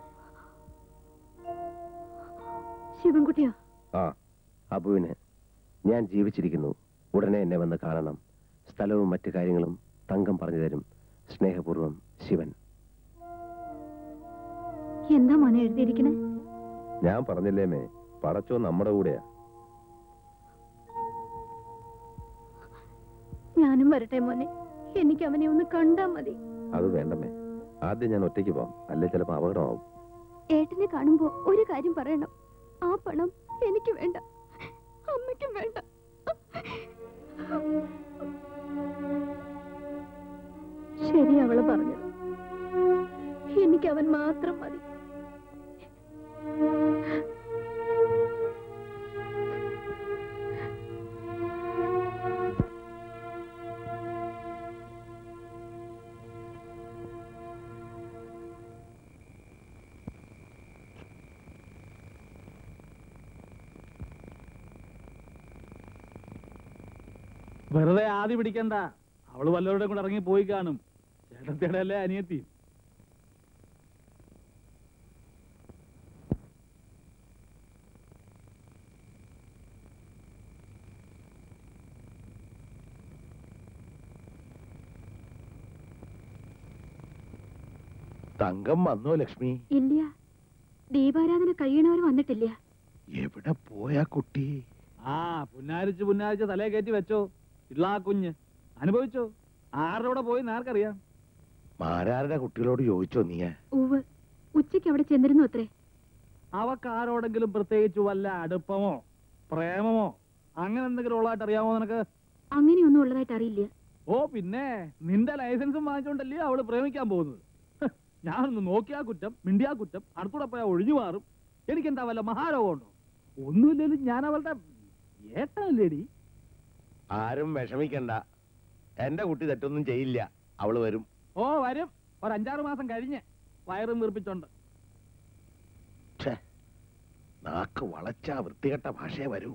ശിവൻകുട്ടിയോ ആ അബുവിന് ഞാൻ ജീവിച്ചിരിക്കുന്നു ഉടനെ എന്നെ വന്ന് കാണണം സ്ഥലവും മറ്റു കാര്യങ്ങളും തങ്കം പറഞ്ഞു തരും സ്നേഹപൂർവം ശിവൻ എന്താ മോനെ എഴുതിയിരിക്കണേ ഞാൻ പറഞ്ഞില്ലേമേ പടച്ചോ നമ്മുടെ കൂടെയാ ഞാനും വരട്ടെ മോനെ എനിക്ക് അവനെ ഒന്ന് കണ്ടാ മതി അത് വേണ്ടമേ ആദ്യം ഞാൻ ഒറ്റയ്ക്ക് പോവാം അല്ലേ ചിലപ്പോ അപകടമാവും ഏട്ടനെ കാണുമ്പോ ഒരു കാര്യം പറയണം ആ പണം എനിക്ക് വേണ്ട അമ്മയ്ക്കും വേണ്ട ശരി അവള് പറഞ്ഞത് എനിക്ക് അവൻ മാത്രം മതി വെറുതെ ആദ്യ പിടിക്കണ്ട അവള് വല്ലവരുടെ കൂടെ ഇറങ്ങി പോയി കാണും ചേട്ടത്തിയുടെ അല്ലേ അനിയത്തി തങ്കം വന്നോ ലക്ഷ്മി ഇല്ല ദീപാരാധന കഴിയണവർ വന്നിട്ടില്ല എവിടെ പോയാ കുട്ടി ആ പുന്നാരിച്ച് പുന്നാരിച്ച് തലേ കയറ്റി വെച്ചോ ഇള്ളാ കുഞ്ഞ് അനുഭവിച്ചോ ആരുടെ കൂടെ പോയി ആർക്കറിയാം മാരാരുടെ കുട്ടികളോട് ചോദിച്ചോ നീ ഉവ് ഉച്ചയ്ക്ക് അവിടെ ചെന്നിരുന്നു അത്രേ അവക്ക് ആരോടെങ്കിലും പ്രത്യേകിച്ച് വല്ല അടുപ്പമോ പ്രേമമോ അങ്ങനെ എന്തെങ്കിലും ഉള്ളതായിട്ട് അറിയാമോ നിനക്ക് അങ്ങനെയൊന്നും ഉള്ളതായിട്ട് അറിയില്ല ഓ പിന്നെ നിന്റെ ലൈസൻസും വാങ്ങിച്ചോണ്ടല്ലേ അവള് പ്രേമിക്കാൻ പോകുന്നത് ഹ്, ഞാനൊന്ന് നോക്കിയാ കുറ്റം മിണ്ടിയാ കുറ്റം അടുത്തൂടെ പോയാ ഒഴിഞ്ഞു മാറും എനിക്കെന്താ വല്ല മഹാരോഗമുണ്ടോ ഒന്നുമില്ലെങ്കിലും ഞാൻ അവളുടെ ഏട്ടനല്ലേടി ആരും വിഷമിക്കണ്ട എന്റെ കുട്ടി തെറ്റൊന്നും ചെയ്യില്ല അവള് വരും ഓ വരും ഒരു അഞ്ചാറ് മാസം കഴിഞ്ഞ് വയറും വീർപ്പിച്ചോണ്ട് ഛേ, നാക്ക് വളച്ച വൃത്തികെട്ട ഭാഷയെ വരൂ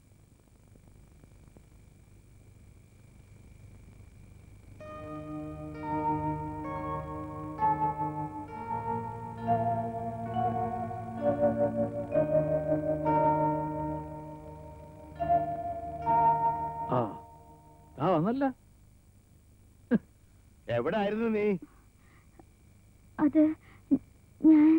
ആ ആ വന്നല്ല എവിടെ ആയിരുന്നു നീ അത് ഞാൻ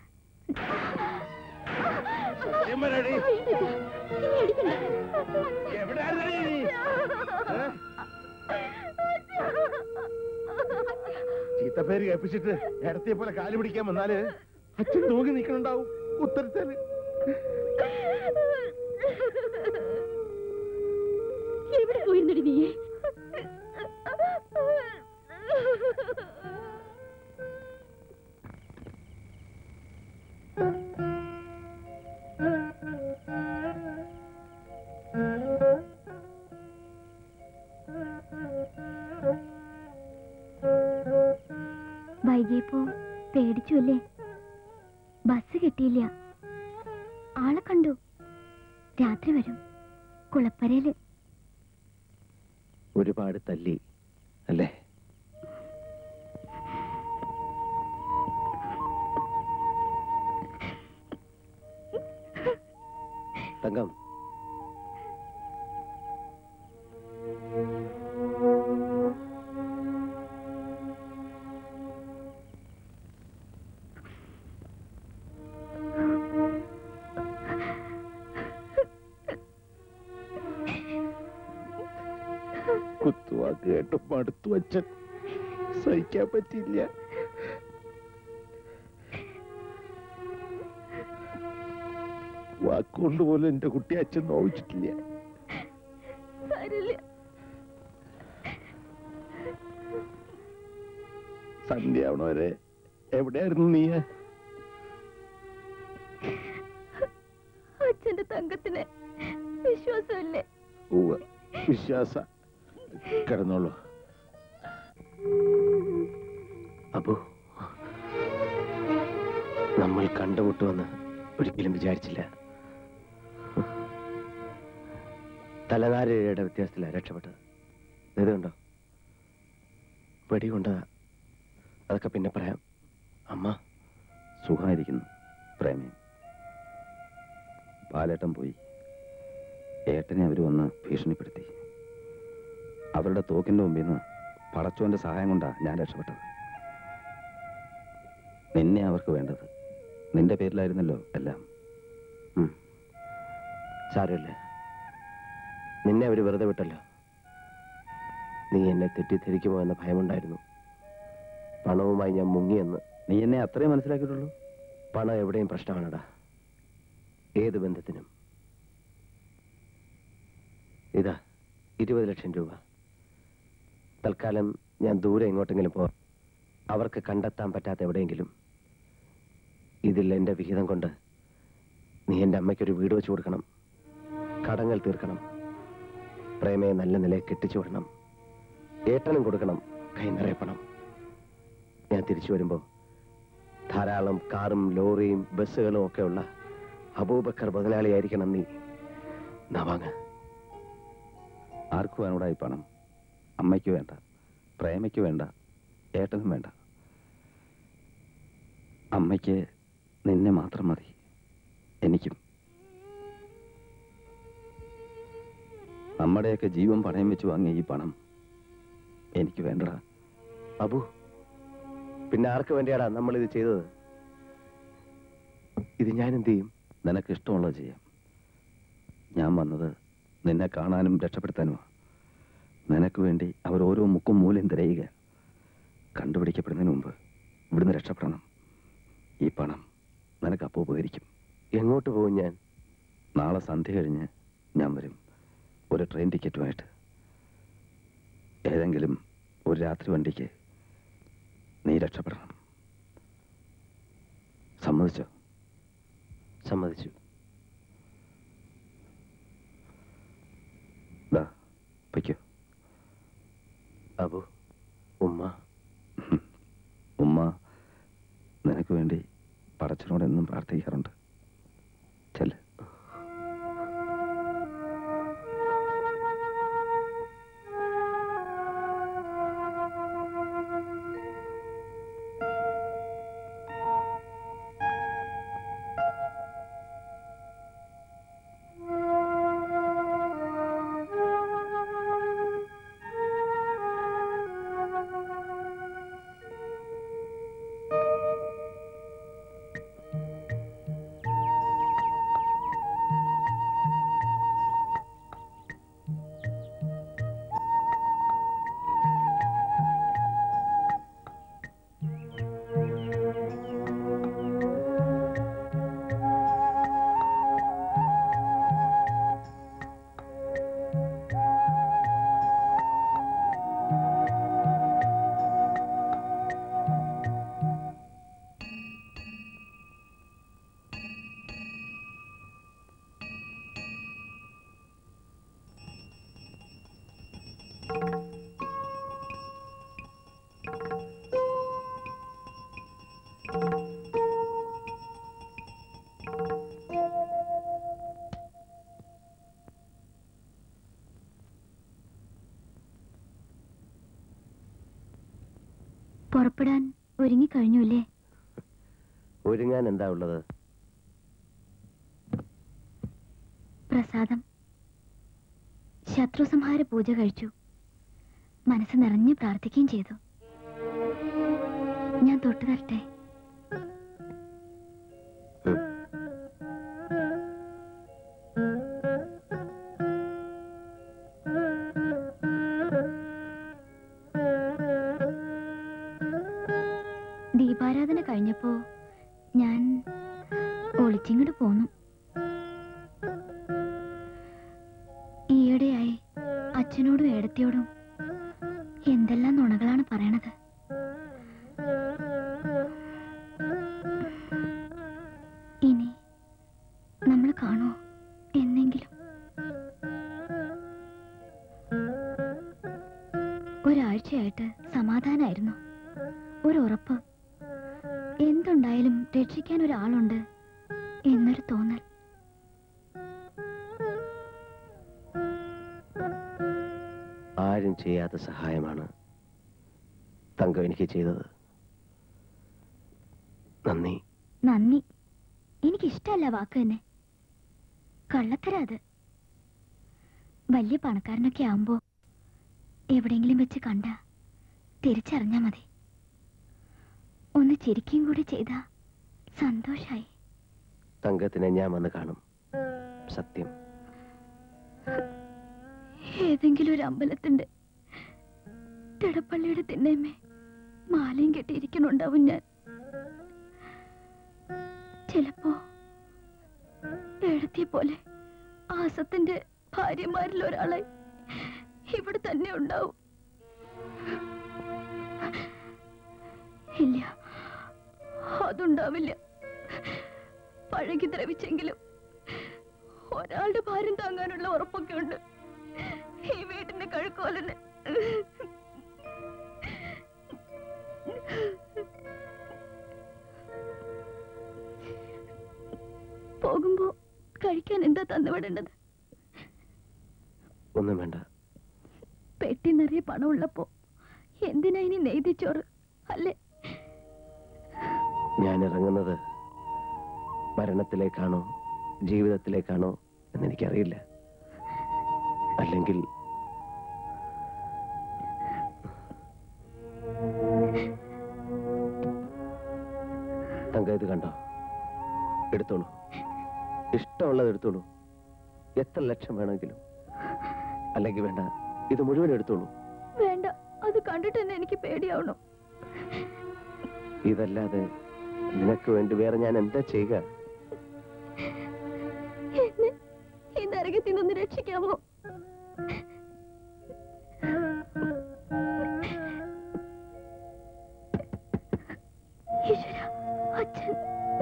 ചീത്തപ്പേര് കേൾപ്പിച്ചിട്ട് ഇടത്തെ പോലെ കാല് പിടിക്കാൻ വന്നാല് അച്ഛൻ തൂങ്ങി നിൽക്കണുണ്ടാവും ഉത്തരത്തേല് എവിടെ പോയിരുന്നടി നീ വൈകിയപ്പോ പേടിച്ചു അല്ലേ ബസ് കിട്ടിയില്ല ആളെ കണ്ടു രാത്രി വരും കുളപ്പരയില് ഒരുപാട് തല്ലി അല്ലേ തങ്കം കുത്തുവാക്ക് കേട്ട് മടുത്തു അച്ഛൻ സഹിക്കാൻ പറ്റില്ല വാക്കുകൊണ്ട് പോലും എന്റെ കുട്ടി അച്ഛൻ നോവിച്ചിട്ടില്ല സാരില്ല സന്ധ്യ ആവണവരെ എവിടെയായിരുന്നു നീ അച്ഛന്റെ തങ്കത്തിന് വിശ്വാസമില്ലേ ഉവ്വ് വിശ്വാസ കിടന്നോളൂ അപ്പോ നമ്മൾ കണ്ടുമുട്ടുമെന്ന് ഒരിക്കലും വിചാരിച്ചില്ല തലനാരിഴയുടെ വ്യത്യാസത്തില രക്ഷപ്പെട്ടത് ഇത് കണ്ടോ വെടി കൊണ്ടതാ അതൊക്കെ പിന്നെ പറയാം അമ്മ സുഖമായിരിക്കുന്നു പ്രേമി ബാലേട്ടൻ പോയി ഏട്ടനെ അവർ വന്ന് ഭീഷണിപ്പെടുത്തി അവരുടെ തോക്കിന്റെ മുമ്പിൽ നിന്ന് പടച്ചോന്റെ സഹായം കൊണ്ടാ ഞാൻ രക്ഷപ്പെട്ടത് നിന്നെ അവർക്ക് വേണ്ടത് നിന്റെ പേരിലായിരുന്നല്ലോ എല്ലാം സാരമില്ല നിന്നെ അവര് വെറുതെ വിട്ടല്ലോ നീ എന്നെ തെറ്റിദ്ധരിക്കുമോ എന്ന ഭയമുണ്ടായിരുന്നു പണവുമായി ഞാൻ മുങ്ങിയെന്ന് നീ എന്നെ അത്രേ മനസ്സിലാക്കിയിട്ടുള്ളൂ പണം എവിടെയും പ്രശ്നമാണടാ ഏത് ബന്ധത്തിനും ഇതാ ഇരുപത് ലക്ഷം രൂപ തൽക്കാലം ഞാൻ ദൂരെ എങ്ങോട്ടെങ്കിലും പോ അവർക്ക് കണ്ടെത്താൻ പറ്റാത്ത എവിടെയെങ്കിലും ഇതിൽ എൻ്റെ വിഹിതം കൊണ്ട് നീ എൻ്റെ അമ്മയ്ക്കൊരു വീട് വെച്ച് കൊടുക്കണം കടങ്ങൾ തീർക്കണം പ്രേമയെ നല്ല നിലയിൽ കെട്ടിച്ചു വിടണം ഏട്ടനും കൊടുക്കണം കൈ നിറയെ പണം ഞാൻ തിരിച്ചു വരുമ്പോൾ ധാരാളം കാറും ലോറിയും ബസ്സുകളും ഒക്കെ ഉള്ള അബൂബക്കർ മുതലാളിയായിരിക്കണം നീ എന്നാ വാങ്ങ ആർക്കു വേണോടാ ഈ പണം അമ്മയ്ക്ക് വേണ്ട പ്രേമയ്ക്ക് വേണ്ട ഏട്ടനും വേണ്ട അമ്മയ്ക്ക് നിന്നെ മാത്രം മതി എനിക്കും നമ്മുടെയൊക്കെ ജീവൻ പണയം വെച്ച് വാങ്ങിയ ഈ പണം എനിക്ക് വേണ്ടടാ അബു പിന്നെ ആർക്ക് വേണ്ടിയാടാ നമ്മൾ ഇത് ചെയ്തത് ഇത് ഞാൻ എന്ത് ചെയ്യും നിനക്ക് ഇഷ്ടമുള്ളത് ചെയ്യാം ഞാൻ വന്നത് നിന്നെ കാണാനും രക്ഷപ്പെടുത്താനുമാണ് നിനക്ക് വേണ്ടി അവർ ഓരോ മുക്കും മൂലയും തിരയുക കണ്ടുപിടിക്കപ്പെടുന്നതിന് മുമ്പ് ഇവിടുന്ന് രക്ഷപ്പെടണം ഈ പണം നിനക്ക് അപ്പോൾ ഉപകരിക്കും എങ്ങോട്ട് പോകും ഞാൻ നാളെ സന്ധ്യ കഴിഞ്ഞ് ഞാൻ വരും ഒരു ട്രെയിൻ ടിക്കറ്റുമായിട്ട് ഏതെങ്കിലും ഒരു രാത്രി വണ്ടിക്ക് നീ രക്ഷപ്പെടണം സമ്മതിച്ചോ സമ്മതിച്ചു ദാ പൊയ്ക്കോ അബു ഉമ്മ ഉമ്മ നിനക്ക് വേണ്ടി പടച്ചനോട് എന്നും പ്രാർത്ഥിക്കാറുണ്ട് ചെല്ല് പുറപ്പെടാൻ ഒരുങ്ങിക്കഴിഞ്ഞു അല്ലേ ഒരുങ്ങാൻ എന്താ ഉള്ളത് പ്രസാദം ശത്രുസംഹാര പൂജ കഴിച്ചു മനസ്സ് നിറഞ്ഞു പ്രാർത്ഥിക്കുകയും ചെയ്തു ഞാൻ തൊട്ടു തരട്ടെ ദീപാരാധന കഴിഞ്ഞപ്പോ ഞാൻ ഒളിച്ചിങ്ങോട്ട് പോന്നു അച്ഛനോടും ഏടത്തിയോടും എന്തെല്ലാം നുണകളാണ് പറയണത് ഇനി നമ്മൾ കാണുമോ എന്നെങ്കിലും ഒരാഴ്ചയായിട്ട് സമാധാനായിരുന്നു ഒരു ഉറപ്പ് എന്തുണ്ടായാലും രക്ഷിക്കാൻ ഒരാളുണ്ട് എന്നൊരു തോന്നൽ ആരും ചെയ്യാത്ത സഹായമാണ് തങ്കം എനിക്ക് ചെയ്തത് നന്ദി നന്ദി എനിക്കിഷ്ടല്ല വാക്ക് തന്നെ കള്ളത്തര അത് വലിയ പണക്കാരനൊക്കെ ആവുമ്പോ എവിടെയെങ്കിലും വെച്ച് കണ്ട തിരിച്ചറിഞ്ഞാ മതി ഒന്ന് ചിരിക്കുകയും കൂടി ചെയ്താ സന്തോഷായി തങ്കത്തിനെ ഞാൻ വന്ന് കാണും സത്യം ഏതെങ്കിലും ഒരു അമ്പലത്തിന്റെ തിടപ്പള്ളിയുടെ തിന്നേമേ മാലയും കെട്ടിയിരിക്കണുണ്ടാവും ഞാൻ ചിലപ്പോ എഴുത്തിയ പോലെ ആസത്തിന്റെ ഭാര്യമാരിൽ ഒരാളെ ഇവിടെ തന്നെ ഉണ്ടാവും ഇല്ല അതുണ്ടാവില്ല പഴകി ദ്രവിച്ചെങ്കിലും ഒരാളുടെ ഭാരം താങ്ങാനുള്ള ഉറപ്പൊക്കെ ഉണ്ട് ഈ വീട്ടിന്റെ കഴുക്കോലന് പോകുമ്പോ കഴിക്കാൻ എന്താ തന്നുവിടേണ്ടത് ഒന്നും വേണ്ട പെട്ടി നിറയെ പണം ഉള്ളപ്പോ എന്തിനാ ഇനി നെയ്തിച്ചോറ് അല്ലേ ഞാൻ ഇറങ്ങുന്നത് മരണത്തിലേക്കാണോ ജീവിതത്തിലേക്കാണോ എന്നെനിക്കറിയില്ല അല്ലെങ്കിൽ തങ്ക ഇത് കണ്ടോ എടുത്തോളൂ ഇഷ്ടമുള്ളത് എടുത്തോളൂ എത്ര ലക്ഷം വേണമെങ്കിലും അല്ലെങ്കിൽ വേണ്ട ഇത് മുഴുവൻ എടുത്തോളൂ വേണ്ട അത് കണ്ടിട്ട് തന്നെ എനിക്ക് പേടിയാവണം ഇതല്ലാതെ നിനക്ക് വേണ്ടി വേറെ ഞാൻ എന്താ ചെയ്യുക എന്നെ ഈ നരകത്തിൽ നിന്ന് രക്ഷിക്കാമോ ഈശ്വരാ, അച്ഛൻ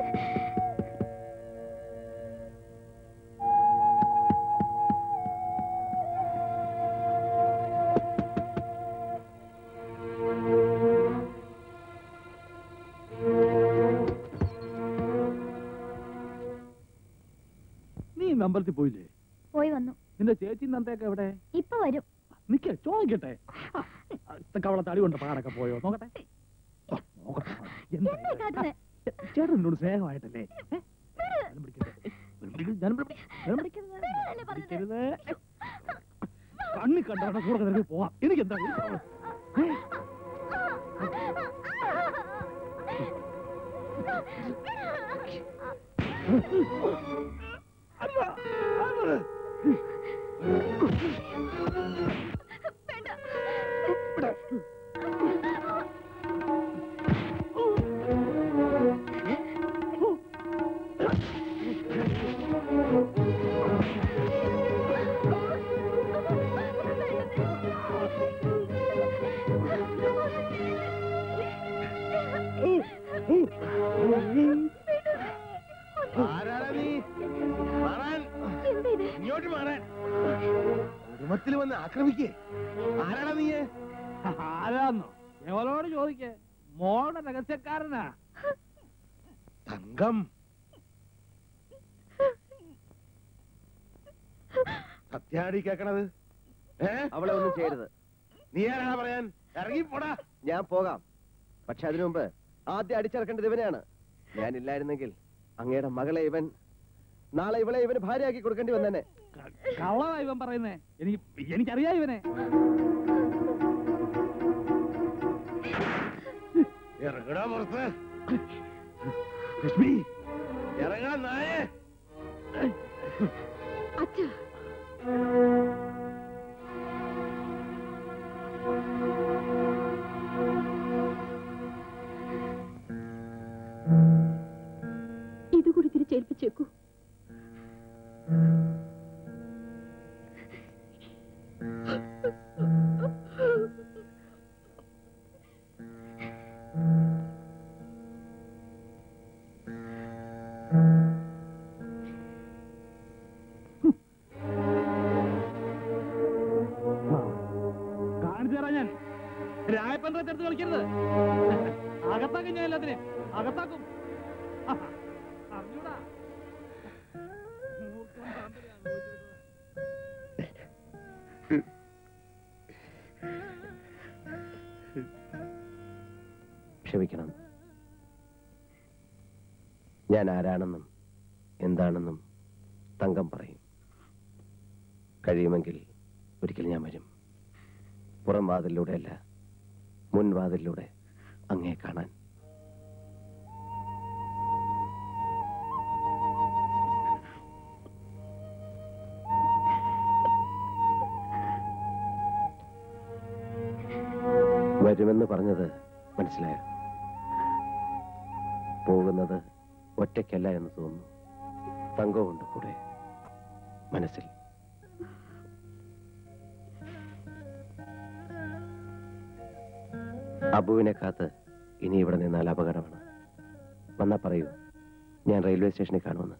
നീ ഇന്ന് അമ്പലത്തിൽ പോയില്ലേ പോയി വന്നു നിന്റെ ചേച്ചി നന്ദയൊക്കെ എവിടെ ഇപ്പൊ വരും നിക്ക ചോദിക്കട്ടെ കവള തടി കൊണ്ട് പാടൊക്കെ പോയോ നോക്കട്ടെ ആ, നോക്കട്ടെ എന്താ എന്നെ കാട്ടുന്നെ? ചേട്ടൻ എന്നോട് സ്നേഹമായിട്ടല്ലേ ഏ? ഞാനും പിടിക്കട്ടെ. ഞാനും പിടിക്കരുത്. ഞാനും പിടി- ഞാനും പിടിക്കരുത്. പിടിക്കരുത്. കണ്ണി കണ്ടാണ് കൂടെ നിനക്ക് പോവാം എനിക്കെന്താ ഒരു കുഴപ്പം? ഏ? ആരാടാ നീ മാറാൻ ഇങ്ങോട്ട് മാറാൻ കുടുംബത്തിൽ വന്ന് ആക്രമിക്കേ ആരാടാ നീ ആരാന്നോ എവളോട് ചോദിക്കേ മോളുടെ രഹസ്യക്കാരനാ തങ്കം സത്യാടി കേക്കണത് ഏ അവളെ ഒന്നും ചെയ്യരുത് നീ ആരാടാ പറയാൻ ഇറങ്ങി പോടാ ഞാൻ പോകാം പക്ഷെ അതിനു മുമ്പ് ആദ്യം അടിച്ചിറക്കേണ്ടത് ഇവനെയാണ് ഞാനില്ലായിരുന്നെങ്കിൽ അങ്ങയുടെ മകളെ ഇവൻ നാളെ ഇവളെ ഇവന് ഭാര്യയാക്കി കൊടുക്കേണ്ടി വന്നേനെ കള്ളവാ ഇവൻ പറയുന്നേ എനിക്ക് എനിക്കറിയാം ഇവനെ ഇറങ്ങടാ പുറത്ത് ലക്ഷ്മി ഇറങ്ങാ നായേ അച്ഛാ ഇതുകൂടി തിരിച്ചേൽപ്പിച്ചേക്കൂ ആ രായപ്പൻ്റെ കളിക്കരുത് അകത്താക്കും ഞാൻ എല്ലാത്തിനെ അകത്താക്കും ആഹാ, അറിഞ്ഞൂടാ മൂർഖൻ ഭ്രാന്തനാണ്. ക്ഷമിക്കണം ഞാൻ ആരാണെന്നും എന്താണെന്നും തങ്കം പറയും കഴിയുമെങ്കിൽ ഒരിക്കൽ ഞാൻ വരും പുറം വാതിലൂടെയല്ല മുൻവാതിലൂടെ അങ്ങേ കാണാൻ വരുമെന്ന് പറഞ്ഞത് മനസ്സിലായോ പോകുന്നത് ഒറ്റയ്ക്കല്ല എന്ന് തോന്നുന്നു തങ്കമുണ്ട് കൂടെ മനസ്സിൽ അബുവിനെ കാത്ത് ഇനി ഇവിടെ നിന്നാൽ അപകടമാണ് വന്നാ പറയൂ ഞാൻ റെയിൽവേ സ്റ്റേഷനിൽ കാണുമെന്ന്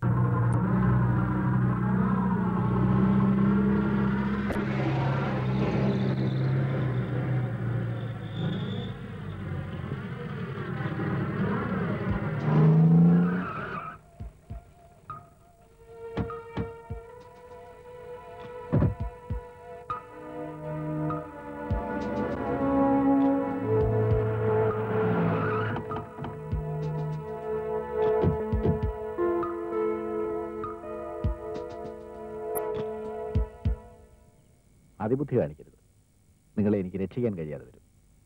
അതിബുദ്ധി കാണിക്കരുത് നിങ്ങളെ എനിക്ക് രക്ഷിക്കാൻ കഴിയാതെ വരും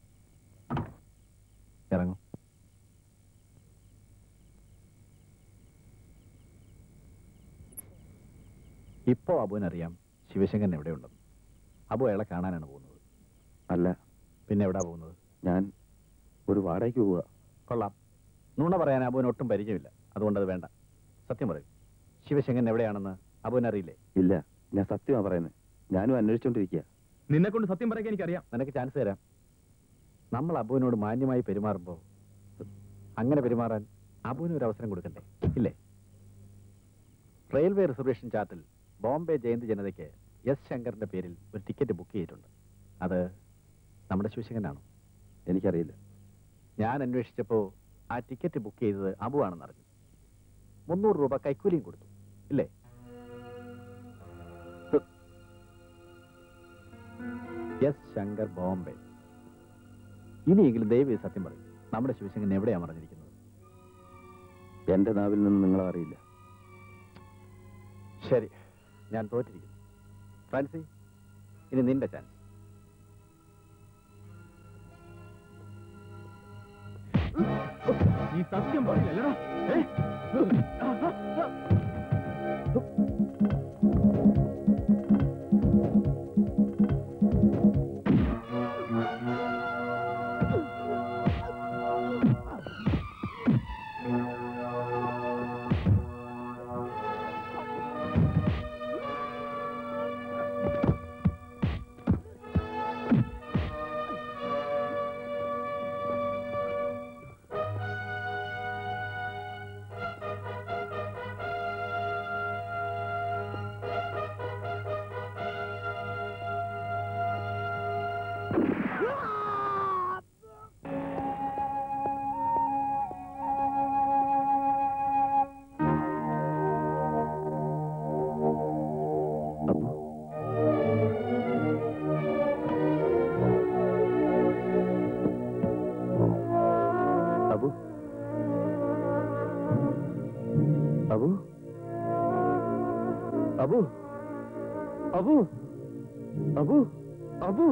ഇറങ്ങും ഇപ്പോ അബുവിനറിയാം ശിവശങ്കരൻ എവിടെയുണ്ടെന്ന് അബു അയാളെ കാണാനാണ് പോകുന്നത് അല്ല പിന്നെ എവിടാ പോകുന്നത് ഞാൻ ഒരു വാടകയ്ക്ക് പോവുക കൊള്ളാം നുണ പറയാൻ അബുവിന് ഒട്ടും പരിചയമില്ല അതുകൊണ്ട് അത് വേണ്ട സത്യം പറയും ശിവശങ്കരൻ എവിടെയാണെന്ന് അബുവിനറിയില്ലേ ഇല്ല ഞാൻ സത്യമാ പറയുന്നത് ഞാനും അന്വേഷിച്ചോണ്ടിരിക്കുക നിന്നെ കൊണ്ട് സത്യം പറയാൻ എനിക്കറിയാം നിനക്ക് ചാൻസ് തരാം നമ്മൾ അബുവിനോട് മാന്യമായി പെരുമാറുമ്പോൾ അങ്ങനെ പെരുമാറാൻ അബുവിന് ഒരു അവസരം കൊടുക്കണ്ടേ ഇല്ലേ റെയിൽവേ റിസർവേഷൻ ചാർട്ടിൽ ബോംബെ ജയന്തി ജനതയ്ക്ക് എസ് ശങ്കറിന്റെ പേരിൽ ഒരു ടിക്കറ്റ് ബുക്ക് ചെയ്തിട്ടുണ്ട് അത് നമ്മുടെ ശിവശങ്കരനാണോ എനിക്കറിയില്ല ഞാൻ അന്വേഷിച്ചപ്പോൾ ആ ടിക്കറ്റ് ബുക്ക് ചെയ്തത് അബു ആണെന്ന് അറിഞ്ഞു മുന്നൂറ് രൂപ കൈക്കൂലിയും കൊടുത്തു ഇല്ലേ എസ് ശങ്കർ ബോംബെ ഇനിയെങ്കിലും ദയവ് സത്യം പറയും നമ്മുടെ ശിവശങ്കരൻ എവിടെയാണ് പറഞ്ഞിരിക്കുന്നത് എന്റെ നാവിൽ നിന്ന് നിങ്ങളെ അറിയില്ല ശരി ഞാൻ തോറ്റിരിക്കുന്നു ഫ്രാൻസി ഇനി നിന്റെ ചാൻസ് ഈ സത്യം പറഞ്ഞല്ലടാ ഏ? അബു അബു അബു അബു അബു അബു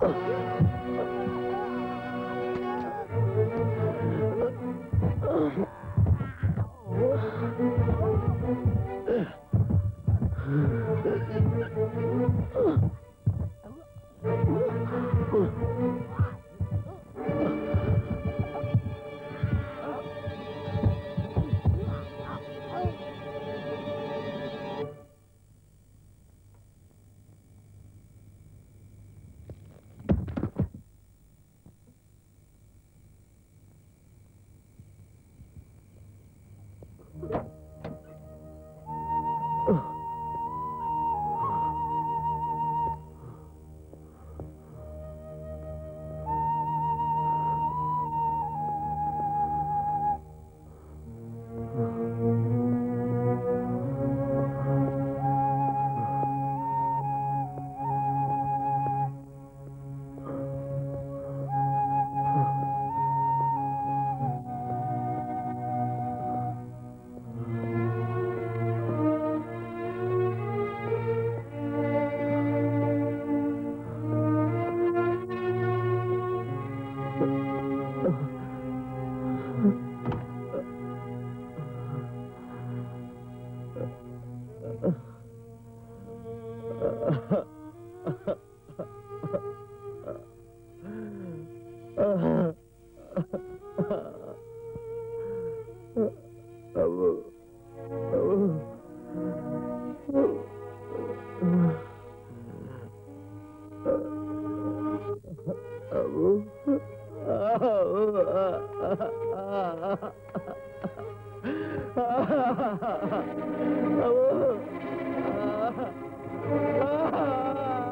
Ah!